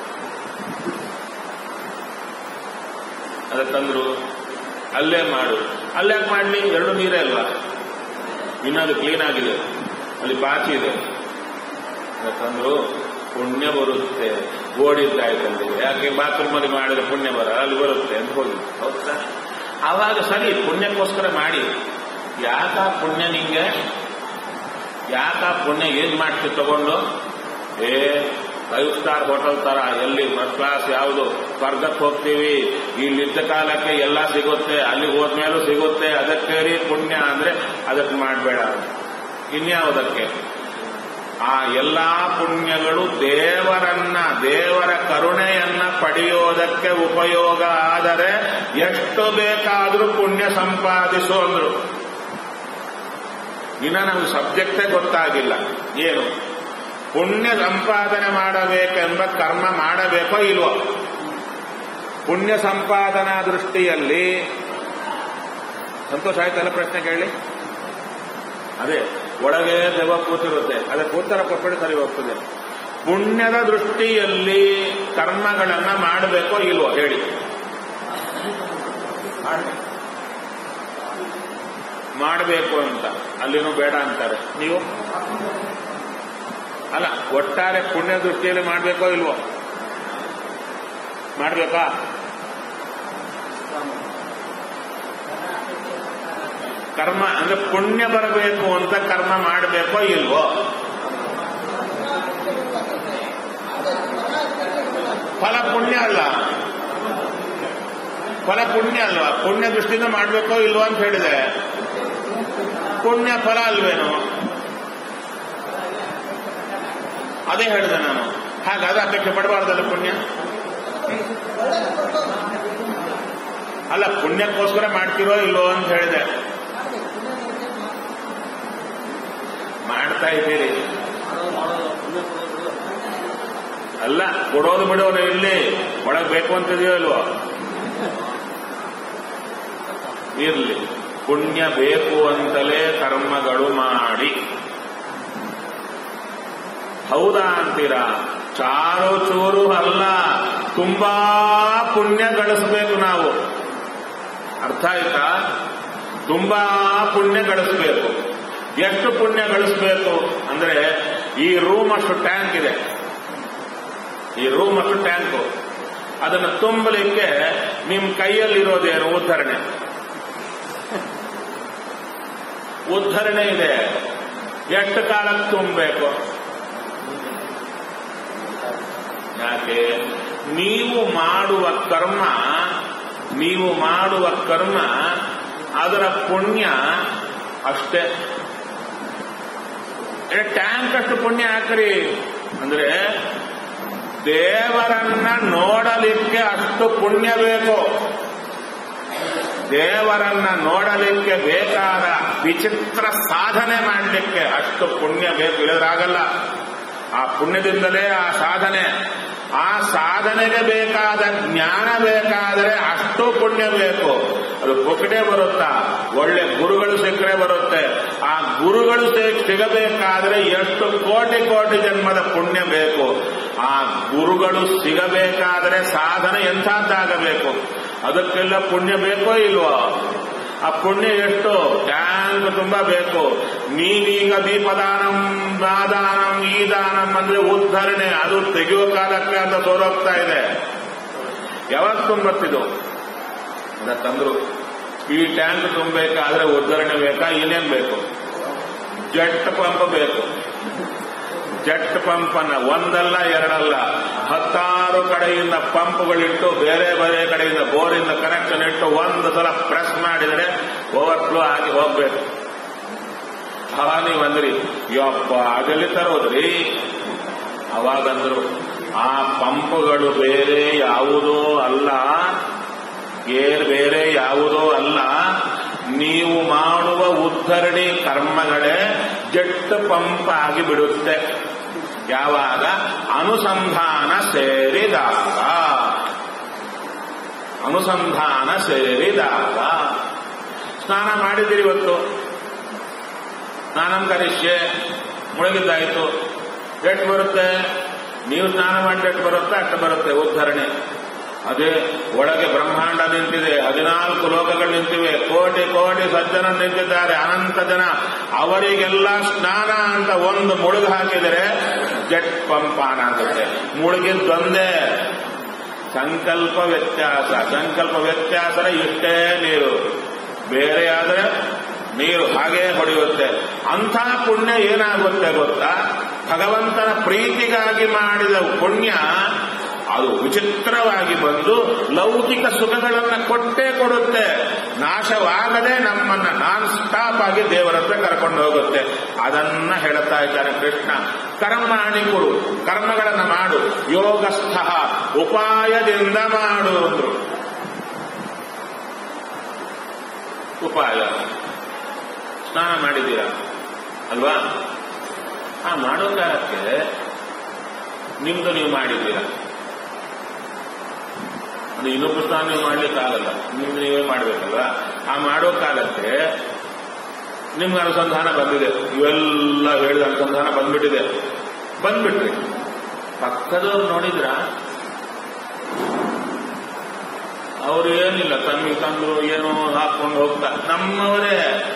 Speaker 1: ಅದಕ್ಕಂದ್ರು ಅಲ್ಲೇ ಮಾಡು ಅಲ್ಲೇ ಮಾಡ್ಲಿ ಎರಡು ನೀರೇ ಅಲ್ವಾ ಇನ್ನದು ಕ್ಲೀನ್ ಆಗಿದೆ ಅಲ್ಲಿ ಪಾಚಿ ಇದೆ ಯಾಕಂದ್ರು ಪುಣ್ಯ ಬರುತ್ತೆ ಓಡಿದ್ದಾಯ್ತಲ್ಲಿ ಯಾಕೆ ಬಾತ್ರೂಮ್ ಅಲ್ಲಿ ಮಾಡಿದ್ರೆ ಪುಣ್ಯ ಬರ ಅಲ್ಲಿ ಬರುತ್ತೆ ಅಂತ ಹೋಗಿ ಹೌದಾ ಆವಾಗ ಸರಿ ಪುಣ್ಯಕ್ಕೋಸ್ಕರ ಮಾಡಿ ಯಾಕ ಪುಣ್ಯ ನಿಂಗೆ ಯಾಕ ಪುಣ್ಯ ಏನ್ ಮಾಡ್ತಿ ತಗೊಂಡು ಏ ಫೈವ್ ಸ್ಟಾರ್ ಹೋಟೆಲ್ ತರ ಎಲ್ಲಿ ಫಸ್ಟ್ ಕ್ಲಾಸ್ ಯಾವುದು ಸ್ವರ್ಗಕ್ಕೆ ಹೋಗ್ತೀವಿ ಇಲ್ಲಿದ್ದ ಕಾಲಕ್ಕೆ ಎಲ್ಲ ಸಿಗುತ್ತೆ ಅಲ್ಲಿ ಹೋದ್ಮೇಲೂ ಸಿಗುತ್ತೆ ಅದಕ್ಕೆ ರೀ ಪುಣ್ಯ ಅಂದ್ರೆ ಅದಕ್ಕೆ ಮಾಡಬೇಡ ಇನ್ಯಾವುದಕ್ಕೆ ಆ ಎಲ್ಲಾ ಪುಣ್ಯಗಳು ದೇವರನ್ನ ದೇವರ ಕರುಣೆಯನ್ನ ಪಡೆಯೋದಕ್ಕೆ ಉಪಯೋಗ ಆದರೆ ಎಷ್ಟು ಬೇಕಾದರೂ ಪುಣ್ಯ ಸಂಪಾದಿಸು ಅಂದ್ರು ಇನ್ನ ನಮಗೆ ಸಬ್ಜೆಕ್ಟೇ ಗೊತ್ತಾಗಿಲ್ಲ ಏನು ಪುಣ್ಯ ಸಂಪಾದನೆ ಮಾಡಬೇಕೆಂಬ ಕರ್ಮ ಮಾಡಬೇಕೋ ಇಲ್ವೋ ಪುಣ್ಯ ಸಂಪಾದನಾ ದೃಷ್ಟಿಯಲ್ಲಿ ಸಂತೋಷ ಆಯ್ತಲ್ಲ ಪ್ರಶ್ನೆ ಕೇಳಿ ಅದೇ ಒಳಗೆ ದೆವ್ವ ಕೂತಿರುತ್ತೆ ಅದಕ್ಕೆ ಉತ್ತರ ಕೊಟ್ಬಿಟ್ಟು ಸರಿ ಹೋಗ್ತದೆ ಪುಣ್ಯದ ದೃಷ್ಟಿಯಲ್ಲಿ ಕರ್ಮಗಳನ್ನ ಮಾಡಬೇಕೋ ಇಲ್ವೋ ಹೇಳಿ ಮಾಡಬೇಕು ಅಂತ ಅಲ್ಲಿನೂ ಬೇಡ ಅಂತಾರೆ ನೀವು ಅಲ್ಲ ಒಟ್ಟಾರೆ ಪುಣ್ಯ ದೃಷ್ಟಿಯಲ್ಲಿ ಮಾಡಬೇಕೋ ಇಲ್ವೋ ಮಾಡಬೇಕಾ ಕರ್ಮ ಅಂದ್ರೆ ಪುಣ್ಯ ಬರಬೇಕು ಅಂತ ಕರ್ಮ ಮಾಡಬೇಕೋ ಇಲ್ವೋ ಫಲ ಪುಣ್ಯ ಅಲ್ಲ ಫಲ ಪುಣ್ಯ ಅಲ್ವಾ ಪುಣ್ಯ ದೃಷ್ಟಿಯಿಂದ ಮಾಡಬೇಕೋ ಇಲ್ವೋ ಅಂತ ಹೇಳಿದೆ ಪುಣ್ಯ ಫಲ ಅಲ್ವೇನು ಅದೇ ಹೇಳಿದೆ ನಾನು ಹಾಗಾದ್ರೆ ಅಪೇಕ್ಷೆ ಪಡಬಾರ್ದಲ್ಲ ಪುಣ್ಯ ಅಲ್ಲ ಪುಣ್ಯಕ್ಕೋಸ್ಕರ ಮಾಡ್ತಿರೋ ಇಲ್ವೋ ಅಂತ ಹೇಳಿದೆ ಮಾಡ್ತಾ ಇದ್ದೀರಿ ಅಲ್ಲ ಕೊಡೋದು ಬಿಡೋದು ಇಲ್ಲಿ ಒಳಗೆ ಬೇಕು ಅಂತಿದೆಯೋ ಇಲ್ವೋ ಇರ್ಲಿ ಪುಣ್ಯ ಬೇಕು ಅಂತಲೇ ಕರ್ಮಗಳು ಮಾಡಿ ಹೌದಾ ಅಂತೀರಾ ಚಾರು ಚೂರು ಅಲ್ಲ ತುಂಬಾ ಪುಣ್ಯ ಗಳಿಸ್ಬೇಕು ನಾವು ಅರ್ಥ ಆಯ್ತಾ ತುಂಬಾ ಪುಣ್ಯ ಗಳಿಸ್ಬೇಕು ಎಷ್ಟು ಪುಣ್ಯ ಗಳಿಸ್ಬೇಕು ಅಂದ್ರೆ ಈ ರೂಮ್ ಅಷ್ಟು ಟ್ಯಾಂಕ್ ಇದೆ ಈ ರೂಮ್ ಅಷ್ಟು ಟ್ಯಾಂಕು ಅದನ್ನು ತುಂಬಲಿಕ್ಕೆ ನಿಮ್ ಕೈಯಲ್ಲಿರೋದೇನು ಉದ್ಧರಣೆ ಉದ್ಧರಣೆ ಇದೆ ಎಷ್ಟು ಕಾಲಕ್ಕೆ ತುಂಬಬೇಕು ಯಾಕೆ ನೀವು ಮಾಡುವ ಕರ್ಮ ನೀವು ಮಾಡುವ ಕರ್ಮ ಅದರ ಪುಣ್ಯ ಅಷ್ಟೇ ಟ್ಯಾಂಕ್ ಅಷ್ಟು ಪುಣ್ಯ ಹಾಕ್ರಿ ಅಂದ್ರೆ ದೇವರನ್ನ ನೋಡಲಿಕ್ಕೆ ಅಷ್ಟು ಪುಣ್ಯ ಬೇಕು ದೇವರನ್ನ ನೋಡಲಿಕ್ಕೆ ಬೇಕಾದ ವಿಚಿತ್ರ ಸಾಧನೆ ಮಾಡಲಿಕ್ಕೆ ಅಷ್ಟು ಪುಣ್ಯ ಬೇಕು ಇಲ್ಲದ್ರಾಗಲ್ಲ ಆ ಪುಣ್ಯದಿಂದಲೇ ಆ ಸಾಧನೆ ಆ ಸಾಧನೆಗೆ ಬೇಕಾದ ಜ್ಞಾನ ಬೇಕಾದರೆ ಅಷ್ಟು ಪುಣ್ಯ ಬೇಕು ಅದು ಪುಕ್ಕಟೆ ಬರುತ್ತಾ ಒಳ್ಳೆ ಗುರುಗಳು ಸಿಕ್ಕರೆ ಬರುತ್ತೆ ಆ ಗುರುಗಳು ಸಿ- ಸಿಗಬೇಕಾದ್ರೆ ಎಷ್ಟು ಕೋಟಿ ಕೋಟಿ ಜನ್ಮದ ಪುಣ್ಯ ಬೇಕು ಆ ಗುರುಗಳು ಸಿಗಬೇಕಾದರೆ ಸಾಧನೆ ಎಂಥದ್ದಾಗಬೇಕು ಅದಕ್ಕೆಲ್ಲ ಪುಣ್ಯ ಬೇಕೋ ಇಲ್ವೋ ಆ ಪುಣ್ಯ ಎಷ್ಟು ಟ್ಯಾಂಕ್ ತುಂಬಾ ಬೇಕು ನೀವೀಗ ದೀಪದಾನಂ ದಾದಾನಂ ಈ ದಾನಂ ಅಂದ್ರೆ ಉದ್ಧರಣೆ ಅದು ತೆಗೆಯುವ ಕಾಲಕ್ಕೆ ಅಂತ ತೋರೋಗ್ತಾ ಇದೆ ಯಾವಾಗ ತುಂಬತ್ತಿದು ತಂದ್ರು ಈ ಟ್ಯಾಂಕ್ ತುಂಬಬೇಕಾದ್ರೆ ಉದ್ಧರಣೆ ಬೇಕಾ ಇನ್ನೇನ್ ಬೇಕು ಜಟ್ ಪಂಪ್ ಬೇಕು ಜಟ್ ಪಂಪ್ ಅನ್ನ ಒಂದಲ್ಲ ಎರಡಲ್ಲ ಹತ್ತಾರು ಕಡೆಯಿಂದ ಪಂಪ್ಗಳಿಟ್ಟು ಬೇರೆ ಬೇರೆ ಕಡೆಯಿಂದ ಬೋರಿಂದ ಕನೆಕ್ಷನ್ ಇಟ್ಟು ಒಂದು ಸಲ ಪ್ರೆಸ್ ಮಾಡಿದರೆ ಓವರ್ಫ್ಲೋ ಆಗಿ ಹೋಗ್ಬೇಕು ಅವಾಗ ನೀವು ಅಂದ್ರಿ ಯಪ್ಪ ಅದೆಲ್ಲಿ ತರೋದ್ರಿ ಅವಾಗಂದ್ರು ಆ ಪಂಪ್ಗಳು ಬೇರೆ ಯಾವುದೋ ಅಲ್ಲ ಏರ್ ಬೇರೆ ಯಾವುದೋ ಅಲ್ಲ ನೀವು ಮಾಡುವ ಉದ್ಧರಣಿ ಕರ್ಮಗಳೇ ಜಟ್ ಪಂಪ್ ಆಗಿ ಬಿಡುತ್ತೆ ಯಾವಾಗ ಅನುಸಂಧಾನ ಸೇರಿದಾಗ ಅನುಸಂಧಾನ ಸೇರಿದಾಗ ಸ್ನಾನ ಮಾಡಿದಿರಿ ಇವತ್ತು ಸ್ನಾನಂ ಕರಿಷ್ಯೆ ಮುಳುಗಿದ್ದಾಯಿತು ಎಷ್ಟು ಬರುತ್ತೆ ನೀವು ಸ್ನಾನ ಮಾಡಿದ್ರೆ ಎಷ್ಟು ಬರುತ್ತೆ ಅಷ್ಟು ಬರುತ್ತೆ ಉದ್ಧರಣೆ ಅದೇ ಒಳಗೆ ಬ್ರಹ್ಮಾಂಡ ನಿಂತಿದೆ ಹದಿನಾಲ್ಕು ಲೋಕಗಳು ನಿಂತಿವೆ ಕೋಟಿ ಕೋಟಿ ಸಜ್ಜನ ನಿಂತಿದ್ದಾರೆ ಅನಂತ ಜನ ಅವರಿಗೆಲ್ಲ ಸ್ನಾನ ಅಂತ ಒಂದು ಮುಳುಗು ಹಾಕಿದರೆ ಜಟ್ ಪಂಪಾನ ಆಗುತ್ತೆ ಮುಳುಗಿದ್ದೊಂದೇ ಸಂಕಲ್ಪ ವ್ಯತ್ಯಾಸ ಸಂಕಲ್ಪ ವ್ಯತ್ಯಾಸನ ಇಷ್ಟೇ ನೀರು ಬೇರೆ ಆದರೆ ನೀರು ಹಾಗೇ ಹೊಡೆಯುತ್ತೆ ಅಂಥ ಪುಣ್ಯ ಏನಾಗುತ್ತೆ ಗೊತ್ತಾ ಭಗವಂತನ ಪ್ರೀತಿಗಾಗಿ ಮಾಡಿದ ಪುಣ್ಯ ಅದು ವಿಚಿತ್ರವಾಗಿ ಬಂದು ಲೌಕಿಕ ಸುಖಗಳನ್ನ ಕೊಟ್ಟೇ ಕೊಡುತ್ತೆ ನಾಶವಾಗದೆ ನಮ್ಮನ್ನ ನಾನ್ ಸ್ಟಾಪ್ ಆಗಿ ದೇವರ ಹತ್ರ ಕರ್ಕೊಂಡು ಹೋಗುತ್ತೆ ಅದನ್ನ ಹೇಳ್ತಾ ಇದ್ದಾನೆ ಕೃಷ್ಣ ಕರ್ಮಾಣಿ ಕೊಡು ಕರ್ಮಗಳನ್ನ ಮಾಡು ಯೋಗಸ್ಥ ಉಪಾಯದಿಂದ ಮಾಡು ಅಂದ್ರು ಉಪಾಯ ಸ್ನಾನ ಮಾಡಿದ್ದೀರಾ ಅಲ್ವಾ ಆ ಮಾಡೋ ಕಾಲಕ್ಕೆ ನಿಮ್ದು ನೀವು ಮಾಡಿದ್ದೀರಾ ಅದು ಇನ್ನೊಬ್ಬರು ಸ್ನಾನ ನೀವು ಮಾಡ್ಲಿಕ್ಕಾಗಲ್ಲ ನಿಮ್ದು ನೀವೇ ಮಾಡ್ಬೇಕಲ್ವಾ ಆ ಮಾಡೋ ಕಾಲಕ್ಕೆ ನಿಮ್ಗೆ ಅನುಸಂಧಾನ ಬಂದಿದೆ ಇವೆಲ್ಲ ಹೇಳಿದ ಅನುಸಂಧಾನ ಬಂದ್ಬಿಟ್ಟಿದೆ ಬಂದ್ಬಿಟ್ರಿ ಪಕ್ಕದವ್ರು ನೋಡಿದ್ರ ಅವ್ರು ಏನಿಲ್ಲ ತಮ್ಮಿಗೆ ತಂದ್ರು ಏನೋ ಹಾಕೊಂಡು ಹೋಗ್ತಾ ನಮ್ಮವರೇ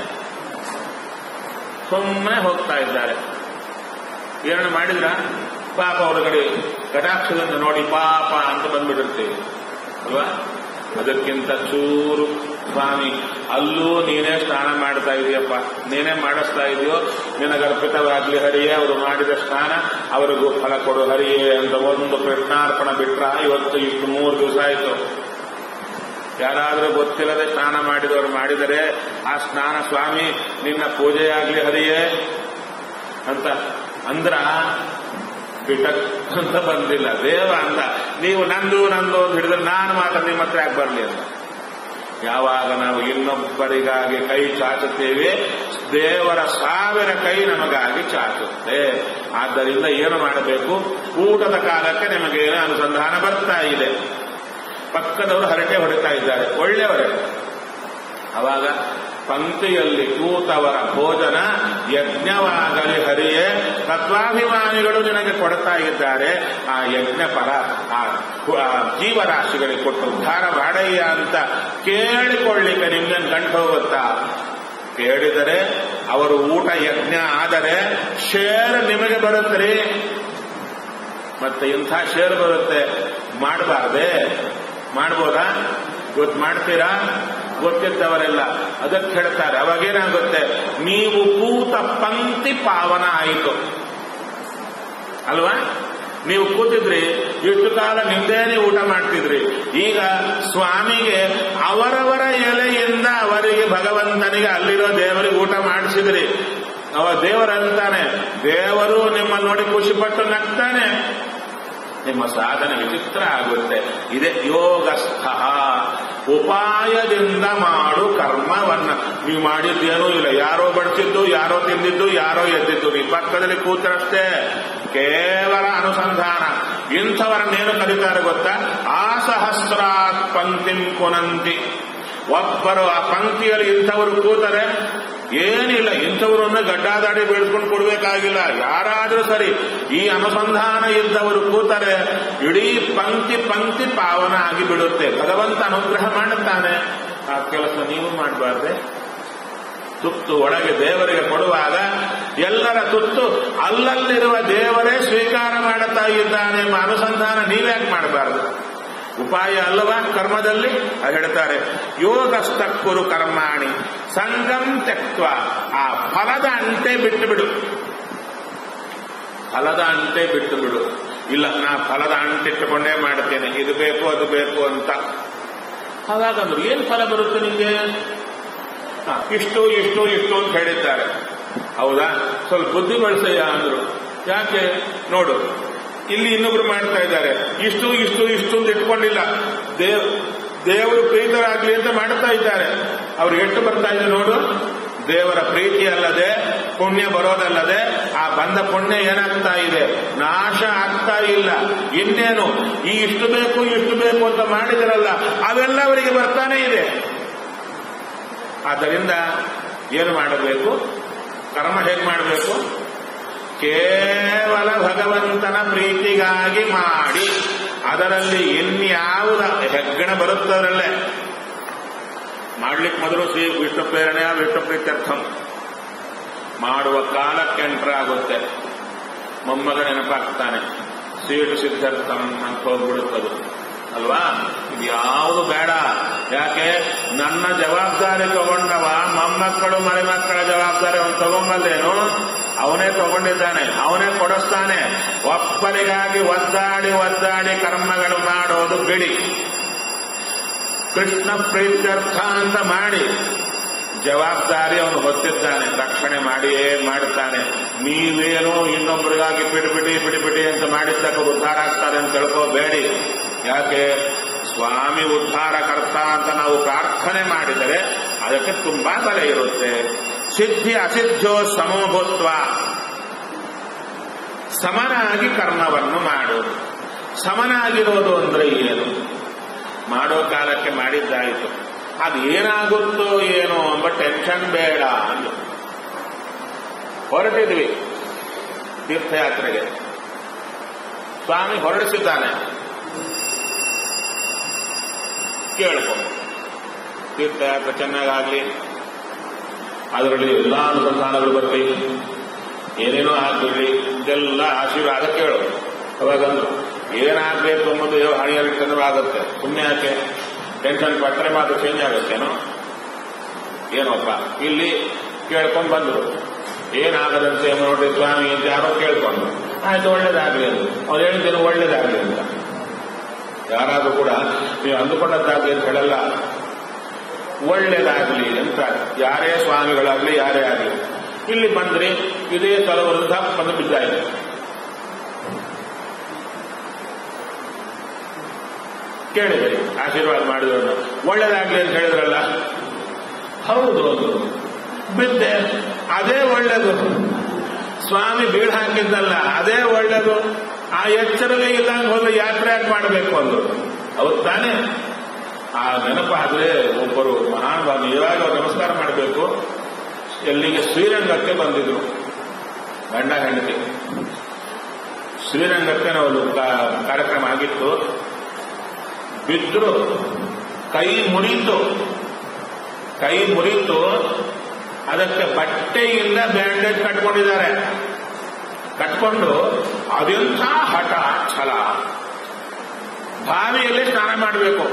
Speaker 1: ಸುಮ್ಮನೆ ಹೋಗ್ತಾ ಇದ್ದಾರೆ ಏನು ಮಾಡಿದ್ರ ಪಾಪ ಅವ್ರ ಕಡೆ ಕಟಾಕ್ಷದಿಂದ ನೋಡಿ ಪಾಪ ಅಂತ ಬಂದ್ಬಿಟ್ಟಿರ್ತೀವಿ ಅಲ್ವಾ ಅದಕ್ಕಿಂತ ಚೂರು ಸ್ವಾಮಿ ಅಲ್ಲೂ ನೀನೇ ಸ್ನಾನ ಮಾಡ್ತಾ ಇದೆಯಪ್ಪ ನೀನೇ ಮಾಡಿಸ್ತಾ ಇದೆಯೋ ನಿನಗರ್ಪಿತವಾಗ್ಲಿ ಹರಿಯೇ ಅವರು ಮಾಡಿದ ಸ್ನಾನ ಅವರಿಗೂ ಫಲ ಕೊಡು ಹರಿಯೇ ಅಂತ ಒಂದು ಕೃಷ್ಣಾರ್ಪಣ ಬಿಟ್ರ ಇವತ್ತು ಇಷ್ಟು ಮೂರು ದಿವಸ ಆಯಿತು ಯಾರಾದರೂ ಗೊತ್ತಿಲ್ಲದೆ ಸ್ನಾನ ಮಾಡಿದವರು ಮಾಡಿದರೆ ಆ ಸ್ನಾನ ಸ್ವಾಮಿ ನಿನ್ನ ಪೂಜೆಯಾಗ್ಲಿ ಹರಿಯೇ ಅಂತ ಅಂದ್ರ ಬಿಟಕ್ ಅಂತ ಬಂದಿಲ್ಲ ದೇವ ಅಂದ ನೀವು ನಂದು ನಂದು ಅಂತ ಹಿಡಿದ್ರೆ ನಾನು ಮಾತ್ರ ನಿಮ್ಮ ಹತ್ರ ಯಾಕೆ ಬರಲಿ ಅಂತ ಯಾವಾಗ ನಾವು ಇನ್ನೊಬ್ಬರಿಗಾಗಿ ಕೈ ಚಾಚುತ್ತೇವೆ ದೇವರ ಸಾವಿರ ಕೈ ನಮಗಾಗಿ ಚಾಚುತ್ತೆ ಆದ್ದರಿಂದ ಏನು ಮಾಡಬೇಕು ಊಟದ ಕಾಲಕ್ಕೆ ನಿಮಗೆ ಏನೋ ಅನುಸಂಧಾನ ಬರ್ತಾ ಇದೆ ಪಕ್ಕದವರು ಹರಟೆ ಹೊಡಿತಾ ಇದ್ದಾರೆ ಒಳ್ಳೆಯವರೇ ಅವಾಗ ಪಂಕ್ತಿಯಲ್ಲಿ ಕೂತವರ ಭೋಜನ ಯಜ್ಞವಾಗಲಿ ಹರಿಯೇ ತತ್ವಾಭಿಮಾನಿಗಳು ನಿನಗೆ ಕೊಡ್ತಾ ಇದ್ದಾರೆ ಆ ಯಜ್ಞ ಫಲ ಆ ಆ ಜೀವರಾಶಿಗಳಿಗೆ ಕೊಟ್ಟು ಉದ್ಧಾರ ಮಾಡಯ್ಯ ಅಂತ ಕೇಳಿಕೊಳ್ಳಿಕ್ಕೆ ನಿಮ್ಗೇನು ಗಂಟು ಹೋಗುತ್ತಾ ಕೇಳಿದರೆ ಅವರು ಊಟ ಯಜ್ಞ ಆದರೆ ಶೇರ್ ನಿಮಗೆ ಬರುತ್ತ್ರಿ ಮತ್ತೆ ಇಂಥ ಶೇರ್ ಬರುತ್ತೆ ಮಾಡಬಾರ್ದೆ ಮಾಡ್ಬೋದಾ ಇವತ್ತು ಮಾಡ್ತೀರಾ ಗೊತ್ತಿದ್ದವರೆಲ್ಲ ಅದಕ್ಕೆ ಹೇಳ್ತಾರೆ ಅವಾಗೇನಾಗುತ್ತೆ ನೀವು ಕೂತ ಪಂಕ್ತಿ ಪಾವನ ಆಯಿತು ಅಲ್ವಾ ನೀವು ಕೂತಿದ್ರಿ ಇಷ್ಟು ಕಾಲ ನಿಮ್ದೇನೆ ಊಟ ಮಾಡ್ತಿದ್ರಿ ಈಗ ಸ್ವಾಮಿಗೆ ಅವರವರ ಎಲೆಯಿಂದ ಅವರಿಗೆ ಭಗವಂತನಿಗೆ ಅಲ್ಲಿರೋ ದೇವರಿಗೆ ಊಟ ಮಾಡಿಸಿದ್ರಿ ಅವ ದೇವರಂತಾನೆ ದೇವರು ನಿಮ್ಮ ನೋಡಿ ಖುಷಿಪಟ್ಟು ನಗ್ತಾನೆ ನಿಮ್ಮ ಸಾಧನೆ ವಿಚಿತ್ರ ಆಗುತ್ತೆ ಇದೆ ಯೋಗಸ್ಥ ಉಪಾಯದಿಂದ ಮಾಡು ಕರ್ಮವನ್ನ ನೀವು ಮಾಡಿದ್ದೇನೂ ಇಲ್ಲ ಯಾರೋ ಬಡಿಸಿದ್ದು ಯಾರೋ ತಿಂದಿದ್ದು ಯಾರೋ ಎದ್ದಿದ್ದು ನೀವು ಪಕ್ಕದಲ್ಲಿ ಕೂತರಷ್ಟೇ ಕೇವಲ ಅನುಸಂಧಾನ ಇಂಥವರನ್ನೇನು ಕರೀತಾರೆ ಗೊತ್ತಾ ಆಸಹಸ್ರಾತ್ ಪಂಕ್ತಿಂ ಪುನಂತಿ ಒಬ್ಬರು ಆ ಪಂಕ್ತಿಯಲ್ಲಿ ಇಂಥವರು ಕೂತರೆ ಏನಿಲ್ಲ ಇಂಥವರನ್ನ ಗಡ್ಡಾದಾಡಿ ಬೆಳೆಸ್ಕೊಂಡು ಕೊಡ್ಬೇಕಾಗಿಲ್ಲ ಯಾರಾದ್ರೂ ಸರಿ ಈ ಅನುಸಂಧಾನ ಇದ್ದವರು ಕೂತರೆ ಇಡೀ ಪಂಕ್ತಿ ಪಂಕ್ತಿ ಪಾವನ ಆಗಿ ಬಿಡುತ್ತೆ ಭಗವಂತ ಅನುಗ್ರಹ ಮಾಡುತ್ತಾನೆ ಆ ಕೆಲಸ ನೀವು ಮಾಡಬಾರ್ದೆ ತುತ್ತು ಒಳಗೆ ದೇವರಿಗೆ ಕೊಡುವಾಗ ಎಲ್ಲರ ತುತ್ತು ಅಲ್ಲಲ್ಲಿರುವ ದೇವರೇ ಸ್ವೀಕಾರ ಮಾಡುತ್ತಾ ಇದ್ದಾನೆ ಎಂಬ ಅನುಸಂಧಾನ ನೀವ್ಯಾಕೆ ಮಾಡಬಾರದು ಉಪಾಯ ಅಲ್ಲವಾ ಕರ್ಮದಲ್ಲಿ ಅದು ಹೇಳ್ತಾರೆ ಯೋಗಸ್ಥ ಕುರು ಕರ್ಮಾಣಿ ಸಂಗಂ ತೆಕ್ವ ಆ ಫಲದ ಅಂಟೆ ಬಿಟ್ಟು ಬಿಡು ಫಲದ ಅಂಟೆ ಬಿಟ್ಟು ಬಿಡು ಇಲ್ಲ ನಾ ಫಲದ ಅಂಟಿಟ್ಟುಕೊಂಡೇ ಮಾಡ್ತೇನೆ ಇದು ಬೇಕು ಅದು ಬೇಕು ಅಂತ ಹಾಗಾಗಂದ್ರು ಏನ್ ಫಲ ಬರುತ್ತೆ ನಿಮಗೆ ಹ, ಇಷ್ಟು ಇಷ್ಟು ಇಷ್ಟು ಅಂತ ಹೇಳಿದ್ದಾರೆ ಹೌದಾ ಸ್ವಲ್ಪ ಬುದ್ಧಿ ಬಳಸಯ್ಯ ಅಂದ್ರು ಯಾಕೆ ನೋಡು ಇಲ್ಲಿ ಇನ್ನೊಬ್ರು ಮಾಡ್ತಾ ಇದ್ದಾರೆ ಇಷ್ಟು ಇಷ್ಟು ಇಷ್ಟು ಅಂತ ಇಟ್ಕೊಂಡಿಲ್ಲ ದೇವ್ ದೇವರು ಪ್ರೀತರಾಗ್ಲಿ ಅಂತ ಮಾಡ್ತಾ ಇದ್ದಾರೆ ಅವ್ರು ಎಷ್ಟು ಬರ್ತಾ ಇದೆ ನೋಡು ದೇವರ ಪ್ರೀತಿ ಅಲ್ಲದೆ ಪುಣ್ಯ ಬರೋದಲ್ಲದೆ ಆ ಬಂದ ಪುಣ್ಯ ಏನಾಗ್ತಾ ಇದೆ ನಾಶ ಆಗ್ತಾ ಇಲ್ಲ ಇನ್ನೇನು ಈ ಇಷ್ಟು ಬೇಕು ಇಷ್ಟು ಬೇಕು ಅಂತ ಮಾಡಿದರಲ್ಲ ಅವೆಲ್ಲ ಅವರಿಗೆ ಬರ್ತಾನೆ ಇದೆ ಆದ್ದರಿಂದ ಏನು ಮಾಡಬೇಕು ಕರ್ಮ ಹೇಗೆ ಮಾಡಬೇಕು ಕೇವಲ ಭಗವಂತನ ಪ್ರೀತಿಗಾಗಿ ಮಾಡಿ ಅದರಲ್ಲಿ ಇನ್ಯಾವುದ ಹೆಗ್ಗಣ ಬರುತ್ತದರಲ್ಲೇ ಮಾಡ್ಲಿಕ್ಕೆ ಮೊದಲು ಶ್ರೀ ವಿಷ್ಣು ಪ್ರೇರಣೆಯ ವಿಷ್ಣು ಪ್ರೀತ್ಯರ್ಥಂ ಮಾಡುವ ಕಾಲಕ್ಕೆ ಎಂಟ್ರ್ ಆಗುತ್ತೆ ಮೊಮ್ಮಗ ನೆನಪಾಗ್ತಾನೆ ಸೀಟು ಸಿದ್ಧಾರ್ಥಂ ಅಂತ ಹೋಗ್ಬಿಡುತ್ತದು ಅಲ್ವಾ ಇದು ಯಾವುದು ಬೇಡ ಯಾಕೆ ನನ್ನ ಜವಾಬ್ದಾರಿ ತಗೊಂಡವ ಮೊಮ್ಮಕ್ಕಳು ಮನೆ ಮಕ್ಕಳ ಜವಾಬ್ದಾರಿ ಅವನು ತಗೊಂಬಲ್ಲೇನು ಅವನೇ ತಗೊಂಡಿದ್ದಾನೆ ಅವನೇ ಕೊಡಿಸ್ತಾನೆ ಒಬ್ಬರಿಗಾಗಿ ಒದ್ದಾಡಿ ಒದ್ದಾಡಿ ಕರ್ಮಗಳು ಮಾಡೋದು ಬಿಡಿ ಕೃಷ್ಣ ಪ್ರೀತ್ಯರ್ಥ ಅಂತ ಮಾಡಿ ಜವಾಬ್ದಾರಿ ಅವನು ಹೊತ್ತಿದ್ದಾನೆ ರಕ್ಷಣೆ ಮಾಡಿಯೇ ಮಾಡುತ್ತಾನೆ ನೀವೇನೋ ಇನ್ನೊಬ್ಬರಿಗಾಗಿ ಬಿಡಿ ಬಿಡಿ ಬಿಡಿ ಬಿಡಿ ಅಂತ ಮಾಡಿದ್ದಕ್ಕೆ ಉದ್ಧಾರ ಆಗ್ತಾರೆ ಅಂತ ತಿಳ್ಕೋಬೇಡಿ ಯಾಕೆ ಸ್ವಾಮಿ ಉದ್ಧಾರಕರ್ತ ಅಂತ ನಾವು ಪ್ರಾರ್ಥನೆ ಮಾಡಿದರೆ ಅದಕ್ಕೆ ತುಂಬಾ ಬಲ ಇರುತ್ತೆ ಸಿದ್ಧಿ ಅಸಿದ್ಧೋ ಸಮೋಭೂತ್ವ ಸಮನಾಗಿ ಕರ್ಮವನ್ನು ಮಾಡು ಸಮನಾಗಿರೋದು ಅಂದ್ರೆ ಏನು ಮಾಡೋ ಕಾಲಕ್ಕೆ ಮಾಡಿದ್ದಾಯಿತು ಅದು ಏನಾಗುತ್ತೋ ಏನೋ ಎಂಬ ಟೆನ್ಷನ್ ಬೇಡ ಅಂದು ಹೊರಟಿದ್ವಿ ತೀರ್ಥಯಾತ್ರೆಗೆ ಸ್ವಾಮಿ ಹೊರಡಿಸಿದ್ದಾನೆ ಕೇಳ್ಕೊಂಡು ತೀರ್ಥಯಾತ್ರೆ ಚೆನ್ನಾಗಾಗ್ಲಿ ಅದರಲ್ಲಿ ಎಲ್ಲ ಅನುಸಂಧಾನಗಳು ಬರಲಿ ಏನೇನೋ ಆಗ್ಬಿಡ್ಲಿ ಇದೆಲ್ಲ ಆಶೀರ್ವಾದ ಕೇಳು ಅವಾಗಂದ್ರು ಏನಾಗಬೇಕು ಎಂಬುದು ಹಣಿಯಲ್ಲಿ ಚಂದ್ರವಾಗುತ್ತೆ ಸುಮ್ಮನೆ ಯಾಕೆ ಟೆನ್ಷನ್ ಪಟ್ಟರೆ ಮಾತು ಚೇಂಜ್ ಆಗುತ್ತೇನೋ ಏನೋಪ್ಪ ಇಲ್ಲಿ ಕೇಳ್ಕೊಂಡು ಬಂದ್ರು ಏನಾಗದಂತೆ ನೋಡಿ ಸ್ವಾಮಿ ಅಂತ ಯಾರೋ ಕೇಳ್ಕೊಂಡು ಆಯ್ತು ಒಳ್ಳೇದಾಗ್ಲಿ ಅಂತ ಅವ್ರು ಹೇಳಿದ್ದೇನು ಒಳ್ಳೇದಾಗ್ಲಿ ಅಂತ ಯಾರಾದ್ರೂ ಕೂಡ ನೀವು ಅಂದುಕೊಂಡದ್ದಾಗ್ಲಿ ಅಂತ ಹೇಳಲ್ಲ ಒಳ್ಳೇದಾಗ್ಲಿ ಅಂತ ಯಾರೇ ಸ್ವಾಮಿಗಳಾಗ್ಲಿ ಯಾರೇ ಆಗಲಿ ಇಲ್ಲಿ ಬಂದ್ರೆ ಇದೇ ತಲವರದ ಬಂದು ಬಿದ್ದಾಯಿತು ಕೇಳಿದೆ ಆಶೀರ್ವಾದ ಮಾಡಿದವನ್ನ ಒಳ್ಳೇದಾಗ್ಲಿ ಅಂತ ಹೇಳಿದ್ರಲ್ಲ ಹೌದು ಅದು ಬಿದ್ದೆ ಅದೇ ಒಳ್ಳೇದು ಸ್ವಾಮಿ ಬೀಳ್ ಹಾಕಿದ್ದಲ್ಲ ಅದೇ ಒಳ್ಳೇದು ಆ ಎಚ್ಚರವೇ ಇಲ್ಲಂಗೆ ಹೋದ್ರೆ ಯಾತ್ರೆ ಯಾಕೆ ಮಾಡಬೇಕು ಅಂದ್ರು ಹೌದು ತಾನೇ ಆ ನೆನಪಾದ್ರೆ ಒಬ್ಬರು ಮಹಾನುಭಾವಿ ಇವಾಗ ಅವ್ರು ನಮಸ್ಕಾರ ಮಾಡಬೇಕು ಎಲ್ಲಿಗೆ ಶ್ರೀರಂಗಕ್ಕೆ ಬಂದಿದ್ರು ಗಂಡ ಹೆಂಡತಿ ಶ್ರೀರಂಗಕ್ಕೆ ನಾವು ಕಾ- ಕಾರ್ಯಕ್ರಮ ಆಗಿತ್ತು ಬಿದ್ರು ಕೈ ಮುರಿತು ಕೈ ಮುರಿತು ಅದಕ್ಕೆ ಬಟ್ಟೆಯಿಂದ ಬ್ಯಾಂಡೇಜ್ ಕಟ್ಕೊಂಡಿದ್ದಾರೆ ಕಟ್ಕೊಂಡು ಅದೆಂಥ ಹಠ ಛಲ ಬಾವಿಯಲ್ಲಿ ಸ್ನಾನ ಮಾಡಬೇಕು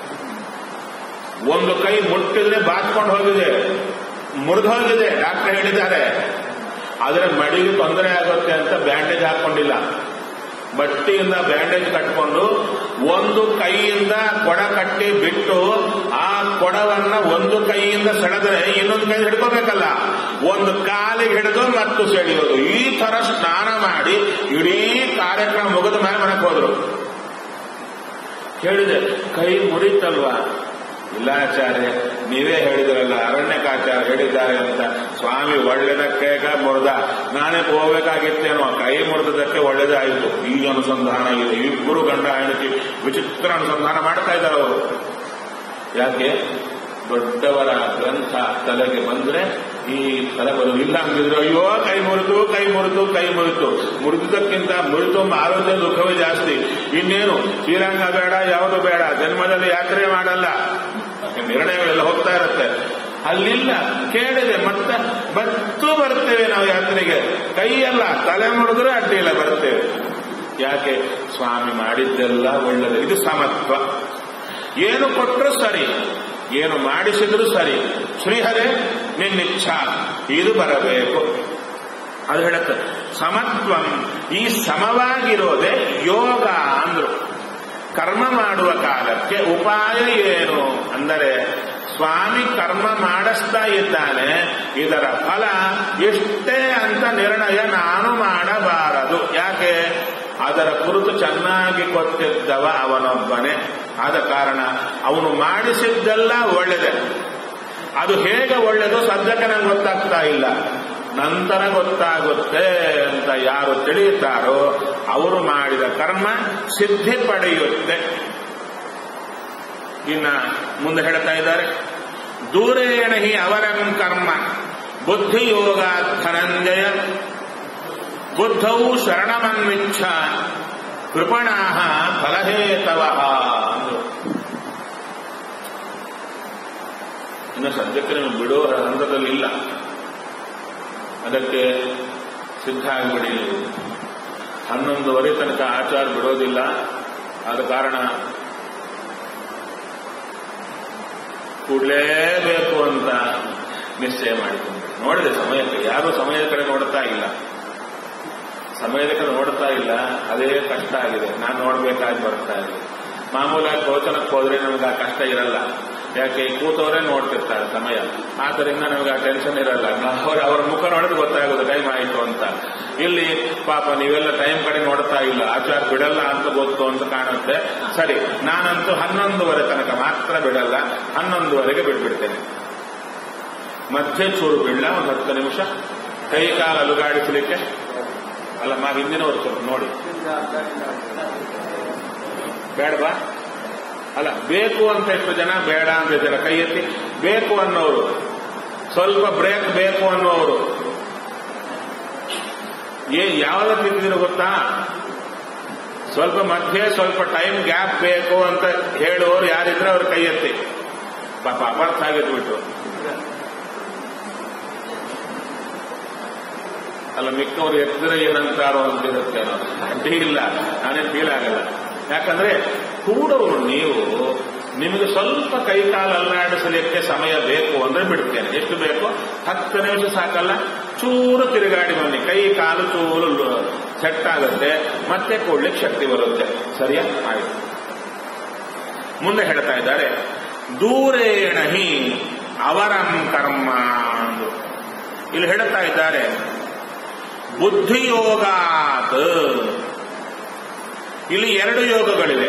Speaker 1: ಒಂದು ಕೈ ಮುಟ್ಟಿದ್ರೆ ಬಾಚ್ಕೊಂಡು ಹೋಗಿದೆ ಮುರಿದು ಹೋಗಿದೆ ಡಾಕ್ಟರ್ ಹೇಳಿದ್ದಾರೆ ಆದರೆ ಮಡಿಗೆ ತೊಂದರೆ ಆಗುತ್ತೆ ಅಂತ ಬ್ಯಾಂಡೇಜ್ ಹಾಕೊಂಡಿಲ್ಲ ಬಟ್ಟೆಯಿಂದ ಬ್ಯಾಂಡೇಜ್ ಕಟ್ಕೊಂಡು ಒಂದು ಕೈಯಿಂದ ಕೊಡ ಕಟ್ಟಿ ಬಿಟ್ಟು ಆ ಕೊಡವನ್ನ ಒಂದು ಕೈಯಿಂದ ಸೆಳೆದ್ರೆ ಇನ್ನೊಂದು ಕೈ ಹಿಡ್ಕೋಬೇಕಲ್ಲ ಒಂದು ಕಾಲಿಗೆ ಹಿಡಿದು ಮತ್ತು ಸೆಳೆಯೋದು ಈ ತರ ಸ್ನಾನ ಮಾಡಿ ಇಡೀ ಕಾರ್ಯಕ್ರಮ ಮುಗಿದ ಮೇಲೆ ಮನೆಗೆ ಹೋದ್ರು ಹೇಳಿದೆ ಕೈ ಮುರಿತಲ್ವಾ ಇಲ್ಲ ಆಚಾರ್ಯ ನೀವೇ ಹೇಳಿದ್ರಲ್ಲ ಅರಣ್ಯಕಾಚಾರ್ಯ ಹೇಳಿದ್ದಾರೆ ಅಂತ ಸ್ವಾಮಿ ಒಳ್ಳೆದಕ್ಕೆ ಮುರಿದ ನಾನೇ ಹೋಗ್ಬೇಕಾಗಿತ್ತೇನೋ ಕೈ ಮುರಿದಕ್ಕೆ ಒಳ್ಳೇದಾಯಿತು ಈ ಅನುಸಂಧಾನ ಇದೆ ಇಬ್ಬರು ಗಂಡ ಹೆಂಡತಿ ವಿಚಿತ್ರ ಅನುಸಂಧಾನ ಮಾಡ್ತಾ ಇದ್ದಾರೆ ಅವರು ಯಾಕೆ ದೊಡ್ಡವರ ಗ್ರಂಥ ತಲೆಗೆ ಬಂದ್ರೆ ಈ ತಲೆ ಬರು ಇಲ್ಲ ಅಂದಿದ್ರು ಅಯ್ಯೋ ಕೈ ಮುರಿದು ಕೈ ಮುರಿದು ಕೈ ಮುರಿತು ಮುರಿದಕ್ಕಿಂತ ಮುರಿದು ಆರೋಗ್ಯ ದುಃಖವೇ ಜಾಸ್ತಿ ಇನ್ನೇನು ಶ್ರೀರಂಗ ಬೇಡ ಯಾವುದು ಬೇಡ ಜನ್ಮದಲ್ಲಿ ಯಾತ್ರೆ ಮಾಡಲ್ಲ ನಿರ್ಣಯಗಳೆಲ್ಲ ಹೋಗ್ತಾ ಇರುತ್ತೆ ಅಲ್ಲಿಲ್ಲ ಕೇಳಿದೆ ಮತ್ತೆ ಬತ್ತು ಬರ್ತೇವೆ ನಾವು ಯಾತ್ರೆಗೆ ಕೈಯಲ್ಲ ತಲೆ ಮುರಿದ್ರೆ ಅಡ್ಡಿ ಇಲ್ಲ ಬರ್ತೇವೆ ಯಾಕೆ ಸ್ವಾಮಿ ಮಾಡಿದ್ದೆಲ್ಲ ಒಳ್ಳೆಯದು ಇದು ಸಮತ್ವ ಏನು ಕೊಟ್ಟರು ಸರಿ ಏನು ಮಾಡಿಸಿದ್ರು ಸರಿ ಶ್ರೀಹರೇ ನಿನ್ನಿಚ್ಛ ಇದು ಬರಬೇಕು ಅದು ಹೇಳುತ್ತೆ ಸಮತ್ವಂ ಈ ಸಮವಾಗಿರೋದೇ ಯೋಗ ಅಂದ್ರು ಕರ್ಮ ಮಾಡುವ ಕಾಲಕ್ಕೆ ಉಪಾಯ ಏನು ಅಂದರೆ ಸ್ವಾಮಿ ಕರ್ಮ ಮಾಡಿಸ್ತಾ ಇದ್ದಾನೆ ಇದರ ಫಲ ಇಷ್ಟೇ ಅಂತ ನಿರ್ಣಯ ನಾನು ಮಾಡಬಾರದು ಯಾಕೆ ಅದರ ಕುರಿತು ಚೆನ್ನಾಗಿ ಗೊತ್ತಿದ್ದವ ಅವನೊಬ್ಬನೇ ಆದ ಕಾರಣ ಅವನು ಮಾಡಿಸಿದ್ದೆಲ್ಲ ಒಳ್ಳೆದೆ ಅದು ಹೇಗೆ ಒಳ್ಳೆದು ಸದ್ಯಕ್ಕೆ ನಂಗೆ ಗೊತ್ತಾಗ್ತಾ ಇಲ್ಲ ನಂತರ ಗೊತ್ತಾಗುತ್ತೆ ಅಂತ ಯಾರು ತಿಳಿಯುತ್ತಾರೋ ಅವರು ಮಾಡಿದ ಕರ್ಮ ಸಿದ್ಧಿ ಪಡೆಯುತ್ತೆ ಇನ್ನ ಮುಂದೆ ಹೇಳ್ತಾ ಇದ್ದಾರೆ ದೂರೇಣ ಹಿ ಅವರಂ ಕರ್ಮ ಬುದ್ಧಿಯೋಗ ಧನಂಜಯ ಬುದ್ಧವು ಶರಣಮನ್ವಿಚ್ಛ ಕೃಪಣಾ ಫಲಹೇತವ ಇನ್ನು ಸದ್ಯಕ್ಕೆ ನೀವು ಬಿಡೋ ಹಂತದಲ್ಲಿ ಇಲ್ಲ ಅದಕ್ಕೆ ಸಿದ್ಧ ಆಗಿಬಿಡಿ ಹನ್ನೊಂದುವರೆ ತನಕ ಆಚಾರ ಬಿಡೋದಿಲ್ಲ ಆದ ಕಾರಣ ಕೂಡಲೇಬೇಕು ಅಂತ ನಿಶ್ಚಯ ಮಾಡಿಕೊಂಡು ನೋಡಿದೆ ಸಮಯಕ್ಕೆ ಯಾರೂ ಸಮಯದ ಕಡೆ ನೋಡ್ತಾ ಇಲ್ಲ ಸಮಯದ ಕಡೆ ನೋಡ್ತಾ ಇಲ್ಲ ಅದೇ ಕಷ್ಟ ಆಗಿದೆ ನಾನು ನೋಡ್ಬೇಕಾಗಿ ಬರ್ತಾ ಇದೆ ಮಾಮೂಲಾಗಿ ಭೋಜನಕ್ಕೆ ಹೋದ್ರೆ ನಮ್ಗೆ ಆ ಕಷ್ಟ ಇರಲ್ಲ ಯಾಕೆ ಕೂತವರೇ ನೋಡ್ತಿರ್ತಾರೆ ಸಮಯ ಆದ್ದರಿಂದ ನಮ್ಗೆ ಆ ಟೆನ್ಷನ್ ಇರಲ್ಲ ಅವ್ರ ಅವ್ರ ಮುಖ ನೋಡಿದ್ರೆ ಗೊತ್ತಾಗೋದು ಟೈಮ್ ಆಯಿತು ಅಂತ ಇಲ್ಲಿ ಪಾಪ ನೀವೆಲ್ಲ ಟೈಮ್ ಕಡೆ ನೋಡ್ತಾ ಇಲ್ಲ ಆಚಾರ ಬಿಡಲ್ಲ ಅಂತ ಗೊತ್ತು ಅಂತ ಕಾಣುತ್ತೆ ಸರಿ ನಾನಂತೂ ಹನ್ನೊಂದುವರೆ ತನಕ ಮಾತ್ರ ಬಿಡಲ್ಲ ಹನ್ನೊಂದುವರೆಗೆ ಬಿಟ್ಬಿಡ್ತೇನೆ ಮಧ್ಯೆ ಚೂರು ಬಿಡಲ್ಲ ಒಂದು ಹತ್ತು ನಿಮಿಷ ಕೈ ಕಾಲು ಅಲುಗಾಡಿಸಲಿಕ್ಕೆ ಅಲ್ಲ ಮಾ ಹಿಂದಿನವರು ಸ್ವಲ್ಪ ನೋಡಿ ಬೇಡವಾ ಅಲ್ಲ ಬೇಕು ಅಂತ ಎಷ್ಟು ಜನ ಬೇಡ ಅಂತ ಜನ ಕೈ ಎತ್ತಿ ಬೇಕು ಅನ್ನೋರು ಸ್ವಲ್ಪ ಬ್ರೇಕ್ ಬೇಕು ಅನ್ನೋರು ಏ ಯಾವಾಗ ತಿಂದಿದ್ರು ಗೊತ್ತಾ ಸ್ವಲ್ಪ ಮಧ್ಯೆ ಸ್ವಲ್ಪ ಟೈಮ್ ಗ್ಯಾಪ್ ಬೇಕು ಅಂತ ಹೇಳುವವರು ಯಾರಿದ್ರೆ ಅವ್ರ ಕೈ ಎತ್ತಿ ಪಾಪ ಅಪಾರ್ಥ ಆಗಿದ್ಬಿಟ್ಟು ಅಲ್ಲ ಮಿಕ್ಕವ್ರು ಎತ್ತಿದ್ರೆ ಏನಂತಾರೋ ಅಂತಿರುತ್ತೆ ಅಡ್ಡಿ ಇಲ್ಲ ನಾನೇ ಫೀಲ್ ಆಗಲ್ಲ ಯಾಕಂದ್ರೆ ಕೂಡವರು ನೀವು ನಿಮಗೆ ಸ್ವಲ್ಪ ಕೈಕಾಲು ಅಲ್ಲಾಡಿಸಲಿಕ್ಕೆ ಸಮಯ ಬೇಕು ಅಂದ್ರೆ ಬಿಡ್ತೇನೆ ಎಷ್ಟು ಬೇಕು ಹತ್ತು ನಿಮಿಷ ಸಾಕಲ್ಲ ಚೂರು ತಿರುಗಾಡಿ ಬನ್ನಿ ಕೈ ಕಾಲು ಚೂರು ಸೆಟ್ ಆಗುತ್ತೆ ಮತ್ತೆ ಕೊಡ್ಲಿಕ್ಕೆ ಶಕ್ತಿ ಬರುತ್ತೆ ಸರಿಯಾ ಆಯ್ತು ಮುಂದೆ ಹೇಳ್ತಾ ಇದ್ದಾರೆ ದೂರೇಣ ಹಿ ಅವರಂ ಕರ್ಮ ಅಂದ್ರು ಇಲ್ಲಿ ಹೇಳ್ತಾ ಇದ್ದಾರೆ ಬುದ್ಧಿಯೋಗಾತ್ ಇಲ್ಲಿ ಎರಡು ಯೋಗಗಳಿವೆ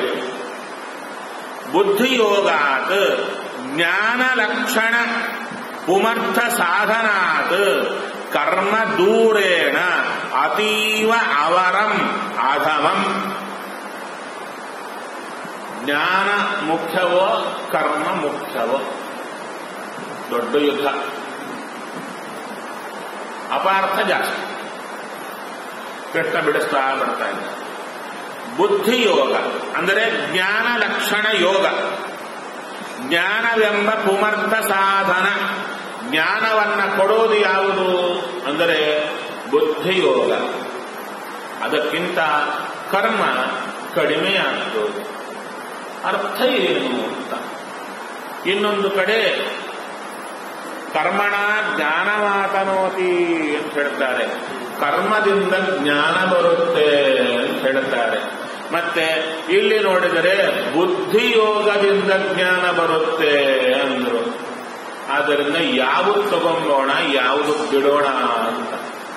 Speaker 1: ಬುದ್ಧಿಯೋಗಾತ್ ಜ್ಞಾನ ಲಕ್ಷಣ ಪುಮರ್ಥ ಸಾಧನಾತ್ ಕರ್ಮ ದೂರೇಣ ಅತೀವ ಅವರಂ ಅಧಮಂ ಜ್ಞಾನ ಮುಖ್ಯವೋ ಕರ್ಮ ಮುಖ್ಯವೋ ದೊಡ್ಡ ಯುದ್ಧ ಅಪಾರ್ಥ ಜಾಸ್ತಿ ಕೃಷ್ಣ ಬಿಡಿಸ್ತಾ ಬರ್ತಾ ಇದ್ದ ಬುದ್ಧಿ ಯೋಗ ಅಂದರೆ ಜ್ಞಾನ ಲಕ್ಷಣ ಯೋಗ ಜ್ಞಾನವೆಂಬ ಪುಮರ್ಥ ಸಾಧನ ಜ್ಞಾನವನ್ನ ಕೊಡೋದು ಯಾವುದು ಅಂದರೆ ಬುದ್ಧಿಯೋಗ ಅದಕ್ಕಿಂತ ಕರ್ಮ ಕಡಿಮೆಯಾಗುವುದು ಅರ್ಥ ಏನು ಅಂತ ಇನ್ನೊಂದು ಕಡೆ ಕರ್ಮಣ ಜ್ಞಾನವಾತನೋತಿ ಅಂತ ಹೇಳ್ತಾರೆ ಕರ್ಮದಿಂದ ಜ್ಞಾನ ಬರುತ್ತೆ ಅಂತ ಹೇಳ್ತಾರೆ ಮತ್ತೆ ಇಲ್ಲಿ ನೋಡಿದರೆ ಬುದ್ಧಿಯೋಗದಿಂದ ಜ್ಞಾನ ಬರುತ್ತೆ ಅಂದ್ರು ಆದ್ದರಿಂದ ಯಾವುದು ತಗೊಂಬೋಣ ಯಾವುದು ಬಿಡೋಣ ಅಂತ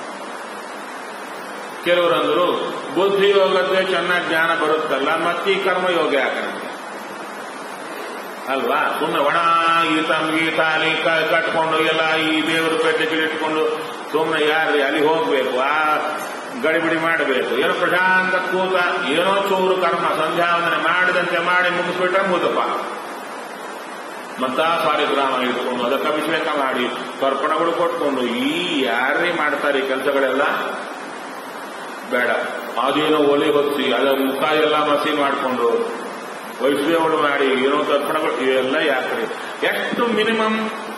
Speaker 1: ಕೆಲವರಂದ್ರು ಬುದ್ಧಿಯೋಗಕ್ಕೆ ಚೆನ್ನಾಗಿ ಜ್ಞಾನ ಬರುತ್ತಲ್ಲ ಮತ್ತೆ ಈ ಕರ್ಮಯೋಗ ಯಾಕಂತೆ ಅಲ್ವಾ ಸುಮ್ಮನೆ ಒಣ ಈತ ಗೀತ ಅಲ್ಲಿ ಕ- ಕಟ್ಕೊಂಡು ಎಲ್ಲ ಈ ದೇವ್ರ ಪೇಟೆಗೆ ಇಟ್ಕೊಂಡು ಸುಮ್ಮನೆ ಯಾರು ಅಲ್ಲಿ ಹೋಗ್ಬೇಕು ಆ ಗಡಿಬಿಡಿ ಮಾಡಬೇಕು ಏನೋ ಪ್ರಶಾಂತ ಕೂತ ಏನೋ ಚೂರು ಕರ್ಮ ಸಂಧ್ಯಾವಂದನೆ ಮಾಡಿದಂತೆ ಮಾಡಿ ಮುಗಿಸ್ಬಿಟ್ರೆ ಮುದಪ್ಪ ಮತ್ತ ಸಾಲಿಗ್ರಾಮ ಇಟ್ಕೊಂಡು ಅದಕ್ಕೆ ಅಭಿಷೇಕ ಮಾಡಿ ತರ್ಪಣಗಳು ಕೊಟ್ಕೊಂಡು ಈ ಯಾರೇ ಮಾಡ್ತಾರೆ ಈ ಕೆಲಸಗಳೆಲ್ಲ ಬೇಡ ಅದೇನೋ ಒಲಿ ಹೊತ್ತಿ ಅದರ ಮುಖ ಎಲ್ಲ ಮಸಿ ಮಾಡಿಕೊಂಡು ವೈಷ್ಣವಳು ಮಾಡಿ ಏನೋ ತರ್ಪಣಗಳು ಇವೆಲ್ಲ ಯಾಕ್ರಿ ಎಷ್ಟು ಮಿನಿಮಮ್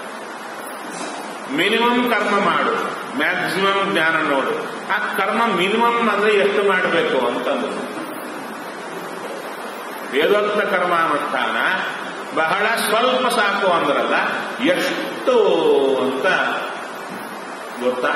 Speaker 1: ಮಿನಿಮಮ್ ಕರ್ಮ ಮಾಡು ಮ್ಯಾಕ್ಸಿಮಮ್ ಜ್ಞಾನ ನೋಡು ಆ ಕರ್ಮ ಮಿನಿಮಮ್ ಅಂದ್ರೆ ಎಷ್ಟು ಮಾಡಬೇಕು ಅಂತಂದು ವೇದೋಕ್ತ ಕರ್ಮಾನುಷ್ಠಾನ ಬಹಳ ಸ್ವಲ್ಪ ಸಾಕು ಅಂದ್ರಲ್ಲ ಎಷ್ಟು ಅಂತ ಗೊತ್ತಾ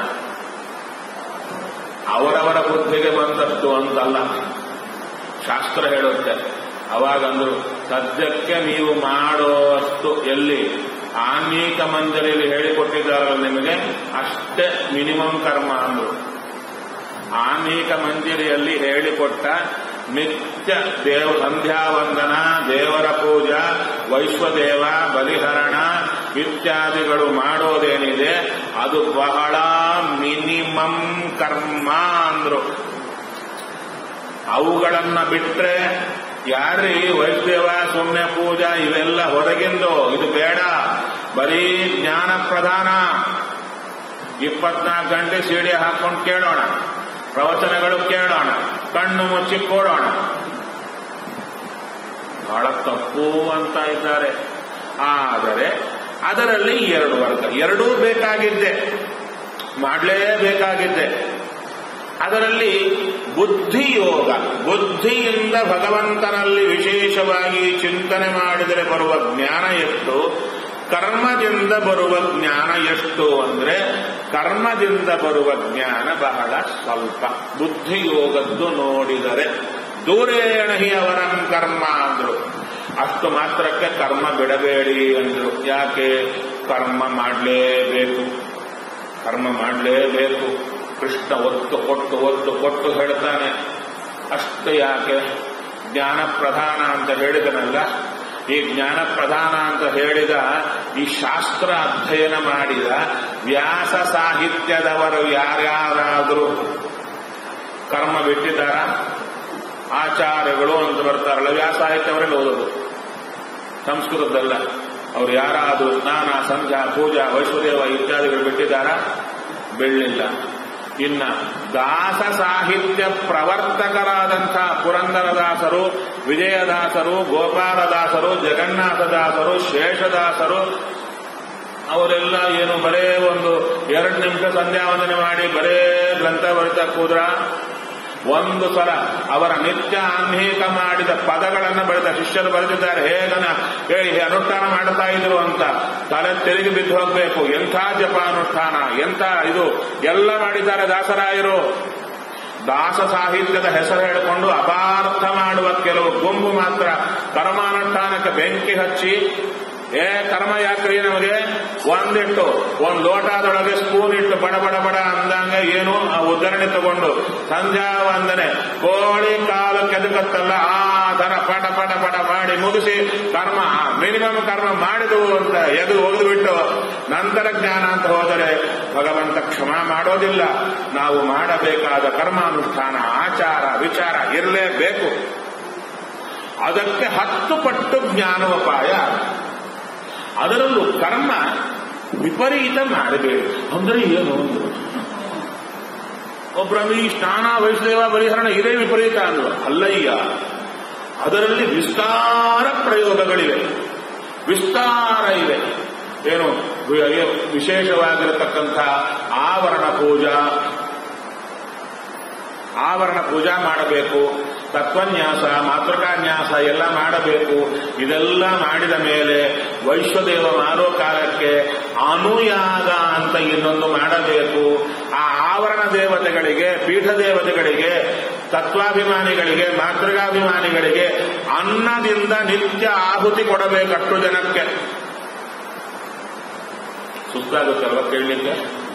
Speaker 1: ಅವರವರ ಬುದ್ಧಿಗೆ ಬಂದದ್ದು ಅಂತಲ್ಲ ಶಾಸ್ತ್ರ ಹೇಳುತ್ತೆ ಅವಾಗಂದ್ರು ಸದ್ಯಕ್ಕೆ ನೀವು ಮಾಡೋಷ್ಟು ಎಲ್ಲಿ ಆನ್ಮೀಕ ಮಂದಿರಲ್ಲಿ ಹೇಳಿಕೊಟ್ಟಿದ್ದಾರಲ್ಲ ನಿಮಗೆ ಅಷ್ಟೇ ಮಿನಿಮಮ್ ಕರ್ಮ ಅಂದ್ರು ಆನ್ಮೀಕ ಮಂದಿರಿಯಲ್ಲಿ ಹೇಳಿಕೊಟ್ಟ ನಿತ್ಯ ದೇವ ಸಂಧ್ಯಾ ವಂದನ ದೇವರ ಪೂಜಾ ವೈಶ್ವದೇವ ಬಲಿಹರಣ ಇತ್ಯಾದಿಗಳು ಮಾಡೋದೇನಿದೆ ಅದು ಬಹಳ ಮಿನಿಮಮ್ ಕರ್ಮ ಅಂದ್ರು ಅವುಗಳನ್ನ ಬಿಟ್ರೆ ಯಾರ್ರೀ ವೈಷ್ಣವ ಸುಮ್ನೆ ಪೂಜಾ ಇವೆಲ್ಲ ಹೊರಗಿಂದು ಇದು ಬೇಡ ಬರೀ ಜ್ಞಾನ ಪ್ರಧಾನ ಇಪ್ಪತ್ನಾಲ್ಕು ಗಂಟೆ ಸಿಡಿ ಹಾಕೊಂಡು ಕೇಳೋಣ ಪ್ರವಚನಗಳು ಕೇಳೋಣ ಕಣ್ಣು ಮುಚ್ಚಿ ಕೊಡೋಣ ಬಹಳ ತಪ್ಪು ಅಂತ ಇದ್ದಾರೆ ಆದರೆ ಅದರಲ್ಲಿ ಎರಡು ವರ್ಗ ಎರಡೂ ಬೇಕಾಗಿದ್ದೆ ಮಾಡಲೇಬೇಕಾಗಿದ್ದೆ ಅದರಲ್ಲಿ ಬುದ್ಧಿಯೋಗ ಬುದ್ಧಿಯಿಂದ ಭಗವಂತನಲ್ಲಿ ವಿಶೇಷವಾಗಿ ಚಿಂತನೆ ಮಾಡಿದರೆ ಬರುವ ಜ್ಞಾನ ಎಷ್ಟು ಕರ್ಮದಿಂದ ಬರುವ ಜ್ಞಾನ ಎಷ್ಟು ಅಂದ್ರೆ ಕರ್ಮದಿಂದ ಬರುವ ಜ್ಞಾನ ಬಹಳ ಸ್ವಲ್ಪ ಬುದ್ಧಿಯೋಗದ್ದು ನೋಡಿದರೆ ದೂರೇಣ ಹಿ ಅವರಂ ಕರ್ಮ ಅಂದ್ರು ಅಷ್ಟು ಮಾತ್ರಕ್ಕೆ ಕರ್ಮ ಬಿಡಬೇಡಿ ಅಂದ್ರು ಯಾಕೆ ಕರ್ಮ ಮಾಡಲೇಬೇಕು ಕರ್ಮ ಮಾಡಲೇಬೇಕು ಕೃಷ್ಣ ಒತ್ತು ಕೊಟ್ಟು ಒತ್ತು ಕೊಟ್ಟು ಹೇಳ್ತಾನೆ ಅಷ್ಟು ಯಾಕೆ ಜ್ಞಾನ ಪ್ರಧಾನ ಅಂತ ಹೇಳಿದನಲ್ಲ ಈ ಜ್ಞಾನ ಪ್ರಧಾನ ಅಂತ ಹೇಳಿದ ಈ ಶಾಸ್ತ್ರ ಅಧ್ಯಯನ ಮಾಡಿದ ವ್ಯಾಸ ಸಾಹಿತ್ಯದವರು ಯಾರ್ಯಾರಾದರೂ ಕರ್ಮ ಬಿಟ್ಟಿದ್ದಾರ ಆಚಾರ್ಯಗಳು ಅಂತ ಬರ್ತಾರಲ್ಲ ವ್ಯಾಸ ಸಾಹಿತ್ಯವರಲ್ಲಿ ಓದೋದು ಸಂಸ್ಕೃತದಲ್ಲ ಅವ್ರು ಯಾರಾದರೂ ಸ್ನಾನ ಸಂಧ್ಯಾ ಪೂಜಾ ವೈಶ್ವದೇವ ಇತ್ಯಾದಿಗಳು ಬಿಟ್ಟಿದ್ದಾರಾ ಬೆಳ್ಳಿಲ್ಲ ಇನ್ನ ದಾಸ ಸಾಹಿತ್ಯ ಪ್ರವರ್ತಕರಾದಂಥ ಪುರಂದರದಾಸರು ವಿಜಯದಾಸರು ಗೋಪಾಲದಾಸರು ಜಗನ್ನಾಥದಾಸರು ಶೇಷದಾಸರು ಅವರೆಲ್ಲ ಏನು ಬರೇ ಒಂದು ಎರಡು ನಿಮಿಷ ಸಂಧ್ಯಾವಂದನೆ ಮಾಡಿ ಬರೇ ಗ್ರಂಥ ಬರಿತಾ ಕೂದ್ರ ಒಂದು ಸಲ ಅವರ ನಿತ್ಯ ಆನ್ಹೀಕ ಮಾಡಿದ ಪದಗಳನ್ನು ಬರೆದ ಶಿಷ್ಯರು ಬರೆದಿದ್ದಾರೆ ಹೇಗನ ಹೇಳಿ ಅನುಷ್ಠಾನ ಮಾಡ್ತಾ ಇದ್ರು ಅಂತ ತಲೆ ತೆರಿಗೆ ಬಿದ್ದು ಹೋಗ್ಬೇಕು ಎಂಥ ಜಪಾನುಷ್ಠಾನ ಎಂಥ ಇದು ಎಲ್ಲ ಮಾಡಿದ್ದಾರೆ ದಾಸರಾಯರು ದಾಸ ಸಾಹಿತ್ಯದ ಹೆಸರು ಹೇಳಿಕೊಂಡು ಅಪಾರ್ಥ ಮಾಡುವ ಕೆಲವು ಗುಂಪು ಮಾತ್ರ ಕರ್ಮಾನುಷ್ಠಾನಕ್ಕೆ ಬೆಂಕಿ ಹಚ್ಚಿ ಏ ಕರ್ಮ ಯಾಕ್ರಿ ನಮಗೆ ಒಂದಿಟ್ಟು ಒಂದ್ ಲೋಟದೊಳಗೆ ಸ್ಪೂನ್ ಇಟ್ಟು ಬಡ ಬಡ ಬಡ ಅಂದಂಗ ಏನು ಆ ಉದ್ಧರಣೆ ತಗೊಂಡು ಸಂಧ್ಯಾ ವಂದನೆ ಕೋಳಿ ಕಾಲು ಕೆದಕತ್ತಲ್ಲ ಆ ತರ ಪಟ ಪಟ ಪಟ ಮಾಡಿ ಮುಗಿಸಿ ಕರ್ಮ ಮಿನಿಮಮ್ ಕರ್ಮ ಮಾಡಿದವು ಅಂತ ಎದು ಒಗೆದು ಬಿಟ್ಟು ನಂತರ ಜ್ಞಾನ ಅಂತ ಹೋದರೆ ಭಗವಂತ ಕ್ಷಮ ಮಾಡೋದಿಲ್ಲ ನಾವು ಮಾಡಬೇಕಾದ ಕರ್ಮಾನುಷ್ಠಾನ ಆಚಾರ ವಿಚಾರ ಇರಲೇಬೇಕು ಅದಕ್ಕೆ ಹತ್ತು ಪಟ್ಟು ಜ್ಞಾನೋಪಾಯ ಅದರಲ್ಲೂ ಕರ್ಮ ವಿಪರೀತ ಮಾಡಬೇಡಿ ಅಂದ್ರೆ ಏನು ಅಂದ್ರು ಒಬ್ಬರಲ್ಲಿ ಈ ಸ್ನಾನ ವೈಷ್ಣವ ಪರಿಹರಣ ಇದೇ ವಿಪರೀತ ಅಂದ್ರು ಅಲ್ಲಯ್ಯ ಅದರಲ್ಲಿ ವಿಸ್ತಾರ ಪ್ರಯೋಗಗಳಿವೆ ವಿಸ್ತಾರ ಇದೆ ಏನು ವಿ- ವಿಶೇಷವಾಗಿರತಕ್ಕಂಥ ಆವರಣ ಪೂಜಾ ಆವರಣ ಪೂಜಾ ಮಾಡಬೇಕು ತತ್ವನ್ಯಾಸ ಮಾತೃಕಾನ್ಯಾಸ ಎಲ್ಲ ಮಾಡಬೇಕು ಇದೆಲ್ಲ ಮಾಡಿದ ಮೇಲೆ ವೈಶ್ವದೇವ ಮಾಡೋ ಕಾಲಕ್ಕೆ ಅನುಯಾಗ ಅಂತ ಇನ್ನೊಂದು ಮಾಡಬೇಕು ಆ ಆವರಣ ದೇವತೆಗಳಿಗೆ ಪೀಠ ದೇವತೆಗಳಿಗೆ ತತ್ವಾಭಿಮಾನಿಗಳಿಗೆ ಮಾತೃಕಾಭಿಮಾನಿಗಳಿಗೆ ಅನ್ನದಿಂದ ನಿತ್ಯ ಆಹುತಿ ಕೊಡಬೇಕಷ್ಟು ಜನಕ್ಕೆ ಸುತ್ತಾಗುತ್ತಲ್ವ ಕೇಳಲಿಕ್ಕೆ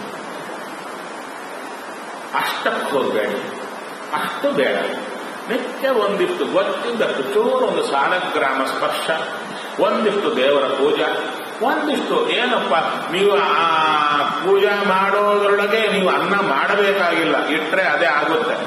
Speaker 1: ಅಷ್ಟಕ್ಕೆ ಹೋಗಬೇಡಿ ಅಷ್ಟು ಬೇಡ ನಿತ್ಯ ಒಂದಿತ್ತು ಗೊತ್ತಿದ್ದಷ್ಟು ಚೂರು ಒಂದು ಸಾಲಗ್ರಾಮ ಸ್ಪರ್ಶ ಒಂದಿಷ್ಟು ದೇವರ ಪೂಜಾ ಒಂದಿಷ್ಟು ಏನಪ್ಪ ನೀವು ಆ ಪೂಜಾ ಮಾಡೋದ್ರೊಳಗೆ ನೀವು ಅನ್ನ ಮಾಡಬೇಕಾಗಿಲ್ಲ ಇಟ್ರೆ ಅದೇ ಆಗುತ್ತೆ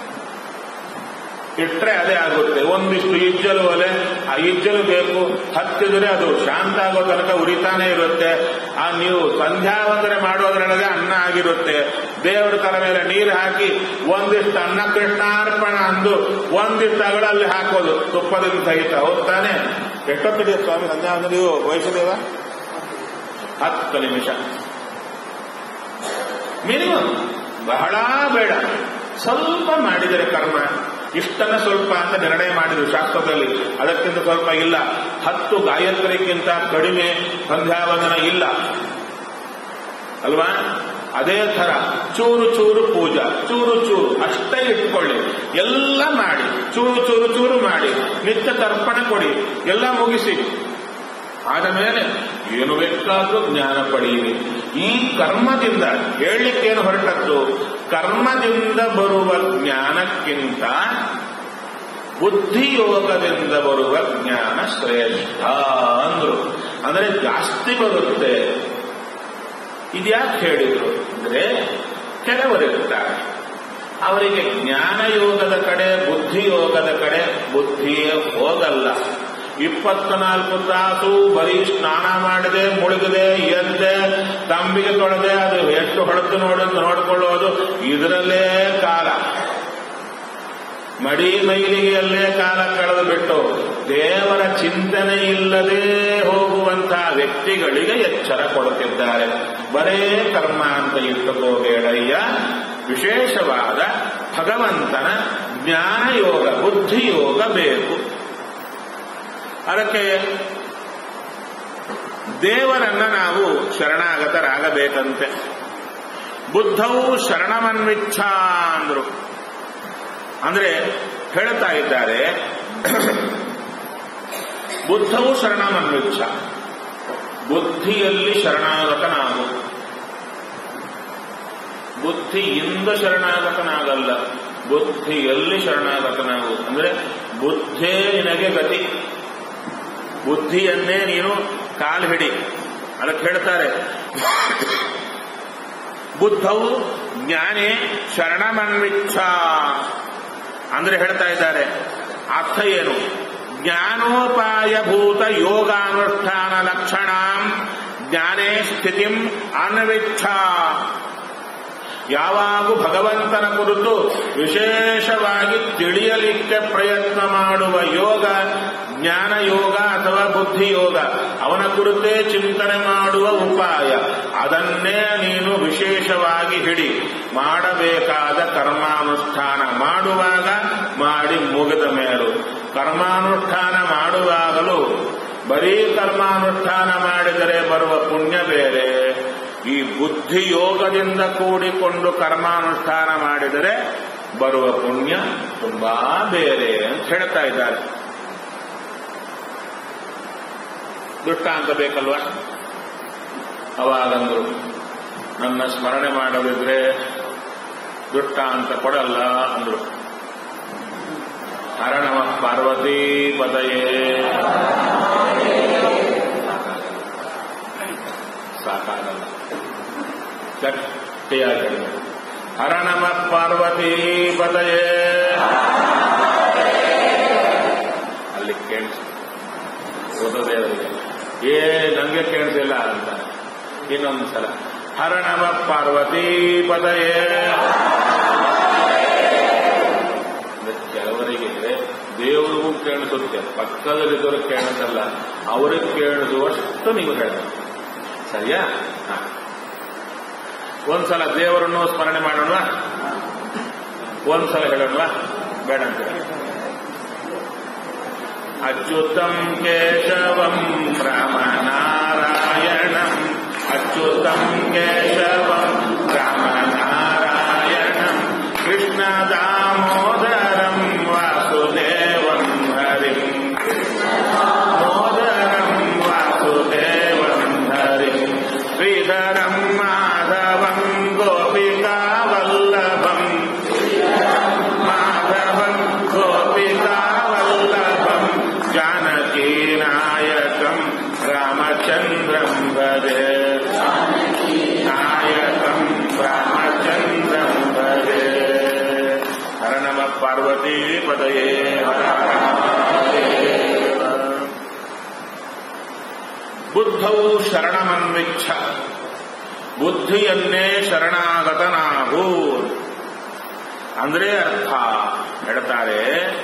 Speaker 1: ಇಟ್ರೆ ಅದೇ ಆಗುತ್ತೆ ಒಂದಿಷ್ಟು ಇಜ್ಜಲು ಒಲೆ ಆ ಇಜ್ಜಲು ಬೇಕು ಹತ್ತಿದ್ರೆ ಅದು ಶಾಂತ ಆಗೋ ತನಕ ಉರಿತಾನೆ ಇರುತ್ತೆ ಆ ನೀವು ಸಂಧ್ಯಾ ವಂದನೆ ಮಾಡೋದ್ರೊಳಗೆ ಅನ್ನ ಆಗಿರುತ್ತೆ ದೇವರ ತಲೆ ಮೇಲೆ ನೀರು ಹಾಕಿ ಒಂದಿಷ್ಟು ಅನ್ನ ಕೃಷ್ಣಾರ್ಪಣ ಅಂದು ಒಂದಿಷ್ಟು ಅಗಳಲ್ಲಿ ಹಾಕೋದು ತುಪ್ಪದಿಂದ ಸಹಿತ ಹೋಗ್ತಾನೆ ಎಷ್ಟೊತ್ತಿದೆ ಸ್ವಾಮಿ ಸಂಧ್ಯಾ ವಂದನೆ ನೀವು ವಹಿಸದೇವ ಹತ್ತು ನಿಮಿಷ ಮಿನಿಮಮ್ ಬಹಳ ಬೇಡ ಸ್ವಲ್ಪ ಮಾಡಿದರೆ ಕರ್ಮ ಇಷ್ಟನ್ನ ಸ್ವಲ್ಪ ಅಂತ ನಿರ್ಣಯ ಮಾಡಿದ್ರು ಶಾಸ್ತ್ರದಲ್ಲಿ ಅದಕ್ಕಿಂತ ಸ್ವಲ್ಪ ಇಲ್ಲ ಹತ್ತು ಗಾಯತ್ರಿಗಿಂತ ಕಡಿಮೆ ಸಂಧ್ಯಾವಂದನ ಇಲ್ಲ ಅಲ್ವಾ ಅದೇ ತರ ಚೂರು ಚೂರು ಪೂಜಾ ಚೂರು ಚೂರು ಅಷ್ಟೇ ಇಟ್ಕೊಳ್ಳಿ ಎಲ್ಲ ಮಾಡಿ ಚೂರು ಚೂರು ಚೂರು ಮಾಡಿ ನಿತ್ಯ ತರ್ಪಣ ಕೊಡಿ ಎಲ್ಲ ಮುಗಿಸಿ ಆದ ಮೇಲೆ ಏನು ಬೇಕಾದ್ರೂ ಜ್ಞಾನ ಪಡೆಯಿರಿ ಈ ಕರ್ಮದಿಂದ ಹೇಳಲಿಕ್ಕೇನು ಹೊರಟದ್ದು ಕರ್ಮದಿಂದ ಬರುವ ಜ್ಞಾನಕ್ಕಿಂತ ಬುದ್ಧಿಯೋಗದಿಂದ ಬರುವ ಜ್ಞಾನ ಶ್ರೇಷ್ಠ ಅಂದ್ರು ಅಂದ್ರೆ ಜಾಸ್ತಿ ಬರುತ್ತೆ ಇದ್ಯಾಕೆ ಹೇಳಿದ್ರು ಅಂದ್ರೆ ಕೆಲವರಿರ್ತಾರೆ ಅವರಿಗೆ ಜ್ಞಾನಯೋಗದ ಕಡೆ ಬುದ್ಧಿಯೋಗದ ಕಡೆ ಬುದ್ಧಿಯೇ ಹೋಗಲ್ಲ ಇಪ್ಪತ್ನಾಲ್ಕು ತಾಸು ಬರೀ ಸ್ನಾನ ಮಾಡದೆ ಮುಳುಗದೆ ಎದ್ದೆ ತಂಬಿಗೆ ತೊಳೆದೆ ಅದು ಎಷ್ಟು ಹೊಡೆದು ನೋಡೋದು ನೋಡ್ಕೊಳ್ಳೋದು ಇದರಲ್ಲೇ ಕಾಲ ಮಡಿ ಮೈಲಿಗೆಯಲ್ಲೇ ಕಾಲ ಕಳೆದು ಬಿಟ್ಟು ದೇವರ ಚಿಂತನೆ ಇಲ್ಲದೆ ಹೋಗುವಂತಹ ವ್ಯಕ್ತಿಗಳಿಗೆ ಎಚ್ಚರ ಕೊಡುತ್ತಿದ್ದಾರೆ ಬರೇ ಕರ್ಮ ಅಂತ ಇಟ್ಟುಕೋಬೇಡಯ್ಯ ವಿಶೇಷವಾದ ಭಗವಂತನ ಜ್ಞಾನಯೋಗ ಬುದ್ಧಿಯೋಗ ಬೇಕು ಅದಕ್ಕೆ ದೇವರನ್ನ ನಾವು ಶರಣಾಗತರಾಗಬೇಕಂತೆ ಬುದ್ಧವು ಶರಣಮನ್ವಿಚ್ಛ ಅಂದ್ರು ಅಂದ್ರೆ ಹೇಳ್ತಾ ಇದ್ದಾರೆ ಬುದ್ಧವು ಶರಣಮನ್ವಿಚ್ಛ ಬುದ್ಧಿಯಲ್ಲಿ ಶರಣಾಗತನಾಗು ಬುದ್ಧಿಯಿಂದ ಶರಣಾಗತನಾಗಲ್ಲ ಬುದ್ಧಿಯಲ್ಲಿ ಶರಣಾಗತನಾಗು ಅಂದ್ರೆ ಬುದ್ಧೇ ನಿನಗೆ ಗತಿ ಬುದ್ಧಿಯನ್ನೇ ನೀನು ಕಾಲು ಹಿಡಿ ಅದಕ್ಕೆ ಹೇಳ್ತಾರೆ ಬುದ್ಧವು ಜ್ಞಾನೇ ಶರಣಮನ್ವಿಚ್ಛ ಅಂದ್ರೆ ಹೇಳ್ತಾ ಇದ್ದಾರೆ ಅರ್ಥ ಏನು ಜ್ಞಾನೋಪಾಯಭೂತ ಯೋಗಾನುಷ್ಠಾನ ಲಕ್ಷಣ ಜ್ಞಾನೇ ಸ್ಥಿತಿಂ ಅನ್ವಿಚ್ಛ ಯಾವಾಗೂ ಭಗವಂತನ ಕುರಿತು ವಿಶೇಷವಾಗಿ ತಿಳಿಯಲಿಕ್ಕೆ ಪ್ರಯತ್ನ ಮಾಡುವ ಯೋಗ ಜ್ಞಾನ ಯೋಗ ಅಥವಾ ಬುದ್ಧಿ ಯೋಗ ಅವನ ಕುರಿತೇ ಚಿಂತನೆ ಮಾಡುವ ಉಪಾಯ ಅದನ್ನೇ ನೀನು ವಿಶೇಷವಾಗಿ ಹಿಡಿ ಮಾಡಬೇಕಾದ ಕರ್ಮಾನುಷ್ಠಾನ ಮಾಡುವಾಗ ಮಾಡಿ ಮುಗಿದ ಮೇಲೂ ಕರ್ಮಾನುಷ್ಠಾನ ಮಾಡುವಾಗಲೂ ಬರೀ ಕರ್ಮಾನುಷ್ಠಾನ ಮಾಡಿದರೆ ಬರುವ ಪುಣ್ಯ ಬೇರೆ ಈ ಬುದ್ಧಿ ಯೋಗದಿಂದ ಕೂಡಿಕೊಂಡು ಕರ್ಮಾನುಷ್ಠಾನ ಮಾಡಿದರೆ ಬರುವ ಪುಣ್ಯ ತುಂಬಾ ಬೇರೆ ಅಂತ ಹೇಳ್ತಾ ಇದ್ದಾರೆ ದೃಷ್ಟಾಂತ ಬೇಕಲ್ವಾ ಅವಾಗಂದ್ರು ನನ್ನ ಸ್ಮರಣೆ ಮಾಡದಿದ್ರೆ ದೃಷ್ಟಾಂತ ಕೊಡಲ್ಲ ಅಂದ್ರು ಹರಣವ ಪಾರ್ವತಿ ಪದಯೇ ಸಾಕಾಗಲ್ಲ ಗಟ್ಟಿಯಾಗಿ ಹರಣಮ ಪಾರ್ವತಿ ಪದಯೇ ಅಲ್ಲಿ ಕೇಳಿಸಿ ಓದೋದೇ ಅವರಿಗೆ ಏ ನಂಗೆ ಕೇಳಿಸಿಲ್ಲ ಅಂತ ಇನ್ನೊಂದು ಸಲ ಹರಣಮ ಪಾರ್ವತಿ ಪದಯೇ ಕೆಲವರಿಗೆ ದೇವರಿಗೂ ಕೇಳಿಸುತ್ತೆ ಪಕ್ಕದಲ್ಲಿದ್ದವರು ಕೇಳಿಸಲ್ಲ ಅವ್ರಿಗೆ ಕೇಳಿಸುವಷ್ಟು ನೀವು ಹೇಳಬೇಕು ಸರಿಯಾ ಹ. ಒಂದ್ಸಲ ದೇವರನ್ನು ಸ್ಮರಣೆ ಮಾಡೋಣ ಒಂದ್ಸಲ ಹೇಳೋಣವಾ ಬೇಡ ಅಂತ ಅಚ್ಯುತಂ ಕೇಶವಂ ರಾಮನಾರಾಯಣಂ ಅಚ್ಯುತಂ ಕೇಶವಂ ರಾಮನಾರಾಯಣಂ ಕೃಷ್ಣ ದಾಮೋದರಂ ವಾಸುದೇವಂ ಹರಿಂ ಮೋದರಂ ವಾಸುದೇವಂ ಹರಿಂ ಶ್ರೀಧರಂ ಮಾಧವಂ ಗೋಪಿಕಾವಲ್ಲಭಂ ಮಾಧವಂ ಗೋಪಿಕಾವಲ್ಲಭಂ ಜಾನಕೀನಾಯಕಂ ಪಾರ್ವತೀ ಪದಯೇ ಹರ ಹರ ಮಹಾದೇವ. ಬುದ್ಧವು ಶರಣಮನ್ವಿಚ್ಛ ಬುದ್ಧಿಯನ್ನೇ ಶರಣಾಗತನಾಗು ಅಂದ್ರೆ ಅರ್ಥ ಹೇಳ್ತಾರೆ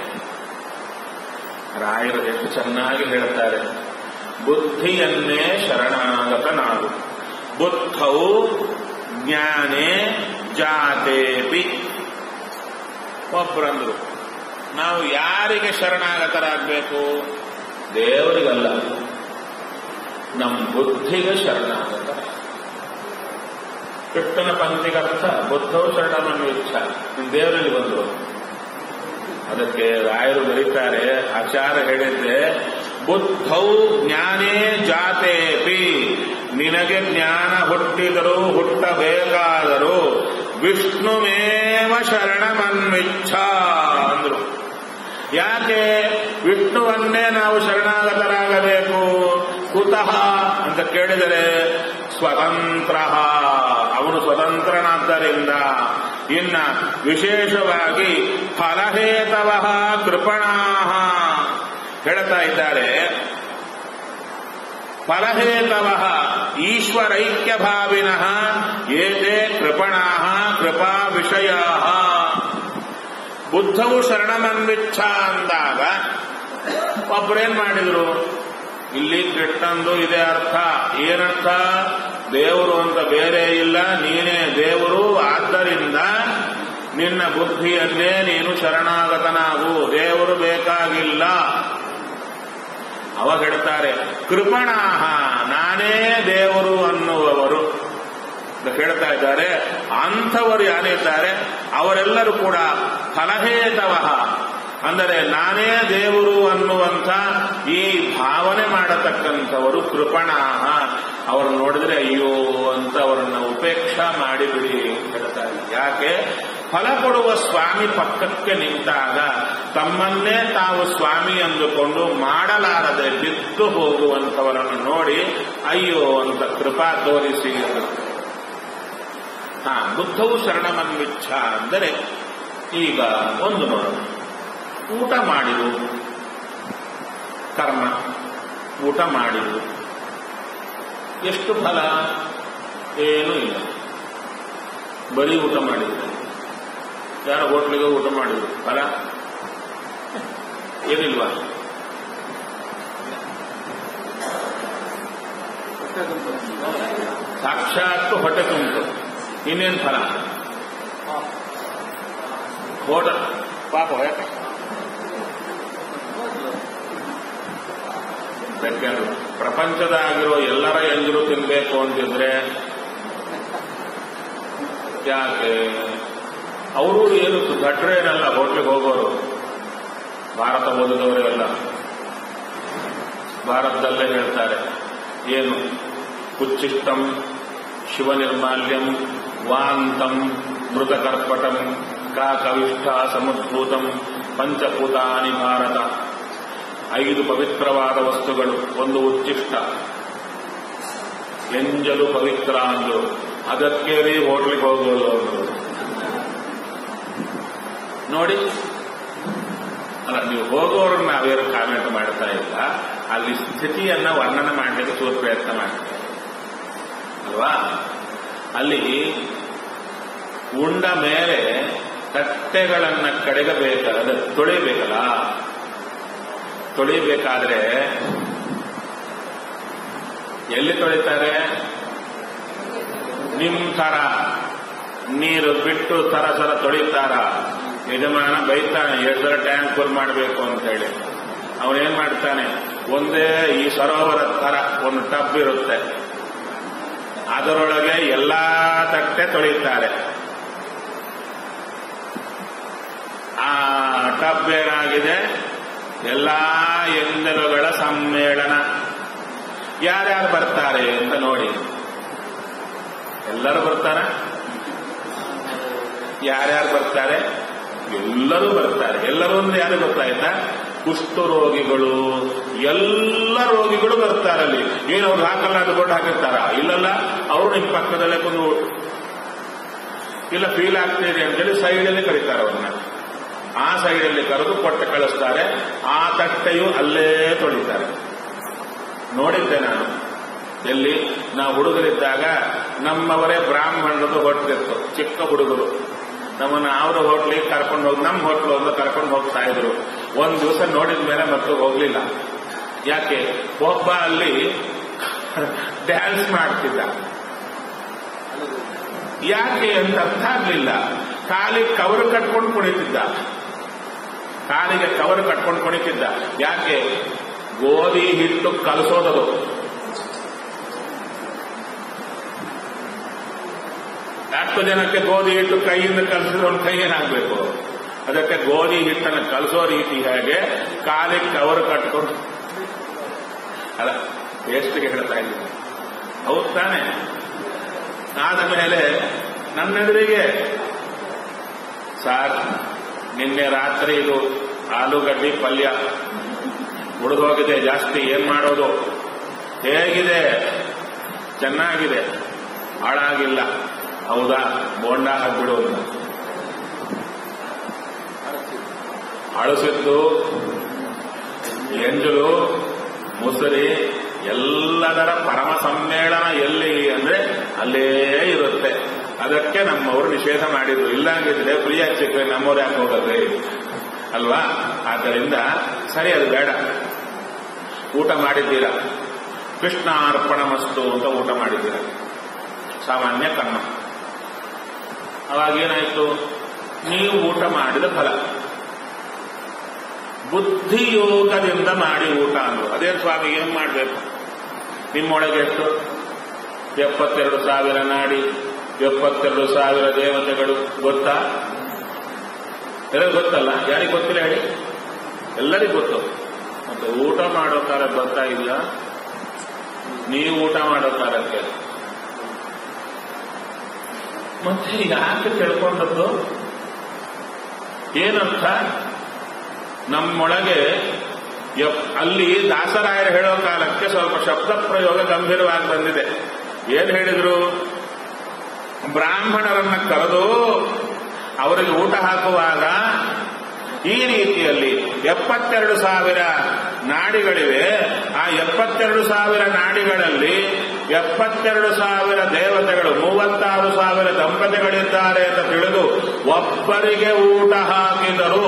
Speaker 1: ರಾಯರು ಎಷ್ಟು ಚೆನ್ನಾಗಿ ಹೇಳ್ತಾರೆ ಬುದ್ಧಿಯನ್ನೇ ಶರಣಾಗತನಾಗು ಬುದ್ಧವು ಜ್ಞಾನೇ ಜಾತೇಪಿ ಒಬ್ಬರಂದ್ರು ನಾವು ಯಾರಿಗೆ ಶರಣಾಗತರಾಗಬೇಕು ದೇವರಿಗಲ್ಲ ನಮ್ಮ ಬುದ್ಧಿಗೆ ಶರಣಾಗತ ಕೃಷ್ಣನ ಪಂಕ್ತಿಗರ್ಥ ಬುದ್ಧವು ಶರಣವನ್ನು ಇಚ್ಛ ದೇವರಲ್ಲಿ ಬಂದರು ಅದಕ್ಕೆ ರಾಯರು ಬರೀತಾರೆ ಆಚಾರ್ಯ ಹೇಳಿದ್ರೆ ಬುದ್ಧೌ ಜ್ಞಾನೇ ಜಾತೇಪಿ ನಿನಗೆ ಜ್ಞಾನ ಹುಟ್ಟಿದರೂ ಹುಟ್ಟಬೇಕಾದರೂ ವಿಷ್ಣುಮೇವ ಶರಣಮನ್ವಿಚ್ಛ ಅಂದ್ರು ಯಾಕೆ ವಿಷ್ಣುವನ್ನೇ ನಾವು ಶರಣಾಗತರಾಗಬೇಕು ಕುತಃ ಅಂತ ಕೇಳಿದರೆ ಸ್ವತಂತ್ರ ಅವನು ಸ್ವತಂತ್ರನಾದ್ದರಿಂದ ಇನ್ನ ವಿಶೇಷವಾಗಿ ಫಲಹೇತವ ಕೃಪಣಾ ಹೇಳ್ತಾ ಇದ್ದಾರೆ ಫಲಹೇತವ ಈಶ್ವರೈಕ್ಯ ಭಾವಿನಃ ಏತೆ ಕೃಪಣಾ ಕೃಪಾ ವಿಷಯ ಬುದ್ಧವು ಶರಣಮನ್ವಿಚ್ಛ ಅಂದಾಗ ಒಬ್ಬರೇನ್ ಮಾಡಿದ್ರು ಇಲ್ಲಿ ಕೃಷ್ಣಂದು ಇದೆ ಅರ್ಥ ಏನರ್ಥ ದೇವರು ಅಂತ ಬೇರೆ ಇಲ್ಲ ನೀನೇ ದೇವರು ಆದ್ದರಿಂದ ನಿನ್ನ ಬುದ್ಧಿಯನ್ನೇ ನೀನು ಶರಣಾಗತನಾಗು ದೇವರು ಬೇಕಾಗಿಲ್ಲ ಅವಾಗ ಹೇಳ್ತಾರೆ ಕೃಪಣಾಹ ನಾನೇ ದೇವರು ಅನ್ನುವವರು ಅಂತ ಹೇಳ್ತಾ ಇದ್ದಾರೆ ಅಂಥವರು ಯಾರಿದ್ದಾರೆ ಅವರೆಲ್ಲರೂ ಕೂಡ ಫಲಹೇತವ ಅಂದರೆ ನಾನೇ ದೇವರು ಅನ್ನುವಂಥ ಈ ಭಾವನೆ ಮಾಡತಕ್ಕಂಥವರು ಕೃಪಣಾಹ ಅವರು ನೋಡಿದ್ರೆ ಅಯ್ಯೋ ಅಂತ ಅವರನ್ನ ಉಪೇಕ್ಷಾ ಮಾಡಿಬಿಡಿ ಅಂತ ಹೇಳ್ತಾರೆ ಯಾಕೆ ಫಲ ಕೊಡುವ ಸ್ವಾಮಿ ಪಕ್ಕಕ್ಕೆ ನಿಂತಾಗ ತಮ್ಮನ್ನೇ ತಾವು ಸ್ವಾಮಿ ಎಂದುಕೊಂಡು ಮಾಡಲಾರದೆ ಬಿದ್ದು ಹೋಗುವಂಥವರನ್ನು ನೋಡಿ ಅಯ್ಯೋ ಅಂತ ಕೃಪಾ ತೋರಿಸಿ ಹಾ ಬುದ್ಧವು ಶರಣಮನ್ವಿಚ್ಛ ಅಂದರೆ ಈಗ ಒಂದು ನೋಡೋಣ ಊಟ ಮಾಡಿರು ಕರ್ಮ ಊಟ ಮಾಡಿರು ಎಷ್ಟು ಫಲ ಏನೂ ಇಲ್ಲ ಬರೀ ಊಟ ಮಾಡಿದ್ರೆ ಯಾರು ಹೋಟ್ಲಿಗೆ ಊಟ ಮಾಡಿದ್ರು ಫಲ ಏನಿಲ್ವಾ ಸಾಕ್ಷಾತ್ ಹೊಟ್ಟೆ ತುಂಬಿತು ಇನ್ನೇನು ಫಲ ಹೋಟ ಪಾಪ ಯಾಕೆ ಯಾಕೆಂದ್ರೆ ಪ್ರಪಂಚದಾಗಿರೋ ಎಲ್ಲರ ಎಂಜಲು ತಿನ್ಬೇಕು ಅಂತಿದ್ರೆ ಯಾಕೆ ಅವರು ಏನು ದಟ್ರೇನಲ್ಲ ಹೋಟ್ಲಿಗೆ ಹೋಗೋರು ಭಾರತ ಓದಿದವರೆಲ್ಲ ಭಾರತದಲ್ಲೇ ಹೇಳ್ತಾರೆ ಏನು ಉಚ್ಚಿಷ್ಟಂ ಶಿವನಿರ್ಮಾಲ್ಯಂ ವಾಂತಂ ಮೃತಕರ್ಪಟಂ ಕಾಕವಿಷ್ಠ ಸಮುದ್ಭೂತಂ ಪಂಚಭೂತಾನಿ ಭಾರತ ಐದು ಪವಿತ್ರವಾದ ವಸ್ತುಗಳು ಒಂದು ಉಚ್ಚಿಷ್ಟ ಎಂಜಲು ಪವಿತ್ರ ಅಂದು ಅದಕ್ಕೆ ರೀ ಹೋಟ್ಲಿಗೆ ಹೋಗೋದು ಅಂದ್ರು ನೋಡಿ ಅಲ್ಲ ನೀವು ಹೋಗೋರನ್ನ ನಾವೇನು ಕಾಮೆಂಟ್ ಮಾಡ್ತಾ ಇಲ್ಲ ಅಲ್ಲಿ ಸ್ಥಿತಿಯನ್ನ ವರ್ಣನೆ ಮಾಡಲಿಕ್ಕೆ ಚೂರು ಪ್ರಯತ್ನ ಮಾಡ್ತಾರೆ ಅಲ್ವಾ ಅಲ್ಲಿ ಉಂಡ ಮೇಲೆ ತಟ್ಟೆಗಳನ್ನ ಕಡೆಗಬೇಕಾದ ತೊಳಿಬೇಕಲ್ಲ ತೊಳಿಬೇಕಾದ್ರೆ ಎಲ್ಲಿ ತೊಳಿತಾರೆ ನಿಮ್ ತರ ನೀರು ಬಿಟ್ಟು ತರ ತರ ತೊಳಿತಾರ ಯಜಮಾನ ಬೈತಾನೆ ಎರಡು ಸಲ ಟ್ಯಾಂಕ್ ಫುಲ್ ಮಾಡಬೇಕು ಅಂತ ಹೇಳಿ ಅವನೇನ್ ಮಾಡ್ತಾನೆ ಒಂದೇ ಈ ಸರೋವರ ತರ ಒಂದು ಟಬ್ ಇರುತ್ತೆ ಅದರೊಳಗೆ ಎಲ್ಲಾ ತಟ್ಟೆ ತೊಳಿತಾರೆ ಆ ಟಬ್ ಏನಾಗಿದೆ ಎಲ್ಲಾ ಎಂದಲುಗಳ ಸಮ್ಮೇಳನ ಯಾರ್ಯಾರು ಬರ್ತಾರೆ ಅಂತ ನೋಡಿ ಎಲ್ಲರೂ ಬರ್ತಾರೆ ಯಾರ್ಯಾರು ಬರ್ತಾರೆ ಎಲ್ಲರೂ ಬರ್ತಾರೆ ಎಲ್ಲರೂ ಅಂದ್ರೆ ಯಾರು ಗೊತ್ತಾಯ್ತಾ ಕುಷ್ಠರೋಗಿಗಳು ಎಲ್ಲ ರೋಗಿಗಳು ಬರ್ತಾರೆ ಅಲ್ಲಿ ಏನು ಅವ್ರು ಹಾಕಲ್ಲ ಅಂದ್ಕೊಂಡು ಹಾಕಿರ್ತಾರ ಇಲ್ಲಲ್ಲ ಅವರು ನಿಮ್ಮ ಪಕ್ಕದಲ್ಲೇ ಕುಂದು ಇಲ್ಲ ಫೀಲ್ ಆಗ್ತಿದೆ ಅಂತೇಳಿ ಸೈಡಲ್ಲಿ ಕರೀತಾರೆ ಅವ್ರನ್ನ ಆ ಸೈಡಲ್ಲಿ ಕರೆದು ಕೊಟ್ಟು ಕಳಿಸ್ತಾರೆ ಆ ತಟ್ಟೆಯು ಅಲ್ಲೇ ತೊಳಿತಾರೆ ನೋಡಿದ್ದೆ ನಾನು ಎಲ್ಲಿ ನಾವು ಹುಡುಗರಿದ್ದಾಗ ನಮ್ಮವರೇ ಬ್ರಾಹ್ಮಣರದು ಹೊಟ್ಟಿತ್ತು ಚಿಕ್ಕ ಹುಡುಗರು ನಮ್ಮನ್ನ ಅವ್ರ ಹೋಟ್ಲಿಗೆ ಕರ್ಕೊಂಡು ಹೋಗಿ ನಮ್ಮ ಹೋಟ್ಲು ಅಂತ ಕರ್ಕೊಂಡು ಹೋಗ್ತಾ ಇದ್ರು ಒಂದ್ ದಿವಸ ನೋಡಿದ ಮೇಲೆ ಮತ್ತೆ ಹೋಗ್ಲಿಲ್ಲ ಯಾಕೆ ಒಬ್ಬ ಅಲ್ಲಿ ಡ್ಯಾನ್ಸ್ ಮಾಡ್ತಿದ್ದ ಯಾಕೆ ಅಂತ ಅರ್ಥ ಆಗ್ಲಿಲ್ಲ ಕಾಲಿಗೆ ಕವರು ಕಟ್ಕೊಂಡು ಕುಣಿತಿದ್ದ ಕಾಲಿಗೆ ಕವರು ಕಟ್ಕೊಂಡು ಕುಣಿತಿದ್ದ ಯಾಕೆ ಗೋಧಿ ಹಿಟ್ಟು ಕಲಸೋದದು ಹತ್ತು ಜನಕ್ಕೆ ಗೋಧಿ ಹಿಟ್ಟು ಕೈಯಿಂದ ಕಲಸಿದ್ರೆ ಒಂದು ಕೈ ಏನಾಗಬೇಕು ಅದಕ್ಕೆ ಗೋಧಿ ಹಿಟ್ಟನ್ನು ಕಲಸೋ ರೀತಿ ಹೇಗೆ ಕಾಲಿಗೆ ಕವರು ಕಟ್ಕೊಂಡು ಅಲ್ಲ ಟೇಸ್ಟ್ಗೆ ಹೇಳ್ತಾ ಇದ್ದೀನಿ ಹೌದು ತಾನೆ ಆದ ಮೇಲೆ ನನ್ನೆದುರಿಗೆ ಸಾರ್ ನಿನ್ನೆ ರಾತ್ರಿ ಇದು ಆಲೂಗಡ್ಡಿ ಪಲ್ಯ ಉಳಿದೋಗಿದೆ ಜಾಸ್ತಿ ಏನ್ ಮಾಡೋದು ಹೇಗಿದೆ ಚೆನ್ನಾಗಿದೆ ಹಾಳಾಗಿಲ್ಲ ಹೌದಾ ಬೋಂಡ ಹಾಕ್ಬಿಡು ಅಂತ ಅಳಸಿದ್ದು ಎಂಜಲು ಮುಸರಿ ಎಲ್ಲದರ ಪರಮ ಸಮ್ಮೇಳನ ಎಲ್ಲಿ ಅಂದ್ರೆ ಅಲ್ಲೇ ಇರುತ್ತೆ ಅದಕ್ಕೆ ನಮ್ಮವರು ನಿಷೇಧ ಮಾಡಿದ್ರು ಇಲ್ಲಾಂಗಿದ್ರೆ ಪ್ರಿಯ ಚಿಕ್ಕ ನಮ್ಮವ್ರು ಯಾಕೆ ಹೋಗದ್ರಿ ಅಲ್ವಾ ಆದ್ದರಿಂದ ಸರಿ ಅದು ಬೇಡ ಊಟ ಮಾಡಿದ್ದೀರಾ ಕೃಷ್ಣ ಅರ್ಪಣ ಮಸ್ತು ಅಂತ ಊಟ ಮಾಡಿದ್ದೀರಾ ಸಾಮಾನ್ಯ ಕರ್ಮ ಅವಾಗೇನಾಯ್ತು ನೀವು ಊಟ ಮಾಡಿದ ಫಲ ಬುದ್ಧಿಯೋಗದಿಂದ ಮಾಡಿ ಊಟ ಅಂದ್ರು ಅದೇ ಸ್ವಾಮಿ ಏನ್ ಮಾಡಬೇಕು ನಿಮ್ಮೊಳಗೆ ಎಷ್ಟು ಎಪ್ಪತ್ತೆರಡು ಸಾವಿರ ನಾಡಿ ಎಪ್ಪತ್ತೆರಡು ಸಾವಿರ ದೇವತೆಗಳು ಗೊತ್ತಾ ಎಲ್ಲರಿಗೂ ಗೊತ್ತಲ್ಲ ಯಾರಿಗೆ ಗೊತ್ತಿಲ್ಲ ಹೇಳಿ ಎಲ್ಲರಿಗೂ ಗೊತ್ತು ಮತ್ತೆ ಊಟ ಮಾಡೋ ಕಾಲ ಬರ್ತಾ ಇಲ್ಲ ನೀವು ಊಟ ಮಾಡೋ ಕಾಲಕ್ಕೆ ಮತ್ತೆ ಯಾಕೆ ತಿಳ್ಕೊಂಡದ್ದು ಏನರ್ಥ ನಮ್ಮೊಳಗೆ ಎಪ್- ಅಲ್ಲಿ ದಾಸರಾಯರು ಹೇಳೋ ಕಾಲಕ್ಕೆ ಸ್ವಲ್ಪ ಶಬ್ದ ಪ್ರಯೋಗ ಗಂಭೀರವಾಗಿ ಬಂದಿದೆ ಏನ್ ಹೇಳಿದ್ರು ಬ್ರಾಹ್ಮಣರನ್ನ ಕರೆದು ಅವರಿಗೆ ಊಟ ಹಾಕುವಾಗ ಈ ರೀತಿಯಲ್ಲಿ ಎಪ್ಪತ್ತೆರಡು ಸಾವಿರ ನಾಡಿಗಳಿವೆ ಆ ಎಪ್ಪತ್ತೆರಡು ಸಾವಿರ ನಾಡಿಗಳಲ್ಲಿ ಎಪ್ಪತ್ತೆರಡು ಸಾವಿರ ದೇವತೆಗಳು ಮೂವತ್ತಾರು ಸಾವಿರ ದಂಪತಿಗಳಿದ್ದಾರೆ ಅಂತ ತಿಳಿದು ಒಬ್ಬರಿಗೆ ಊಟ ಹಾಕಿದರು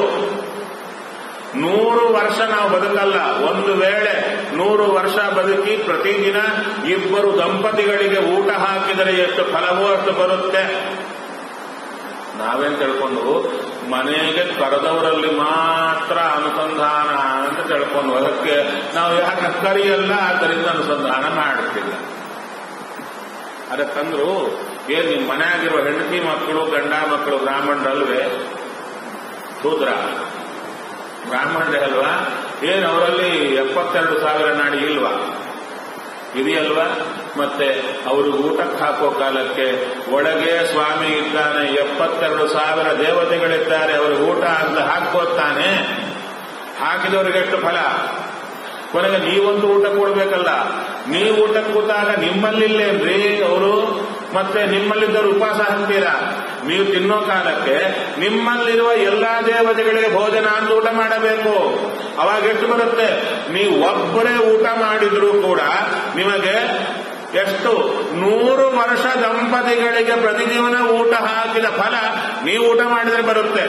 Speaker 1: ನೂರು ವರ್ಷ ನಾವು ಬದುಕಲ್ಲ ಒಂದು ವೇಳೆ ನೂರು ವರ್ಷ ಬದುಕಿ ಪ್ರತಿದಿನ ಇಬ್ಬರು ದಂಪತಿಗಳಿಗೆ ಊಟ ಹಾಕಿದರೆ ಎಷ್ಟು ಫಲವೋ ಅಷ್ಟು ಬರುತ್ತೆ ನಾವೇನ್ ತಿಳ್ಕೊಂಡು ಮನೆಗೆ ಕರೆದವರಲ್ಲಿ ಮಾತ್ರ ಅನುಸಂಧಾನ ಅಂತ ತಿಳ್ಕೊಂಡು ಅದಕ್ಕೆ ನಾವು ಯಾಕೆ ಕರಿಯಲ್ಲ ಆದ್ದರಿಂದ ಅನುಸಂಧಾನ ಮಾಡುತ್ತಿಲ್ಲ ಅದಕ್ಕಂದ್ರು ಏನ್ ನಿಮ್ ಮನೆಯಾಗಿರುವ ಹೆಂಡತಿ ಮಕ್ಕಳು ಗಂಡ ಮಕ್ಕಳು ಬ್ರಾಹ್ಮಣರಲ್ವೇ ಶೂದ್ರ ಬ್ರಾಹ್ಮಣರೇ ಅಲ್ವಾ ಏನು ಅವರಲ್ಲಿ ಎಪ್ಪತ್ತೆರಡು ಸಾವಿರ ನಾಡಿ ಇಲ್ವಾ ಇದೆಯಲ್ವಾ ಮತ್ತೆ ಅವರು ಊಟಕ್ಕೆ ಹಾಕೋ ಕಾಲಕ್ಕೆ ಒಳಗೆ ಸ್ವಾಮಿ ಇದ್ದಾನೆ ಎಪ್ಪತ್ತೆರಡು ಸಾವಿರ ದೇವತೆಗಳಿದ್ದಾರೆ ಅವರು ಊಟ ಅಂತ ಹಾಕೋತಾನೆ ಹಾಕಿದವರಿಗೆ ಎಷ್ಟು ಫಲ ಕೊನೆಗೆ ನೀವೊಂದು ಊಟ ಕೊಡ್ಬೇಕಲ್ಲ ನೀವು ಊಟ ಕೂತಾಗ ನಿಮ್ಮಲ್ಲಿಲ್ಲೇನ್ರಿ ಅವರು ಮತ್ತೆ ನಿಮ್ಮಲ್ಲಿದ್ದವರು ಉಪವಾಸ ಹಾಕ್ತೀರಾ ನೀವು ತಿನ್ನೋ ಕಾಲಕ್ಕೆ ನಿಮ್ಮಲ್ಲಿರುವ ಎಲ್ಲಾ ದೇವತೆಗಳಿಗೆ ಭೋಜನ ಅಂತ ಊಟ ಮಾಡಬೇಕು ಅವಾಗ ಎಷ್ಟು ಬರುತ್ತೆ ನೀವು ಒಬ್ಬರೇ ಊಟ ಮಾಡಿದ್ರೂ ಕೂಡ ನಿಮಗೆ ಎಷ್ಟು ನೂರು ವರ್ಷ ದಂಪತಿಗಳಿಗೆ ಪ್ರತಿಜೀವನ ಊಟ ಹಾಕಿದ ಫಲ ನೀವು ಊಟ ಮಾಡಿದ್ರೆ ಬರುತ್ತೆ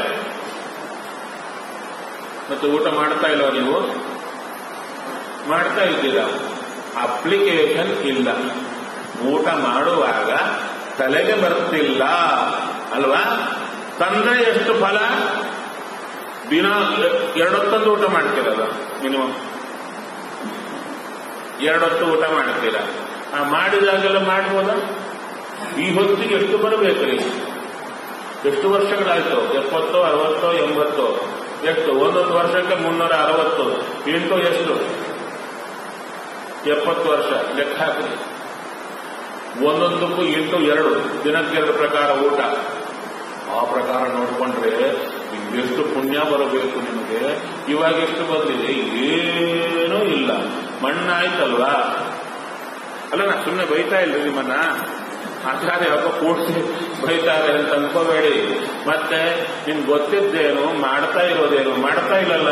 Speaker 1: ಮತ್ತೆ ಊಟ ಮಾಡ್ತಾ ಇಲ್ವಾ ನೀವು ಮಾಡ್ತಾ ಇದ್ದೀರಾ ಅಪ್ಲಿಕೇಶನ್ ಇಲ್ಲ ಊಟ ಮಾಡುವಾಗ ತಲೆಗೆ ಬರ್ತಿಲ್ಲ ಅಲ್ವಾ ತಂದ್ರೆ ಎಷ್ಟು ಫಲ ದಿನ ಎರಡೊತ್ತೊಂದು ಊಟ ಮಾಡ್ತೀರಲ್ಲ ಮಿನಿಮಮ್ ಎರಡೊತ್ತು ಊಟ ಮಾಡ್ತೀರಾ ಆ ಮಾಡಿದಾಗೆಲ್ಲ ಮಾಡ್ಬೋದಾ ಈ ಹೊತ್ತಿಗೆ ಎಷ್ಟು ಬರಬೇಕ್ರಿ ಎಷ್ಟು ವರ್ಷಗಳಾಯ್ತು ಎಪ್ಪತ್ತೋ ಅರವತ್ತೋ ಎಂಬತ್ತೋ ಎಷ್ಟು ಒಂದೊಂದು ವರ್ಷಕ್ಕೆ ಮುನ್ನೂರ ಅರವತ್ತು ಇಂಟು ಎಷ್ಟು ಎಪ್ಪತ್ತು ವರ್ಷ ಲೆಕ್ಕ ಹಾಕಿ ಒಂದೊಂದಕ್ಕೂ ಇಂಟು ಎರಡು ದಿನಕ್ಕೆ ಎರಡು ಪ್ರಕಾರ ಊಟ ಆ ಪ್ರಕಾರ ನೋಡ್ಕೊಂಡ್ರೆ ಎಷ್ಟು ಪುಣ್ಯ ಬರಬೇಕು ನಿಮಗೆ ಇವಾಗ ಎಷ್ಟು ಬಂದಿದೆ ಏನೂ ಇಲ್ಲ ಮಣ್ಣಾಯ್ತಲ್ವಾ ಅಲ್ಲ ನಾ ಸುಮ್ಮನೆ ಬೈತಾ ಇಲ್ಲ ನಿಮ್ಮನ್ನ ಆಚಾರ್ಯ ಯಾಕೋ ಕೂಡಿಸಿ ಬೈತಾರೆ ಅಂತ ಅನ್ಕೋಬೇಡಿ ಮತ್ತೆ ನಿಮ್ಗೆ ಗೊತ್ತಿದ್ದೇನು ಮಾಡ್ತಾ ಇರೋದೇನು ಮಾಡ್ತಾ ಇಲ್ಲಲ್ಲ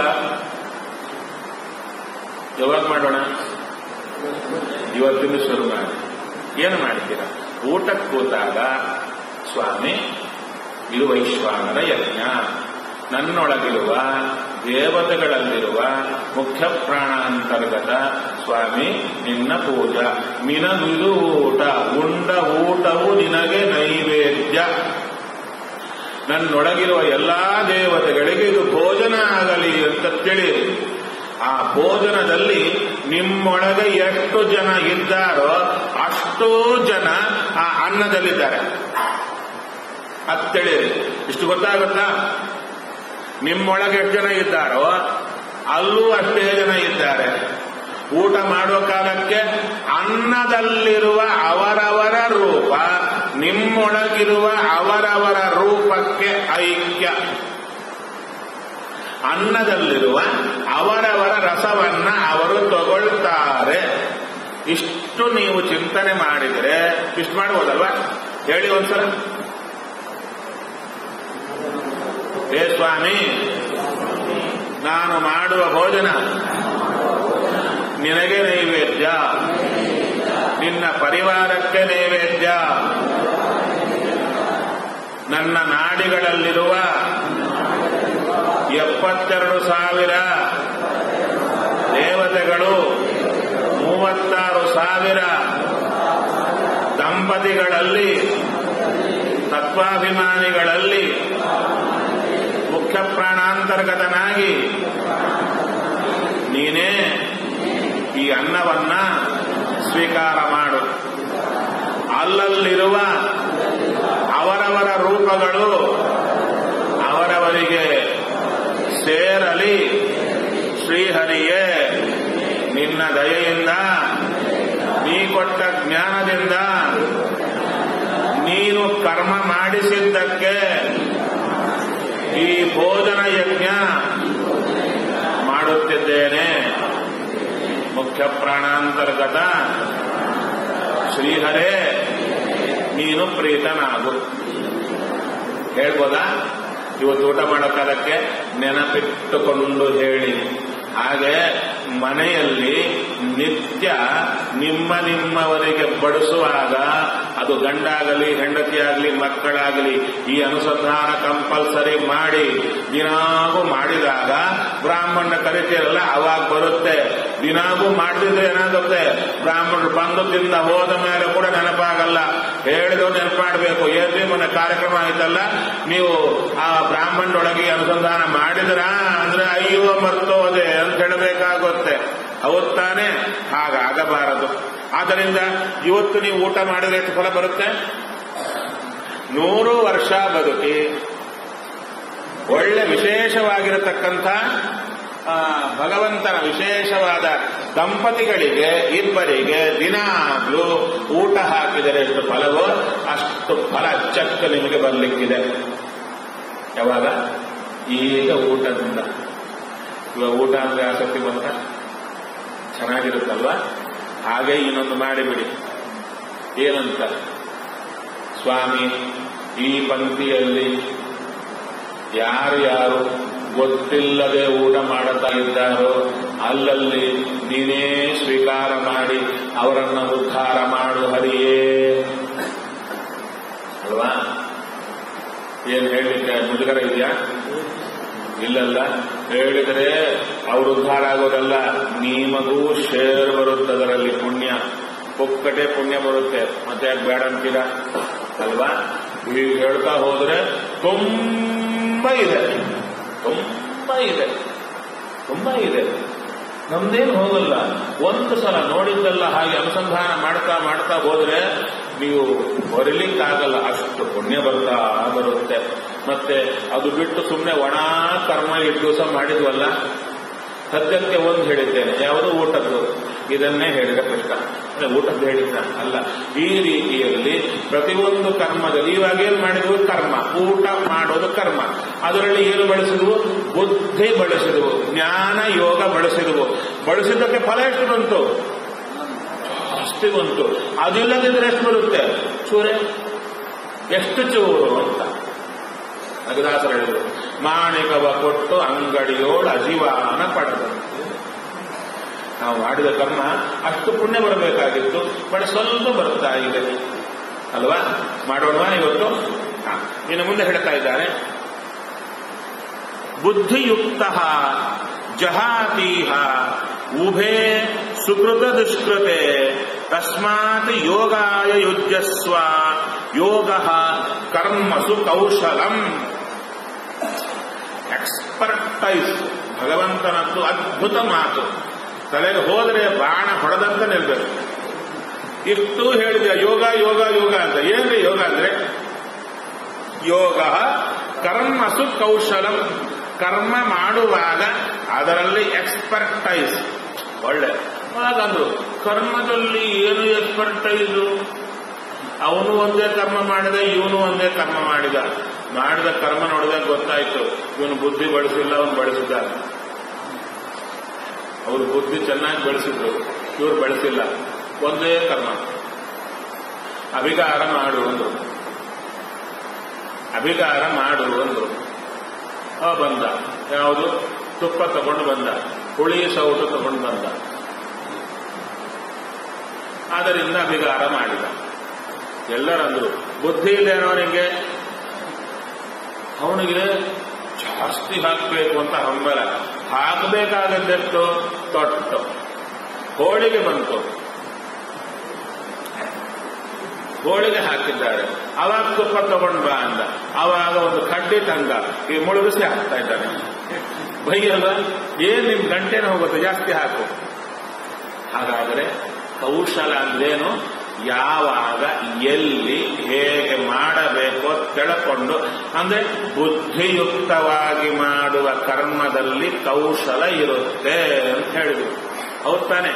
Speaker 1: ಯಾವಾಗ ಮಾಡೋಣ ಇವತ್ತಿನ ಶುರು ಮಾಡಿ ಏನು ಮಾಡ್ತೀರಾ ಊಟಕ್ಕೆ ಕೂತಾಗ ಸ್ವಾಮಿ ಇದು ವೈಶ್ವಾನರ ಯಜ್ಞ ನನ್ನೊಳಗಿರುವ ದೇವತೆಗಳಲ್ಲಿರುವ ಮುಖ್ಯ ಪ್ರಾಣಾಂತರ್ಗತ ಸ್ವಾಮಿ ನಿನ್ನ ಪೂಜಾ ನಿನಗಿದು ಊಟ ಉಂಡ ಊಟವು ನಿನಗೆ ನೈವೇದ್ಯ ನನ್ನೊಳಗಿರುವ ಎಲ್ಲಾ ದೇವತೆಗಳಿಗೆ ಇದು ಭೋಜನ ಆಗಲಿ ಅಂತ ತಿಳಿಯಿರಿ ಆ ಭೋಜನದಲ್ಲಿ ನಿಮ್ಮೊಳಗೆ ಎಷ್ಟು ಜನ ಇದ್ದಾರೋ ಅಷ್ಟೋ ಜನ ಆ ಅನ್ನದಲ್ಲಿದ್ದಾರೆ ಅತ್ತಳಿರಿ ಇಷ್ಟು ಗೊತ್ತಾಗುತ್ತಾ ನಿಮ್ಮೊಳಗೆ ಎಷ್ಟು ಜನ ಇದ್ದಾರೋ ಅಲ್ಲೂ ಅಷ್ಟೇ ಜನ ಇದ್ದಾರೆ ಊಟ ಮಾಡುವ ಕಾಲಕ್ಕೆ ಅನ್ನದಲ್ಲಿರುವ ಅವರವರ ರೂಪ ನಿಮ್ಮೊಳಗಿರುವ ಅವರವರ ರೂಪಕ್ಕೆ ಐಕ್ಯ ಅನ್ನದಲ್ಲಿರುವ ಅವರವರ ರಸವನ್ನ ಅವರು ತಗೊಳ್ತಾರೆ ಇಷ್ಟು ನೀವು ಚಿಂತನೆ ಮಾಡಿದರೆ ಇಷ್ಟು ಮಾಡ್ಬೋದಲ್ವಾ ಹೇಳಿ ಒಂದ್ಸಲ ಹೇ ಸ್ವಾಮಿ ನಾನು ಮಾಡುವ ಭೋಜನ ನಿನಗೆ ನೈವೇದ್ಯ ನಿನ್ನ ಪರಿವಾರಕ್ಕೆ ನೈವೇದ್ಯ ನನ್ನ ನಾಡಿಗಳಲ್ಲಿರುವ ಎಪ್ಪತ್ತೆರಡು ಸಾವಿರ ದೇವತೆಗಳು ಮೂವತ್ತಾರು ಸಾವಿರ ದಂಪತಿಗಳಲ್ಲಿ ತತ್ವಾಭಿಮಾನಿಗಳಲ್ಲಿ ಮುಖ್ಯ ಪ್ರಾಣಾಂತರ್ಗತನಾಗಿ ನೀನೇ ಈ ಅನ್ನವನ್ನ ಸ್ವೀಕಾರ ಮಾಡು ಅಲ್ಲಲ್ಲಿರುವ ಅವರವರ ರೂಪಗಳು ಅವರವರಿಗೆ ಸೇರಲಿ ಶ್ರೀಹರಿಯೇ ನಿನ್ನ ದಯೆಯಿಂದ ನೀ ಕೊಟ್ಟ ಜ್ಞಾನದಿಂದ ನೀನು ಕರ್ಮ ಮಾಡಿಸಿದ್ದಕ್ಕೆ ಈ ಭೋಜನ ಯಜ್ಞ ಮಾಡುತ್ತಿದ್ದೇನೆ ಮುಖ್ಯ ಪ್ರಾಣಾಂತರ್ಗತ ಶ್ರೀಹರೇ ನೀನು ಪ್ರೀತನಾಗು ಹೇಳ್ಬೋದಾ ಇವತ್ತು ಊಟ ಮಾಡೋ ಕಾಲಕ್ಕೆ ನೆನಪಿಟ್ಟುಕೊಂಡು ಹೇಳಿ ಹಾಗೆ ಮನೆಯಲ್ಲಿ ನಿತ್ಯ ನಿಮ್ಮ ನಿಮ್ಮವರಿಗೆ ಬಡಿಸುವಾಗ ಅದು ಗಂಡಾಗಲಿ ಹೆಂಡತಿಯಾಗಲಿ ಮಕ್ಕಳಾಗಲಿ ಈ ಅನುಸಂಧಾನ ಕಂಪಲ್ಸರಿ ಮಾಡಿ ದಿನಾಗೂ ಮಾಡಿದಾಗ ಬ್ರಾಹ್ಮಣ ಕರಿತೀರಲ್ಲ ಅವಾಗ ಬರುತ್ತೆ ದಿನಾಗೂ ಮಾಡಿದ್ರೆ ಏನಾಗುತ್ತೆ ಬ್ರಾಹ್ಮಣರು ಬಂದು ತಿಂದ ಹೋದ ಮೇಲೆ ಕೂಡ ನೆನಪಾಗಲ್ಲ ಹೇಳಿದ್ರು ನೆನಪಾಡಬೇಕು ಏನ್ರಿ ಮೊನ್ನೆ ಕಾರ್ಯಕ್ರಮ ಆಯ್ತಲ್ಲ ನೀವು ಆ ಬ್ರಾಹ್ಮಣರೊಳಗೆ ಅನುಸಂಧಾನ ಮಾಡಿದ್ರಾ ಅಂದ್ರೆ ಅಯ್ಯೋ ಮರ್ತೋದೆ ಅಂತ ಹೇಳಬೇಕಾಗುತ್ತೆ ಅವತ್ತಾನೆ ಹಾಗಾಗಬಾರದು ಆದ್ದರಿಂದ ಇವತ್ತು ನೀವು ಊಟ ಮಾಡಿದ್ರೆ ಎಷ್ಟು ಫಲ ಬರುತ್ತೆ ನೂರು ವರ್ಷ ಬದುಕಿ ಒಳ್ಳೆ ವಿಶೇಷವಾಗಿರತಕ್ಕಂಥ ಆ, ಭಗವಂತನ ವಿಶೇಷವಾದ ದಂಪತಿಗಳಿಗೆ ಇಬ್ಬರಿಗೆ ದಿನಾಗ್ಲೂ ಊಟ ಹಾಕಿದರೆ ಎಷ್ಟು ಫಲವೋ ಅಷ್ಟು ಫಲ ಚಕ್ಕ ನಿಮಗೆ ಬರಲಿಕ್ಕಿದೆ ಯಾವಾಗ ಈಗ ಊಟದಿಂದ ಇವಾಗ ಊಟ ಅಂದ್ರೆ ಆಸಕ್ತಿ ಬಂತ ಚೆನ್ನಾಗಿರುತ್ತಲ್ವಾ ಹಾಗೆ ಇನ್ನೊಂದು ಮಾಡಿಬಿಡಿ ಏನಂತ ಸ್ವಾಮಿ ಈ ಪಂಕ್ತಿಯಲ್ಲಿ ಯಾರು ಯಾರು ಗೊತ್ತಿಲ್ಲದೆ ಊಟ ಮಾಡುತ್ತಾ ಇದ್ದಾರೋ ಅಲ್ಲಲ್ಲಿ ನೀನೇ ಸ್ವೀಕಾರ ಮಾಡಿ ಅವರನ್ನ ಉದ್ಧಾರ ಮಾಡು ಹರಿಯೇ ಅಲ್ವಾ ಏನ್ ಹೇಳಲಿಕ್ಕೆ ಮುಜುಗರ ಇದೆಯಾ ಇಲ್ಲಲ್ಲ ಹೇಳಿದರೆ ಅವರು ಉದ್ಧಾರ ಆಗೋದಲ್ಲ ನಿಮಗೂ ಶೇರ್ ಬರುತ್ತೆ ಅದರಲ್ಲಿ ಪುಣ್ಯ ಪುಕ್ಕಟೆ ಪುಣ್ಯ ಬರುತ್ತೆ ಮತ್ತೆ ಯಾಕೆ ಬೇಡ ಅಂತೀರಾ ಅಲ್ವಾ ಈಗ ಹೇಳ್ತಾ ಹೋದ್ರೆ ತುಂಬಾ ಇದೆ ತುಂಬಾ ಇದೆ ತುಂಬಾ ಇದೆ ನಮ್ದೇನು ಹೋಗಲ್ಲ ಒಂದು ಸಲ ನೋಡಿದ್ದೆಲ್ಲ ಹಾಗೆ ಅನುಸಂಧಾನ ಮಾಡ್ತಾ ಮಾಡ್ತಾ ಹೋದ್ರೆ ನೀವು ಹೊರಲಿಕ್ಕಾಗಲ್ಲ ಅಷ್ಟು ಪುಣ್ಯ ಬರ್ತಾ ಬರುತ್ತೆ ಮತ್ತೆ ಅದು ಬಿಟ್ಟು ಸುಮ್ಮನೆ ಒಣ ಕರ್ಮ ಎಷ್ಟು ದಿವಸ ಮಾಡಿದ್ವಲ್ಲ ಸದ್ಯಕ್ಕೆ ಒಂದು ಹೇಳಿದ್ದೇನೆ ಯಾವುದು ಊಟದ್ದು ಇದನ್ನೇ ಹೇಳಿದ ಕೃಷ್ಣ ಅಂದ್ರೆ ಊಟದ್ದು ಹೇಳಿದ್ದ ಅಲ್ಲ ಈ ರೀತಿಯಲ್ಲಿ ಪ್ರತಿಯೊಂದು ಕರ್ಮದಲ್ಲಿ ಇವಾಗ ಏನ್ ಮಾಡಿದ್ವು ಕರ್ಮ ಊಟ ಮಾಡೋದು ಕರ್ಮ ಅದರಲ್ಲಿ ಏನು ಬಳಸಿದ್ವು ಬುದ್ಧಿ ಬಳಸಿದವು ಜ್ಞಾನ ಯೋಗ ಬಳಸಿದವು ಬಳಸಿದ್ದಕ್ಕೆ ಫಲ ಎಷ್ಟು ಬಂತು ಜಾಸ್ತಿ ಬಂತು ಅದಿಲ್ಲದಿದ್ರೆ ಎಷ್ಟು ಬರುತ್ತೆ ಚೂರೆ ಎಷ್ಟು ಚೂರು ಅಂತ ನಗದಾಸರು ಹೇಳಿದರು ಮಾಣಿಕವ ಕೊಟ್ಟು ಅಂಗಡಿಯೋಳು ಅಜೀವಾನ ಪಡೆದಂತೆ ನಾವು ಮಾಡಿದ ಕರ್ಮ ಅಷ್ಟು ಪುಣ್ಯ ಬರಬೇಕಾಗಿತ್ತು ಬಟ್ ಸ್ವಲ್ಪ ಬರ್ತಾ ಇದೆ ಅಲ್ವಾ ಮಾಡೋಣವಾ ಇವತ್ತು ಹಾ. ಇನ್ನು ಮುಂದೆ ಹೇಳ್ತಾ ಇದ್ದಾರೆ ಬುದ್ಧಿಯುಕ್ತ ಜಹಾತೀಹ ಉಭೇ ಸುಕೃತ ದುಷ್ಕೃತೆ ತಸ್ಮಾತ್ ಯೋಗಾಯ ಯುಜ್ಯಸ್ವ ಯೋಗ ಕರ್ಮಸು ಕೌಶಲಂ ಎಕ್ಸ್ಪರ್ಟೈಸ್ ಭಗವಂತನದ್ದು ಅದ್ಭುತ ಮಾತು ತಲೆಗೆ ಹೋದರೆ ಬಾಣ ಹೊಡೆದಂತ ನಿಲ್ಬೇಕು ಇಷ್ಟು ಹೇಳಿದ ಯೋಗ ಯೋಗ ಯೋಗ ಅಂತ ಏನ್ರಿ ಯೋಗ ಅಂದ್ರೆ ಯೋಗ ಕರ್ಮಸು ಕೌಶಲಂ ಕರ್ಮ ಮಾಡುವಾಗ ಅದರಲ್ಲಿ ಎಕ್ಸ್ಪರ್ಟೈಸ್ ಒಳ್ಳೆ ಹಾಗಂದ್ರು ಕರ್ಮದಲ್ಲಿ ಏನು ಎಕ್ಸ್ಪರ್ಟೈಸು ಅವನು ಒಂದೇ ಕರ್ಮ ಮಾಡಿದ ಇವನು ಒಂದೇ ಕರ್ಮ ಮಾಡಿದ ಮಾಡಿದ ಕರ್ಮ ನೋಡಿದಾಗ ಗೊತ್ತಾಯ್ತು ಇವನು ಬುದ್ಧಿ ಬಳಸಿಲ್ಲ ಅವನು ಬಳಸಿದ ಅವರು ಬುದ್ಧಿ ಚೆನ್ನಾಗಿ ಬೆಳೆಸಿದ್ರು ಇವ್ರು ಬೆಳೆಸಿಲ್ಲ ಒಂದೇ ಕರ್ಮ ಅಭಿಗಾರ ಮಾಡು ಒಂದು ಅಭಿಗಾರ ಮಾಡು ಒಂದು ಅವ ಬಂದ ಯಾವುದು ತುಪ್ಪ ತಗೊಂಡು ಬಂದ ಹುಳಿ ಸೌಟು ತಗೊಂಡು ಬಂದ ಆದ್ದರಿಂದ ಅಭಿಗಾರ ಮಾಡಿದ ಎಲ್ಲರಂದ್ರು ಬುದ್ಧಿ ಇಲ್ಲೇನೋ ಅವನಿಗೆ ಅವನಿಗೆ ಜಾಸ್ತಿ ಹಾಕಬೇಕು ಅಂತ ಹಂಬಲ ಹಾಕಬೇಕಾಗದ್ದೆಷ್ಟು ತೊಟ್ಟು ಹೋಳಿಗೆ ಬಂತು ಹೋಳಿಗೆ ಹಾಕಿದ್ದಾರೆ ಅವಾಗ ತುಪ್ಪ ತಗೊಂಡ್ ಬಾ ಅಂದ ಅವಾಗ ಒಂದು ಕಡ್ಡಿ ತಂದ ಈ ಮುಳುಗಿಸಿ ಹಾಕ್ತಾ ಇದ್ದಾನೆ ಬೈಯಲ್ಲ ಏನ್ ನಿಮ್ ಗಂಟೆನ ಹೋಗುತ್ತೆ ಜಾಸ್ತಿ ಹಾಕು ಹಾಗಾದ್ರೆ ಕೌಶಲ ಅಂದ್ರೇನು ಯಾವಾಗ ಎಲ್ಲಿ ಹೇಗೆ ಮಾಡಬೇಕೋ ತಿಳ್ಕೊಂಡು ಅಂದ್ರೆ ಬುದ್ಧಿಯುಕ್ತವಾಗಿ ಮಾಡುವ ಕರ್ಮದಲ್ಲಿ ಕೌಶಲ ಇರುತ್ತೆ ಅಂತ ಹೇಳಿದ್ರು ಹೌದ್ ತಾನೆ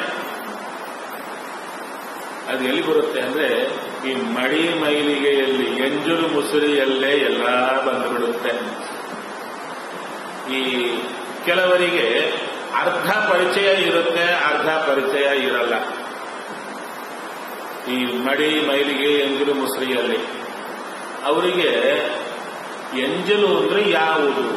Speaker 1: ಅದು ಎಲ್ಲಿ ಬರುತ್ತೆ ಅಂದ್ರೆ ಈ ಮಡಿ ಮೈಲಿಗೆಯಲ್ಲಿ ಎಂಜಲು ಮುಸುರಿಯಲ್ಲೇ ಎಲ್ಲ ಬಂದುಬಿಡುತ್ತೆ ಈ ಕೆಲವರಿಗೆ ಅರ್ಧ ಪರಿಚಯ ಇರುತ್ತೆ ಅರ್ಧ ಪರಿಚಯ ಇರಲ್ಲ ಈ ಮಡಿ ಮೈಲಿಗೆ ಎಂಜಲು ಮುಸುರಿಯಲ್ಲಿ ಅವರಿಗೆ ಎಂಜಲು ಅಂದ್ರೆ ಯಾವುದು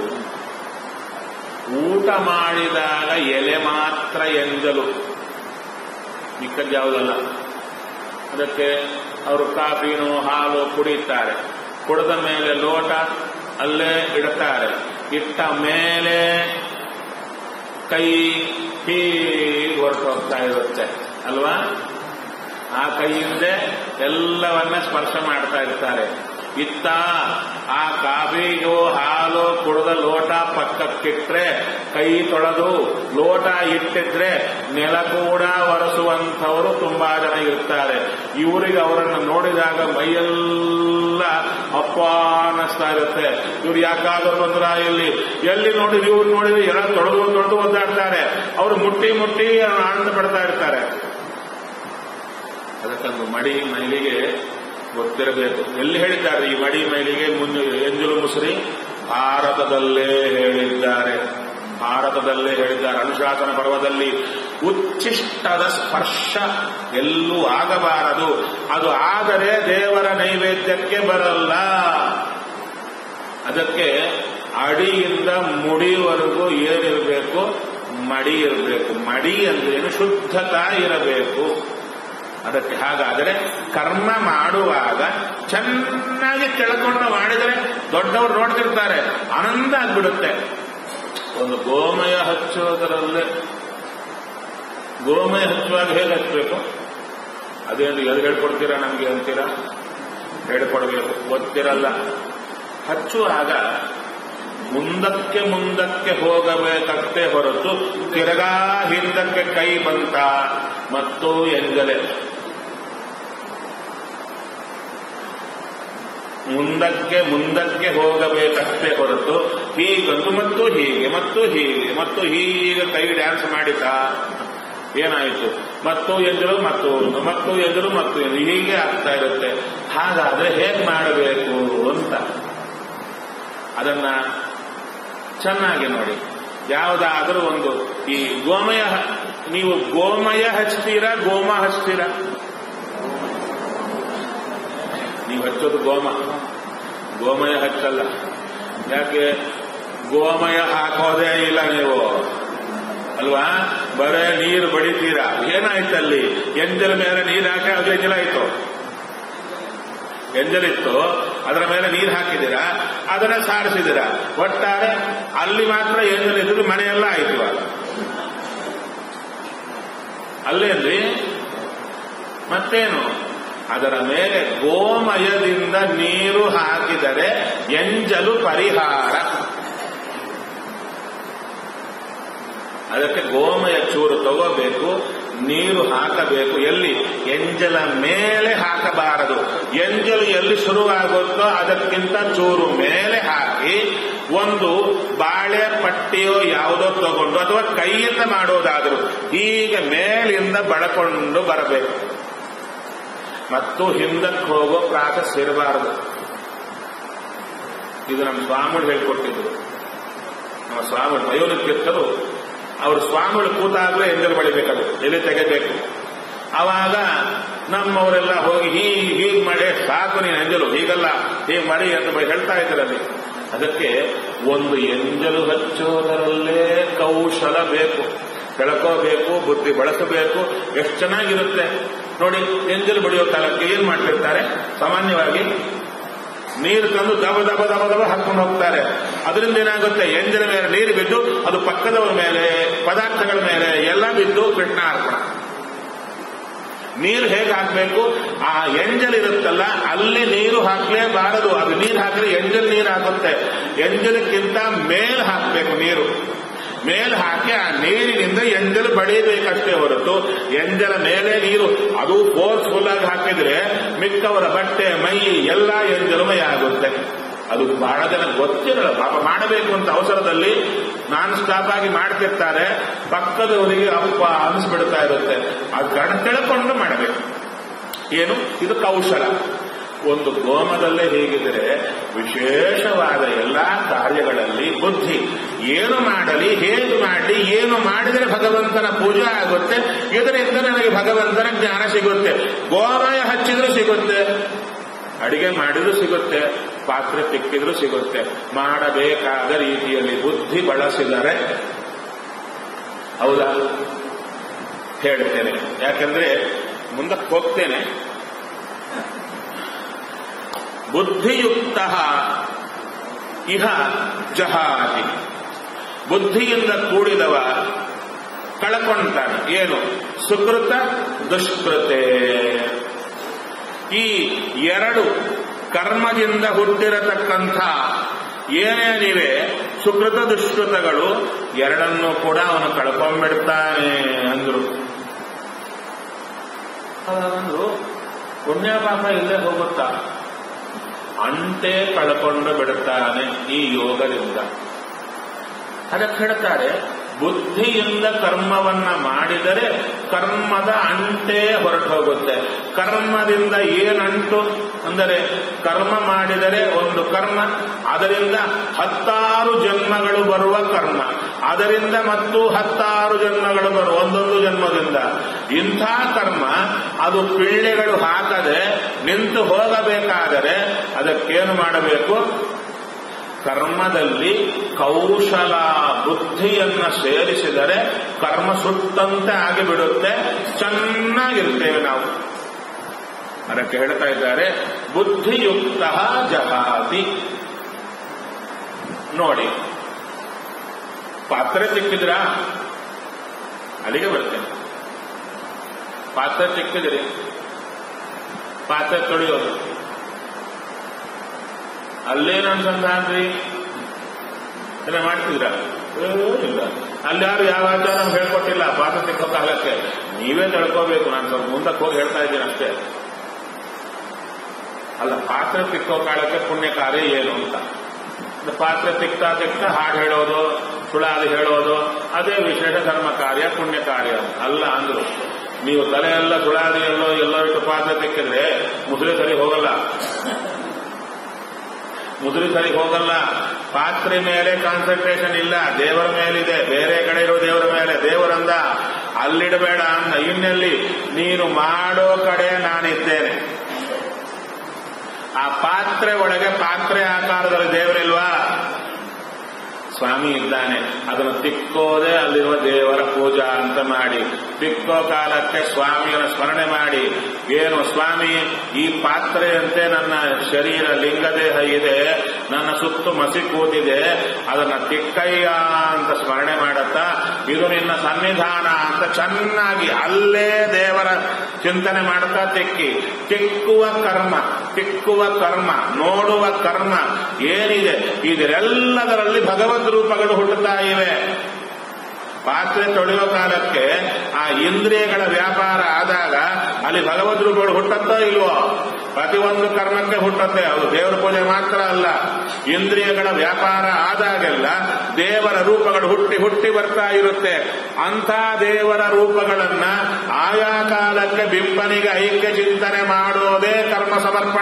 Speaker 1: ಊಟ ಮಾಡಿದಾಗ ಎಲೆ ಮಾತ್ರ ಎಂಜಲು ಮಿಕ್ಕದ್ದು ಯಾವುದಲ್ಲ ಅದಕ್ಕೆ ಅವರು ಕಾಫಿನೋ ಹಾಲು ಕುಡಿತಾರೆ ಕುಡಿದ ಮೇಲೆ ಲೋಟ ಅಲ್ಲೇ ಇಡ್ತಾರೆ ಇಟ್ಟ ಮೇಲೆ ಕೈ ಹೀಗೆ ಹೊರಟೋಗ್ತಾ ಇರುತ್ತೆ ಅಲ್ವಾ ಆ ಕೈಯಿಂದೇ ಎಲ್ಲವನ್ನ ಸ್ಪರ್ಶ ಮಾಡ್ತಾ ಇರ್ತಾರೆ ಇತ್ತ ಆ ಕಾಫಿಯೋ ಹಾಲು ಕುಡಿದ ಲೋಟ ಪಕ್ಕಕ್ಕಿಟ್ರೆ ಕೈ ತೊಳೆದು ಲೋಟ ಇಟ್ಟಿದ್ರೆ ನೆಲ ಕೂಡ ಒರೆಸುವಂಥವರು ತುಂಬಾ ಜನ ಇರ್ತಾರೆ ಇವರಿಗೆ ಅವರನ್ನು ನೋಡಿದಾಗ ಮೈಯೆಲ್ಲ ಅಪ್ಪ ಅನ್ನಿಸ್ತಾ ಇರುತ್ತೆ ಇವ್ರು ಯಾಕಾದ್ರೂ ಬಂದ್ರ ಇಲ್ಲಿ ಎಲ್ಲಿ ನೋಡಿದ್ರು ಇವ್ರು ನೋಡಿದ್ರೆ ಎಲ್ಲ ತೊಳೆದು ತೊಳೆದು ಒದ್ದಾಡ್ತಾರೆ ಅವರು ಮುಟ್ಟಿ ಮುಟ್ಟಿ ಆನಂದ ಪಡ್ತಾ ಇರ್ತಾರೆ ಅದಕ್ಕೊಂದು ಮಡಿ ಮೈಲಿಗೆ ಗೊತ್ತಿರಬೇಕು ಎಲ್ಲಿ ಹೇಳಿದ್ದಾರೆ ಈ ಮಡಿ ಮೈಲಿಗೆ ಮುನ್ನ ಎಂಜಲು ಮುಸುರಿ ಭಾರತದಲ್ಲೇ ಹೇಳಿದ್ದಾರೆ ಭಾರತದಲ್ಲೇ ಹೇಳಿದ್ದಾರೆ ಅನುಶಾಸನ ಪರ್ವದಲ್ಲಿ ಉಚ್ಚಿಷ್ಟದ ಸ್ಪರ್ಶ ಎಲ್ಲೂ ಆಗಬಾರದು ಅದು ಆದರೆ ದೇವರ ನೈವೇದ್ಯಕ್ಕೆ ಬರಲ್ಲ ಅದಕ್ಕೆ ಅಡಿಯಿಂದ ಮುಡಿವರೆಗೂ ಏನಿರಬೇಕು ಮಡಿ ಇರಬೇಕು ಮಡಿ ಅಂದ್ರೇನು ಶುದ್ಧತಾ ಇರಬೇಕು ಅದಕ್ಕೆ ಹಾಗಾದರೆ ಕರ್ಮ ಮಾಡುವಾಗ ಚೆನ್ನಾಗಿ ತಿಳ್ಕೊಂಡು ಮಾಡಿದರೆ ದೊಡ್ಡವರು ನೋಡ್ತಿರ್ತಾರೆ ಆನಂದ ಆಗ್ಬಿಡುತ್ತೆ ಒಂದು ಗೋಮಯ ಹಚ್ಚೋದರಲ್ಲೇ ಗೋಮಯ ಹಚ್ಚುವಾಗ ಹೇಗೆ ಹಚ್ಚಬೇಕು ಅದೇನು ಎಲ್ಲಿ ಹೇಳ್ಕೊಡ್ತೀರಾ ನಮ್ಗೆ ಅಂತೀರಾ ಹೇಳ್ಕೊಡ್ಬೇಕು ಗೊತ್ತಿರಲ್ಲ ಹಚ್ಚುವಾಗ ಮುಂದಕ್ಕೆ ಮುಂದಕ್ಕೆ ಹೋಗಬೇಕಷ್ಟೇ ಹೊರತು ತಿರ್ಗಾ ಹಿಂದಕ್ಕೆ ಕೈ ಬಂತ ಮತ್ತು ಎಂಜಲೆ ಮುಂದಕ್ಕೆ ಮುಂದಕ್ಕೆ ಹೋಗಬೇಕಷ್ಟೇ ಹೊರತು ಹೀಗಂದು ಮತ್ತು ಹೀಗೆ ಮತ್ತು ಹೀಗೆ ಮತ್ತು ಹೀಗೆ ಕೈ ಡ್ಯಾನ್ಸ್ ಮಾಡಿದ ಏನಾಯಿತು ಮತ್ತು ಎದುರು ಮತ್ತು ಒಂದು ಮತ್ತು ಎದುರು ಮತ್ತು ಒಂದು ಹೀಗೆ ಆಗ್ತಾ ಇರುತ್ತೆ ಹಾಗಾದ್ರೆ ಹೇಗೆ ಮಾಡಬೇಕು ಅಂತ ಅದನ್ನ ಚೆನ್ನಾಗಿ ನೋಡಿ ಯಾವುದಾದ್ರೂ ಒಂದು ಈ ಗೋಮಯ ನೀವು ಗೋಮಯ ಹಚ್ತೀರಾ ಗೋಮ ಹಚ್ತೀರಾ ನೀವು ನೀವು ಹಚ್ಚೋದು ಗೋಮ ಗೋಮಯ ಹಚ್ಚಲ್ಲ ಯಾಕೆ ಗೋಮಯ ಹಾಕೋದೇ ಇಲ್ಲ ನೀವು ಅಲ್ವಾ ಬರೇ ನೀರು ಬಡಿತೀರಾ ಏನಾಯ್ತಲ್ಲಿ ಎಂಜಲ ಮೇಲೆ ನೀರು ಹಾಕಿ ಅದು ಎಂಜಲಾಯ್ತು ಎಂಜಲಿತ್ತು ಅದರ ಮೇಲೆ ನೀರು ಹಾಕಿದ್ದೀರಾ ಅದನ್ನ ಸಾರಿಸಿದ್ದೀರಾ ಒಟ್ಟಾರೆ ಅಲ್ಲಿ ಮಾತ್ರ ಎಂಜಲಿದ್ದು ಮನೆಯೆಲ್ಲ ಆಯ್ತು ಇವಾಗ ಅಲ್ಲೇನ್ರಿ ಮತ್ತೇನು ಅದರ ಮೇಲೆ ಗೋಮಯದಿಂದ ನೀರು ಹಾಕಿದರೆ ಎಂಜಲು ಪರಿಹಾರ ಅದಕ್ಕೆ ಗೋಮಯ ಚೂರು ತಗೋಬೇಕು ನೀರು ಹಾಕಬೇಕು ಎಲ್ಲಿ ಎಂಜಲ ಮೇಲೆ ಹಾಕಬಾರದು ಎಂಜಲು ಎಲ್ಲಿ ಶುರುವಾಗುತ್ತೋ ಅದಕ್ಕಿಂತ ಚೂರು ಮೇಲೆ ಹಾಕಿ ಒಂದು ಬಾಳೆ ಪಟ್ಟಿಯೋ ಯಾವುದೋ ತಗೊಂಡು ಅಥವಾ ಕೈಯಿಂದ ಮಾಡೋದಾದರೂ ಹೀಗೆ ಮೇಲಿಂದ ಬಳಕೊಂಡು ಬರಬೇಕು ಮತ್ತು ಹಿಂದಕ್ಕೆ ಹೋಗೋ ಪ್ರಾಸೆಸ್ ಇರಬಾರದು ಇದು ನಮ್ಮ ಸ್ವಾಮಿಗಳು ಹೇಳ್ಕೊಟ್ಟಿದ್ರು ನಮ್ಮ ಸ್ವಾಮಿ ವಯೋನಿಕರು ಅವರು ಸ್ವಾಮಿಗಳು ಕೂತಾಗಲೇ ಎಂಜಲ್ ಬಳಿಬೇಕದು ಎಲೆ ತೆಗೆಬೇಕು ಆವಾಗ ನಮ್ಮವರೆಲ್ಲ ಹೋಗಿ ಹೀಗೆ ಹೀಗೆ ಮಾಡಿ ಸಾಕು ನೀನು ಎಂಜಲು ಹೀಗಲ್ಲ ಹೀಗೆ ಮಾಡಿ ಅಂತ ಹೇಳ್ತಾ ಇದ್ರಲ್ಲಿ ಅದಕ್ಕೆ ಒಂದು ಎಂಜಲು ಹಚ್ಚೋದರಲ್ಲೇ ಕೌಶಲ ಬೇಕು ಬೆಳಕೋಬೇಕು ಬುದ್ಧಿ ಬಳಸಬೇಕು ಎಷ್ಟು ಚೆನ್ನಾಗಿರುತ್ತೆ ನೋಡಿ ಎಂಜಲು ಬಡಿಯೋ ಕಾಲಕ್ಕೆ ಏನ್ ಮಾಡ್ತಿರ್ತಾರೆ ಸಾಮಾನ್ಯವಾಗಿ ನೀರು ತಂದು ದಬ ದಬ ದಬ ದಬ ಹಾಕೊಂಡು ಹೋಗ್ತಾರೆ ಅದರಿಂದ ಏನಾಗುತ್ತೆ ಎಂಜಿನ ಮೇಲೆ ನೀರು ಬಿದ್ದು ಅದು ಪಕ್ಕದವರ ಮೇಲೆ ಪದಾರ್ಥಗಳ ಮೇಲೆ ಎಲ್ಲ ಬಿದ್ದು ಕೃಷ್ಣ ಅರ್ಪಣ ನೀರು ಹೇಗೆ ಹಾಕಬೇಕು ಆ ಎಂಜಲ್ ಇರುತ್ತಲ್ಲ ಅಲ್ಲಿ ನೀರು ಹಾಕಲೇಬಾರದು ಅದು ನೀರು ಹಾಕಿದ್ರೆ ಎಂಜಲ್ ನೀರು ಹಾಕುತ್ತೆ ಎಂಜಲಕ್ಕಿಂತ ಮೇಲ್ ಹಾಕಬೇಕು ನೀರು ಮೇಲ್ ಹಾಕಿ ಆ ನೀರಿನಿಂದ ಎಂಜಲು ಬಡಿಬೇಕಷ್ಟೇ ಹೊರತು ಎಂಜಲ ಮೇಲೆ ನೀರು ಅದು ಫೋರ್ಸ್ಫುಲ್ ಆಗಿ ಹಾಕಿದ್ರೆ ಮಿಕ್ಕವರ ಬಟ್ಟೆ ಮೈ ಎಲ್ಲ ಎಂಜಲಮಯ ಆಗುತ್ತೆ ಅದು ಬಹಳ ಜನ ಗೊತ್ತಿರಲ್ಲ ಪಾಪ ಮಾಡಬೇಕು ಅಂತ ಅವಸರದಲ್ಲಿ ನಾನ್ ಸ್ಟಾಪ್ ಆಗಿ ಮಾಡ್ತಿರ್ತಾರೆ ಪಕ್ಕದವರಿಗೆ ಅಪ್ಪ ಅನಿಸ್ಬಿಡ್ತಾ ಇರುತ್ತೆ ಅದು ಕಣ ತಿಳ್ಕೊಂಡು ಮಾಡಬೇಕು ಏನು ಇದು ಕೌಶಲ ಒಂದು ಗೋಮದಲ್ಲೇ ಹೀಗಿದ್ರೆ ವಿಶೇಷವಾದ ಎಲ್ಲಾ ಕಾರ್ಯಗಳಲ್ಲಿ ಬುದ್ಧಿ ಏನು ಮಾಡಲಿ ಹೇಗೆ ಮಾಡಿ ಏನು ಮಾಡಿದರೆ ಭಗವಂತನ ಪೂಜೆ ಆಗುತ್ತೆ ಇದರಿಂದ ನನಗೆ ಭಗವಂತನ ಜ್ಞಾನ ಸಿಗುತ್ತೆ ಗೋಮಯ ಹಚ್ಚಿದ್ರೂ ಸಿಗುತ್ತೆ ಅಡಿಗೆ ಮಾಡಿದ್ರೂ ಸಿಗುತ್ತೆ ಪಾತ್ರೆ ತಿಕ್ಕಿದ್ರೂ ಸಿಗುತ್ತೆ ಮಾಡಬೇಕಾದ ರೀತಿಯಲ್ಲಿ ಬುದ್ಧಿ ಬಳಸಿದರೆ ಹೌದಾ ಹೇಳ್ತೇನೆ ಯಾಕಂದ್ರೆ ಮುಂದಕ್ಕೆ ಹೋಗ್ತೇನೆ ಬುದ್ಧಿಯುಕ್ತ ಇಹ ಜಹಾತಿ ಬುದ್ಧಿಯಿಂದ ಕೂಡಿದವ ಕಳ್ಕೊಂತಾನೆ ಏನು ಸುಕೃತ ದುಷ್ಕೃತೆ ಈ ಎರಡು ಕರ್ಮದಿಂದ ಹುಟ್ಟಿರತಕ್ಕಂಥ ಏನೇನಿವೆ ಸುಕೃತ ದುಷ್ಕೃತಗಳು ಎರಡನ್ನೂ ಕೂಡ ಅವನು ಕಳ್ಕೊಂಡ್ಬಿಡ್ತಾನೆ ಅಂದ್ರು ಅಂದ್ರು ಪುಣ್ಯ ಪಾಪ ಇಲ್ಲೇ ಹೋಗುತ್ತಾ ಅಂಟೆ ಕಳ್ಕೊಂಡು ಬಿಡುತ್ತಾನೆ ಈ ಯೋಗದಿಂದ ಅದಕ್ಕೆ ಹೇಳ್ತಾರೆ ಬುದ್ಧಿಯಿಂದ ಕರ್ಮವನ್ನ ಮಾಡಿದರೆ ಕರ್ಮದ ಅಂಟೇ ಹೊರಟು ಹೋಗುತ್ತೆ ಕರ್ಮದಿಂದ ಏನಂಟು ಅಂದರೆ ಕರ್ಮ ಮಾಡಿದರೆ ಒಂದು ಕರ್ಮ ಅದರಿಂದ ಹತ್ತಾರು ಜನ್ಮಗಳು ಬರುವ ಕರ್ಮ ಅದರಿಂದ ಮತ್ತು ಹತ್ತಾರು ಜನ್ಮಗಳು ಬರುವ ಒಂದೊಂದು ಜನ್ಮದಿಂದ ಇಂಥ ಕರ್ಮ ಅದು ಪಿಳ್ಳೆಗಳು ಹಾಕದೆ ನಿಂತು ಹೋಗಬೇಕಾದರೆ ಅದಕ್ಕೇನು ಮಾಡಬೇಕು ಕರ್ಮದಲ್ಲಿ ಕೌಶಲ ಬುದ್ಧಿಯನ್ನ ಸೇರಿಸಿದರೆ ಕರ್ಮ ಸುಟ್ಟಂತೆ ಆಗಿಬಿಡುತ್ತೆ ಚೆನ್ನಾಗಿರ್ತೇವೆ ನಾವು ಅದಕ್ಕೆ ಹೇಳ್ತಾ ಇದ್ದಾರೆ ಬುದ್ಧಿಯುಕ್ತ ಜಹಾತಿ ನೋಡಿ ಪಾತ್ರೆ ತಿಕ್ಕಿದ್ರಾ ಅಲ್ಲಿಗೆ ಬರ್ತೇನೆ ಪಾತ್ರೆ ತಿಕ್ಕಿದ್ರಿ ಪಾತ್ರೆ ತೊಳೆಯೋದು ಅಲ್ಲೇನು ಅನ್ಸಂದ್ರಿ ಎಲ್ಲ ಮಾಡ್ತಿದ್ರ ಇಲ್ಲ ಅಲ್ಲಿ ಯಾರು ಯಾವ ಆಚಾರ ನಮ್ಗೆ ಹೇಳ್ಕೊಟ್ಟಿಲ್ಲ ಪಾತ್ರ ತಿಕ್ಕೋ ಕಾಲಕ್ಕೆ ನೀವೇ ತಿಳ್ಕೋಬೇಕು ನಾನು ಸ್ವಲ್ಪ ಮುಂದಕ್ಕೆ ಹೋಗಿ ಹೇಳ್ತಾ ಇದ್ದೀನಿ ಅಷ್ಟೇ ಅಲ್ಲ ಪಾತ್ರ ತಿಕ್ಕೋ ಕಾಲಕ್ಕೆ ಪುಣ್ಯ ಕಾರ್ಯ ಏನು ಅಂತ ಪಾತ್ರ ತಿಕ್ತಾ ತಿಕ್ತಾ ಹಾಡು ಹೇಳೋದು ಸುಳಾದಿ ಹೇಳೋದು ಅದೇ ವಿಶೇಷ ಧರ್ಮ ಕಾರ್ಯ ಪುಣ್ಯ ಕಾರ್ಯ ಅಲ್ಲ ಅಂದ್ರು ನೀವು ತಲೆ ಎಲ್ಲ ಸುಳಾದಿ ಎಲ್ಲೋ ಎಲ್ಲೋ ಇಟ್ಟು ಪಾತ್ರ ತಿಕ್ಕಿದ್ರೆ ಮುಸುಳಿ ಸರಿ ಹೋಗಲ್ಲ ಮುದುರಿ ಸರಿ ಹೋಗಲ್ಲ ಪಾತ್ರೆ ಮೇಲೆ ಕಾನ್ಸಂಟ್ರೇಷನ್ ಇಲ್ಲ ದೇವರ ಮೇಲಿದೆ ಬೇರೆ ಕಡೆ ಇರೋ ದೇವರ ಮೇಲೆ ದೇವರಂದ ಅಲ್ಲಿಡಬೇಡ ಅಂದ ಇನ್ನೆಲ್ಲಿ ನೀನು ಮಾಡೋ ಕಡೆ ನಾನಿದ್ದೇನೆ ಆ ಪಾತ್ರೆ ಒಳಗೆ ಪಾತ್ರೆ ಆಕಾರದಲ್ಲಿ ದೇವರಿಲ್ವಾ ಸ್ವಾಮಿ ಇದ್ದಾನೆ ಅದನ್ನು ತಿಕ್ಕೋದೇ ಅಲ್ಲಿರುವ ದೇವರ ಪೂಜಾ ಅಂತ ಮಾಡಿ ತಿಕ್ಕೋ ಕಾಲಕ್ಕೆ ಸ್ವಾಮಿಯರ ಸ್ಮರಣೆ ಮಾಡಿ ಏನು ಸ್ವಾಮಿ ಈ ಪಾತ್ರೆಯಂತೆ ನನ್ನ ಶರೀರ ಲಿಂಗದೇಹ ಇದೆ ನನ್ನ ಸುತ್ತು ಮಸಿ ಕೂತಿದೆ ಅದನ್ನ ತಿಕ್ಕಯ್ಯ ಅಂತ ಸ್ಮರಣೆ ಮಾಡುತ್ತಾ ಇದು ನಿನ್ನ ಸನ್ನಿಧಾನ ಅಂತ ಚೆನ್ನಾಗಿ ಅಲ್ಲೇ ದೇವರ ಚಿಂತನೆ ಮಾಡುತ್ತಾ ತಿಕ್ಕಿ ತಿಕ್ಕುವ ಕರ್ಮ ತಿಕ್ಕುವ ಕರ್ಮ ನೋಡುವ ಕರ್ಮ ಏನಿದೆ ಇದರೆಲ್ಲದರಲ್ಲಿ ಭಗವದ್ ರೂಪಗಳು ಹುಟ್ಟುತ್ತಾ ಇವೆ ಪಾತ್ರೆ ತೊಳೆಯೋ ಕಾಲಕ್ಕೆ ಆ ಇಂದ್ರಿಯಗಳ ವ್ಯಾಪಾರ ಆದಾಗ ಅಲ್ಲಿ ಭಗವದ್ ರೂಪಗಳು ಹುಟ್ಟತ್ತೋ ಇಲ್ವೋ ಪ್ರತಿಯೊಂದು ಕರ್ಮಕ್ಕೆ ಹುಟ್ಟುತ್ತೆ ಅದು ದೇವರ ಪೂಜೆ ಮಾತ್ರ ಅಲ್ಲ ಇಂದ್ರಿಯಗಳ ವ್ಯಾಪಾರ ಆದಾಗೆಲ್ಲ ದೇವರ ರೂಪಗಳು ಹುಟ್ಟಿ ಹುಟ್ಟಿ ಬರ್ತಾ ಇರುತ್ತೆ ಅಂಥ ದೇವರ ರೂಪಗಳನ್ನ ಆಯಾ ಕಾಲಕ್ಕೆ ಬಿಂಬನಿಗೆ ಐಕ್ಯ ಚಿಂತನೆ ಮಾಡೋದೇ ಕರ್ಮ ಸಮರ್ಪಣ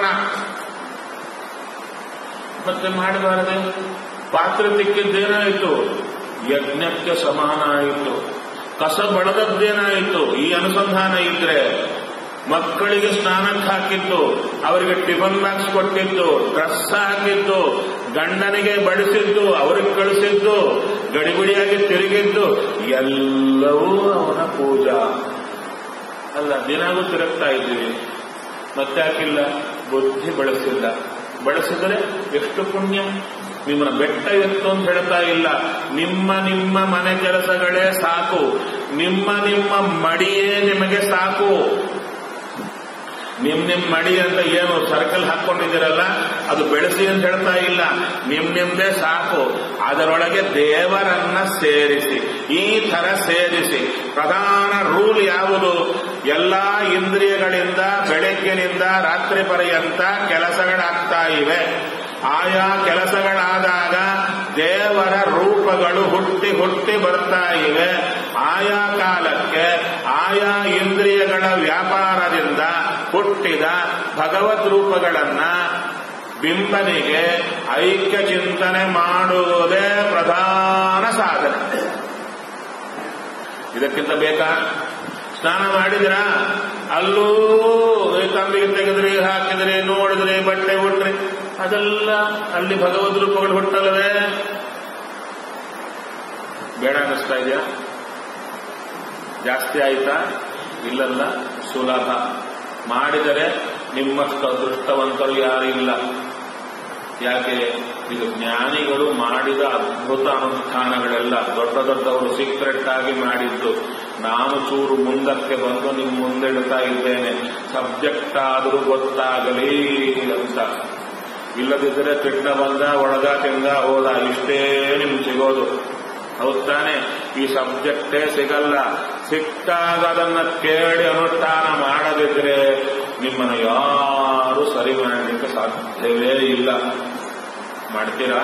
Speaker 1: ಮತ್ತೆ ಮಾಡಬಾರದೆ ಪಾತ್ರೆ ತಿಕ್ಕಿದ್ದೇನಾಯಿತು ಯಜ್ಞಕ್ಕೆ ಸಮಾನ ಆಯಿತು ಕಸ ಬಳದದ್ದೇನಾಯಿತು ಈ ಅನುಸಂಧಾನ ಇದ್ರೆ ಮಕ್ಕಳಿಗೆ ಸ್ನಾನಕ್ಕೆ ಹಾಕಿದ್ದು ಅವರಿಗೆ ಟಿಫನ್ ಬಾಕ್ಸ್ ಕೊಟ್ಟಿದ್ದು ಡ್ರೆಸ್ ಹಾಕಿದ್ದು ಗಂಡನಿಗೆ ಬಡಿಸಿದ್ದು ಅವ್ರಿಗೆ ಕಳಿಸಿದ್ದು ಗಡಿಬಿಡಿಯಾಗಿ ತಿರುಗಿದ್ದು ಎಲ್ಲವೂ ಅವನ ಪೂಜಾ ಅಲ್ಲ ದಿನಾಗೂ ತಿರುಗ್ತಾ ಇದ್ದೀವಿ ಮತ್ತೆ ಹಾಕಿಲ್ಲ ಬುದ್ಧಿ ಬಳಸಿಲ್ಲ ಬಳಸಿದರೆ ಎಷ್ಟು ಪುಣ್ಯ ನಿಮ್ಮನ್ನ ಬೆಟ್ಟ ಎತ್ತು ಅಂತ ಹೇಳ್ತಾ ಇಲ್ಲ ನಿಮ್ಮ ನಿಮ್ಮ ಮನೆ ಕೆಲಸಗಳೇ ಸಾಕು ನಿಮ್ಮ ನಿಮ್ಮ ಮಡಿಯೇ ನಿಮಗೆ ಸಾಕು ನಿಮ್ ನಿಮ್ ಮಡಿ ಅಂತ ಏನು ಸರ್ಕಲ್ ಹಾಕೊಂಡಿದ್ದೀರಲ್ಲ ಅದು ಬೆಳೆಸಿ ಅಂತ ಹೇಳ್ತಾ ಇಲ್ಲ ನಿಮ್ ನಿಮ್ದೇ ಸಾಕು ಅದರೊಳಗೆ ದೇವರನ್ನ ಸೇರಿಸಿ ಈ ತರ ಸೇರಿಸಿ ಪ್ರಧಾನ ರೂಲ್ ಯಾವುದು ಎಲ್ಲಾ ಇಂದ್ರಿಯಗಳಿಂದ ಬೆಳಗ್ಗಿನಿಂದ ರಾತ್ರಿ ಪರ್ಯಂತ ಕೆಲಸಗಳಾಗ್ತಾ ಇವೆ ಆಯಾ ಕೆಲಸಗಳಾದಾಗ ದೇವರ ರೂಪಗಳು ಹುಟ್ಟಿ ಹುಟ್ಟಿ ಬರ್ತಾ ಇವೆ ಆಯಾ ಕಾಲಕ್ಕೆ ಆಯಾ ಇಂದ್ರಿಯಗಳ ವ್ಯಾಪಾರದಿಂದ ಹುಟ್ಟಿದ ಭಗವದ್ ರೂಪಗಳನ್ನ ಬಿಂಬನಿಗೆ ಐಕ್ಯ ಚಿಂತನೆ ಮಾಡುವುದೇ ಪ್ರಧಾನ ಸಾಧನೆ ಇದಕ್ಕಿಂತ ಬೇಕಾ ಸ್ನಾನ ಮಾಡಿದ್ರ ಅಲ್ಲೂ ತಂಬಿಗೆ ತೆಗೆದ್ರಿ ಹಾಕಿದ್ರಿ ನೋಡಿದ್ರಿ ಬಟ್ಟೆ ಉಟ್ರಿ ಅದೆಲ್ಲ ಅಲ್ಲಿ ಭಗವದ್ ರೂಪಗಳು ಹುಟ್ಟಲ್ವೇ ಬೇಡ ಅನ್ನಿಸ್ತಾ ಇದೆಯಾ ಜಾಸ್ತಿ ಆಯ್ತಾ ಇಲ್ಲಲ್ಲ ಸುಲಭ ಮಾಡಿದರೆ ನಿಮ್ಮಷ್ಟು ಅದೃಷ್ಟವಂತರು ಯಾರಿಲ್ಲ ಯಾಕೆ ಇದು ಜ್ಞಾನಿಗಳು ಮಾಡಿದ ಅದ್ಭುತ ಅನುಷ್ಠಾನಗಳೆಲ್ಲ ದೊಡ್ಡ ದೊಡ್ಡವರು ಸೀಕ್ರೆಟ್ ಆಗಿ ಮಾಡಿದ್ದು ನಾನು ಚೂರು ಮುಂದಕ್ಕೆ ಬಂದು ನಿಮ್ಮ ಮುಂದೆ ಇಡ್ತಾ ಇದ್ದೇನೆ ಸಬ್ಜೆಕ್ಟ್ ಆದರೂ ಗೊತ್ತಾಗಲಿ ಅಂತ ಇಲ್ಲದಿದ್ದರೆ ಕೆಟ್ಟ ಬಂದ ಒಳಗ ತಿಂದ ಹೋದ ಇಷ್ಟೇ ನಿಮ್ಗೆ ಸಿಗೋದು ಹೌದ್ ತಾನೆ ಈ ಸಬ್ಜೆಕ್ಟೇ ಸಿಗಲ್ಲ ಸಿಕ್ಕಾಗ ಅದನ್ನ ಕೇಳಿ ಅನುಷ್ಠಾನ ಮಾಡದಿದ್ರೆ ನಿಮ್ಮನ್ನು ಯಾರು ಸರಿ ಮಾಡಲಿಕ್ಕೆ ಸಾಧ್ಯವೇ ಇಲ್ಲ ಮಾಡ್ತೀರಾ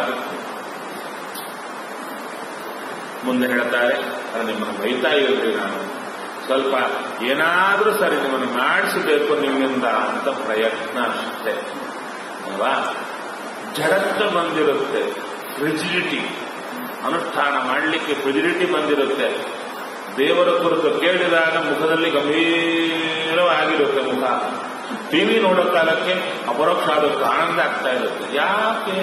Speaker 1: ಮುಂದೆ ಹೇಳ್ತಾರೆ ಅದು ನಿಮ್ಮನ್ನು ಬೈತಾ ಇರ್ರಿ ನಾನು ಸ್ವಲ್ಪ ಏನಾದ್ರೂ ಸರಿ ನಿಮ್ಮನ್ನು ಮಾಡಿಸಬೇಕು ನಿಮ್ಮಿಂದ ಅಂತ ಪ್ರಯತ್ನ ಅಷ್ಟೇ ಅಲ್ವಾ ಜಡತ್ತ ಬಂದಿರುತ್ತೆ ಫ್ರಿಜಿಡಿಟಿ ಅನುಷ್ಠಾನ ಮಾಡಲಿಕ್ಕೆ ಫ್ರಿಜಿಡಿಟಿ ಬಂದಿರುತ್ತೆ ದೇವರ ಕುರಿತು ಕೇಳಿದಾಗ ಮುಖದಲ್ಲಿ ಗಂಭೀರವಾಗಿರುತ್ತೆ ಮುಖ ಟಿವಿ ನೋಡೋ ಕಾಲಕ್ಕೆ ಅಪರೋಕ್ಷ ಆದಷ್ಟು ಆನಂದ ಆಗ್ತಾ ಇರುತ್ತೆ ಯಾಕೆ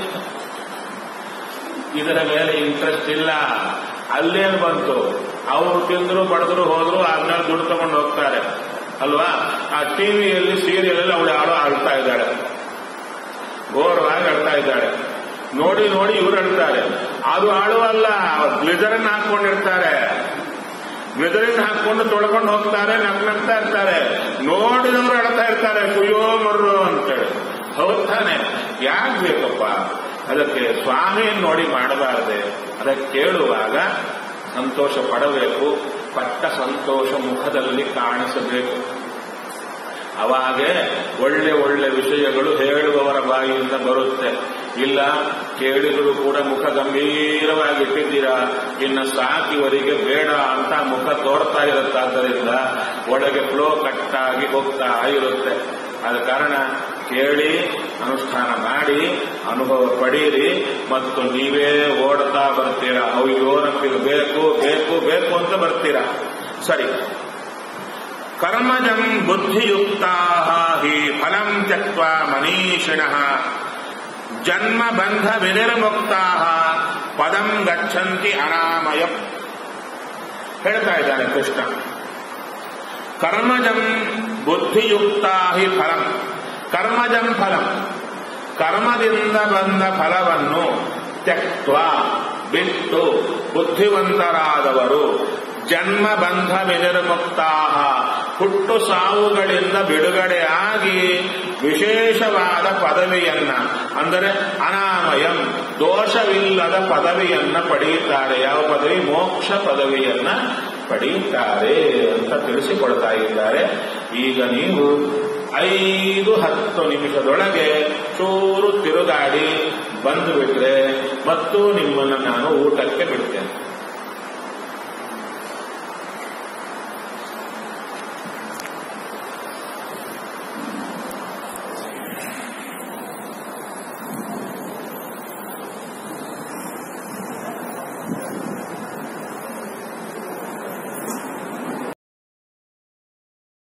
Speaker 1: ಇದರ ಮೇಲೆ ಇಂಟ್ರೆಸ್ಟ್ ಇಲ್ಲ ಅಲ್ಲೇನು ಬಂತು ಅವರು ತಿಂದ್ರು ಬಡದ್ರು ಹೋದ್ರು ಆದ್ಮೇಲೆ ದುಡ್ಡು ತಗೊಂಡು ಹೋಗ್ತಾರೆ ಅಲ್ವಾ ಆ ಟಿವಿಯಲ್ಲಿ ಸೀರಿಯಲ್ ಅಲ್ಲಿ ಅವಳು ಯಾರೋ ಆಡ್ತಾ ಇದ್ದಾಳೆ ಘೋರವಾಗಿ ಆಡ್ತಾ ಇದ್ದಾಳೆ ನೋಡಿ ನೋಡಿ ಇವ್ರು ಹೇಳ್ತಾರೆ ಅದು ಆಳುವಲ್ಲ ಗ್ಲಿಜರನ್ ಹಾಕೊಂಡಿರ್ತಾರೆ ಗ್ಲಿಜರಿನ್ ಹಾಕೊಂಡು ತೊಳ್ಕೊಂಡು ಹೋಗ್ತಾರೆ ನಗ್ನಗ್ತಾ ಇರ್ತಾರೆ ನೋಡಿದವರು ಅಳ್ತಾ ಇರ್ತಾರೆ ಕುಯ್ಯೋ ಮರ್ರು ಅಂತೇಳಿ ಹೌದ್ ತಾನೆ ಯಾಕೆ ಬೇಕಪ್ಪ ಅದಕ್ಕೆ ಸ್ವಾಮಿಯನ್ನು ನೋಡಿ ಮಾಡಬಾರದೆ ಅದಕ್ಕೆ ಕೇಳುವಾಗ ಸಂತೋಷ ಪಡಬೇಕು ಪಟ್ಟ ಸಂತೋಷ ಮುಖದಲ್ಲಿ ಕಾಣಿಸಬೇಕು ಅವಾಗೆ ಒಳ್ಳೆ ಒಳ್ಳೆ ವಿಷಯಗಳು ಹೇಳುವವರ ಬಾಯಿಯಿಂದ ಬರುತ್ತೆ ಇಲ್ಲ ಕೇಳಿದರೂ ಕೂಡ ಮುಖ ಗಂಭೀರವಾಗಿ ಇಟ್ಟಿದ್ದೀರಾ ಇನ್ನು ಸಾಕಿವರಿಗೆ ಬೇಡ ಅಂತ ಮುಖ ತೋರ್ತಾ ಇರುತ್ತಾದ್ದರಿಂದ ಒಳಗೆ ಫ್ಲೋ ಕಟ್ಟಾಗಿ ಹೋಗ್ತಾ ಇರುತ್ತೆ ಆದ ಕಾರಣ ಕೇಳಿ ಅನುಷ್ಠಾನ ಮಾಡಿ ಅನುಭವ ಪಡೀರಿ ಮತ್ತು ನೀವೇ ಓಡ್ತಾ ಬರ್ತೀರಾ ಅಯ್ಯೋ ನಮಗೆ ಬೇಕು ಬೇಕು ಬೇಕು ಅಂತ ಬರ್ತೀರಾ ಸರಿ ಕರ್ಮಜಂ ಬುದ್ಧಿಯುಕ್ತಾ ಹಿ ಫಲಂ ತ್ಯಕ್ವ ಮನೀಷಿಣ ಜನ್ಮ ಬಂಧ ವಿನಿರ್ಮುಕ್ತಾ ಪದಂ ಗಚ್ಚಂತಿ ಅನಾಮಯ ಹೇಳ್ತಾ ಇದ್ದಾನೆ ಕೃಷ್ಣ ಕರ್ಮಜಂ ಬುದ್ಧಿಯುಕ್ತಾ ಹಿ ಫಲಂ ಕರ್ಮಜಂ ಫಲಂ ಕರ್ಮದಿಂದ ಬಂದ ಫಲವನ್ನು ತ್ಯಕ್ವ ಬಿಟ್ಟು ಬುದ್ಧಿವಂತರಾದವರು ಜನ್ಮ ಬಂಧ ವಿನಿರ್ಮುಕ್ತಾ ಹುಟ್ಟು ಸಾವುಗಳಿಂದ ಬಿಡುಗಡೆಯಾಗಿ ವಿಶೇಷವಾದ ಪದವಿಯನ್ನ ಅಂದರೆ ಅನಾಮಯಂ ದೋಷವಿಲ್ಲದ ಪದವಿಯನ್ನ ಪಡೆಯುತ್ತಾರೆ ಯಾವ ಪದವಿ ಮೋಕ್ಷ ಪದವಿಯನ್ನ ಪಡೆಯುತ್ತಾರೆ ಅಂತ ತಿಳಿಸಿಕೊಡ್ತಾ ಇದ್ದಾರೆ ಈಗ ನೀವು ಐದು ಹತ್ತು ನಿಮಿಷದೊಳಗೆ ಚೂರು ತಿರುಗಾಡಿ ಬಂದು ಬಿಟ್ರೆ ಮತ್ತು ನಿಮ್ಮನ್ನು ನಾನು ಊಟಕ್ಕೆ ಬಿಡ್ತೇನೆ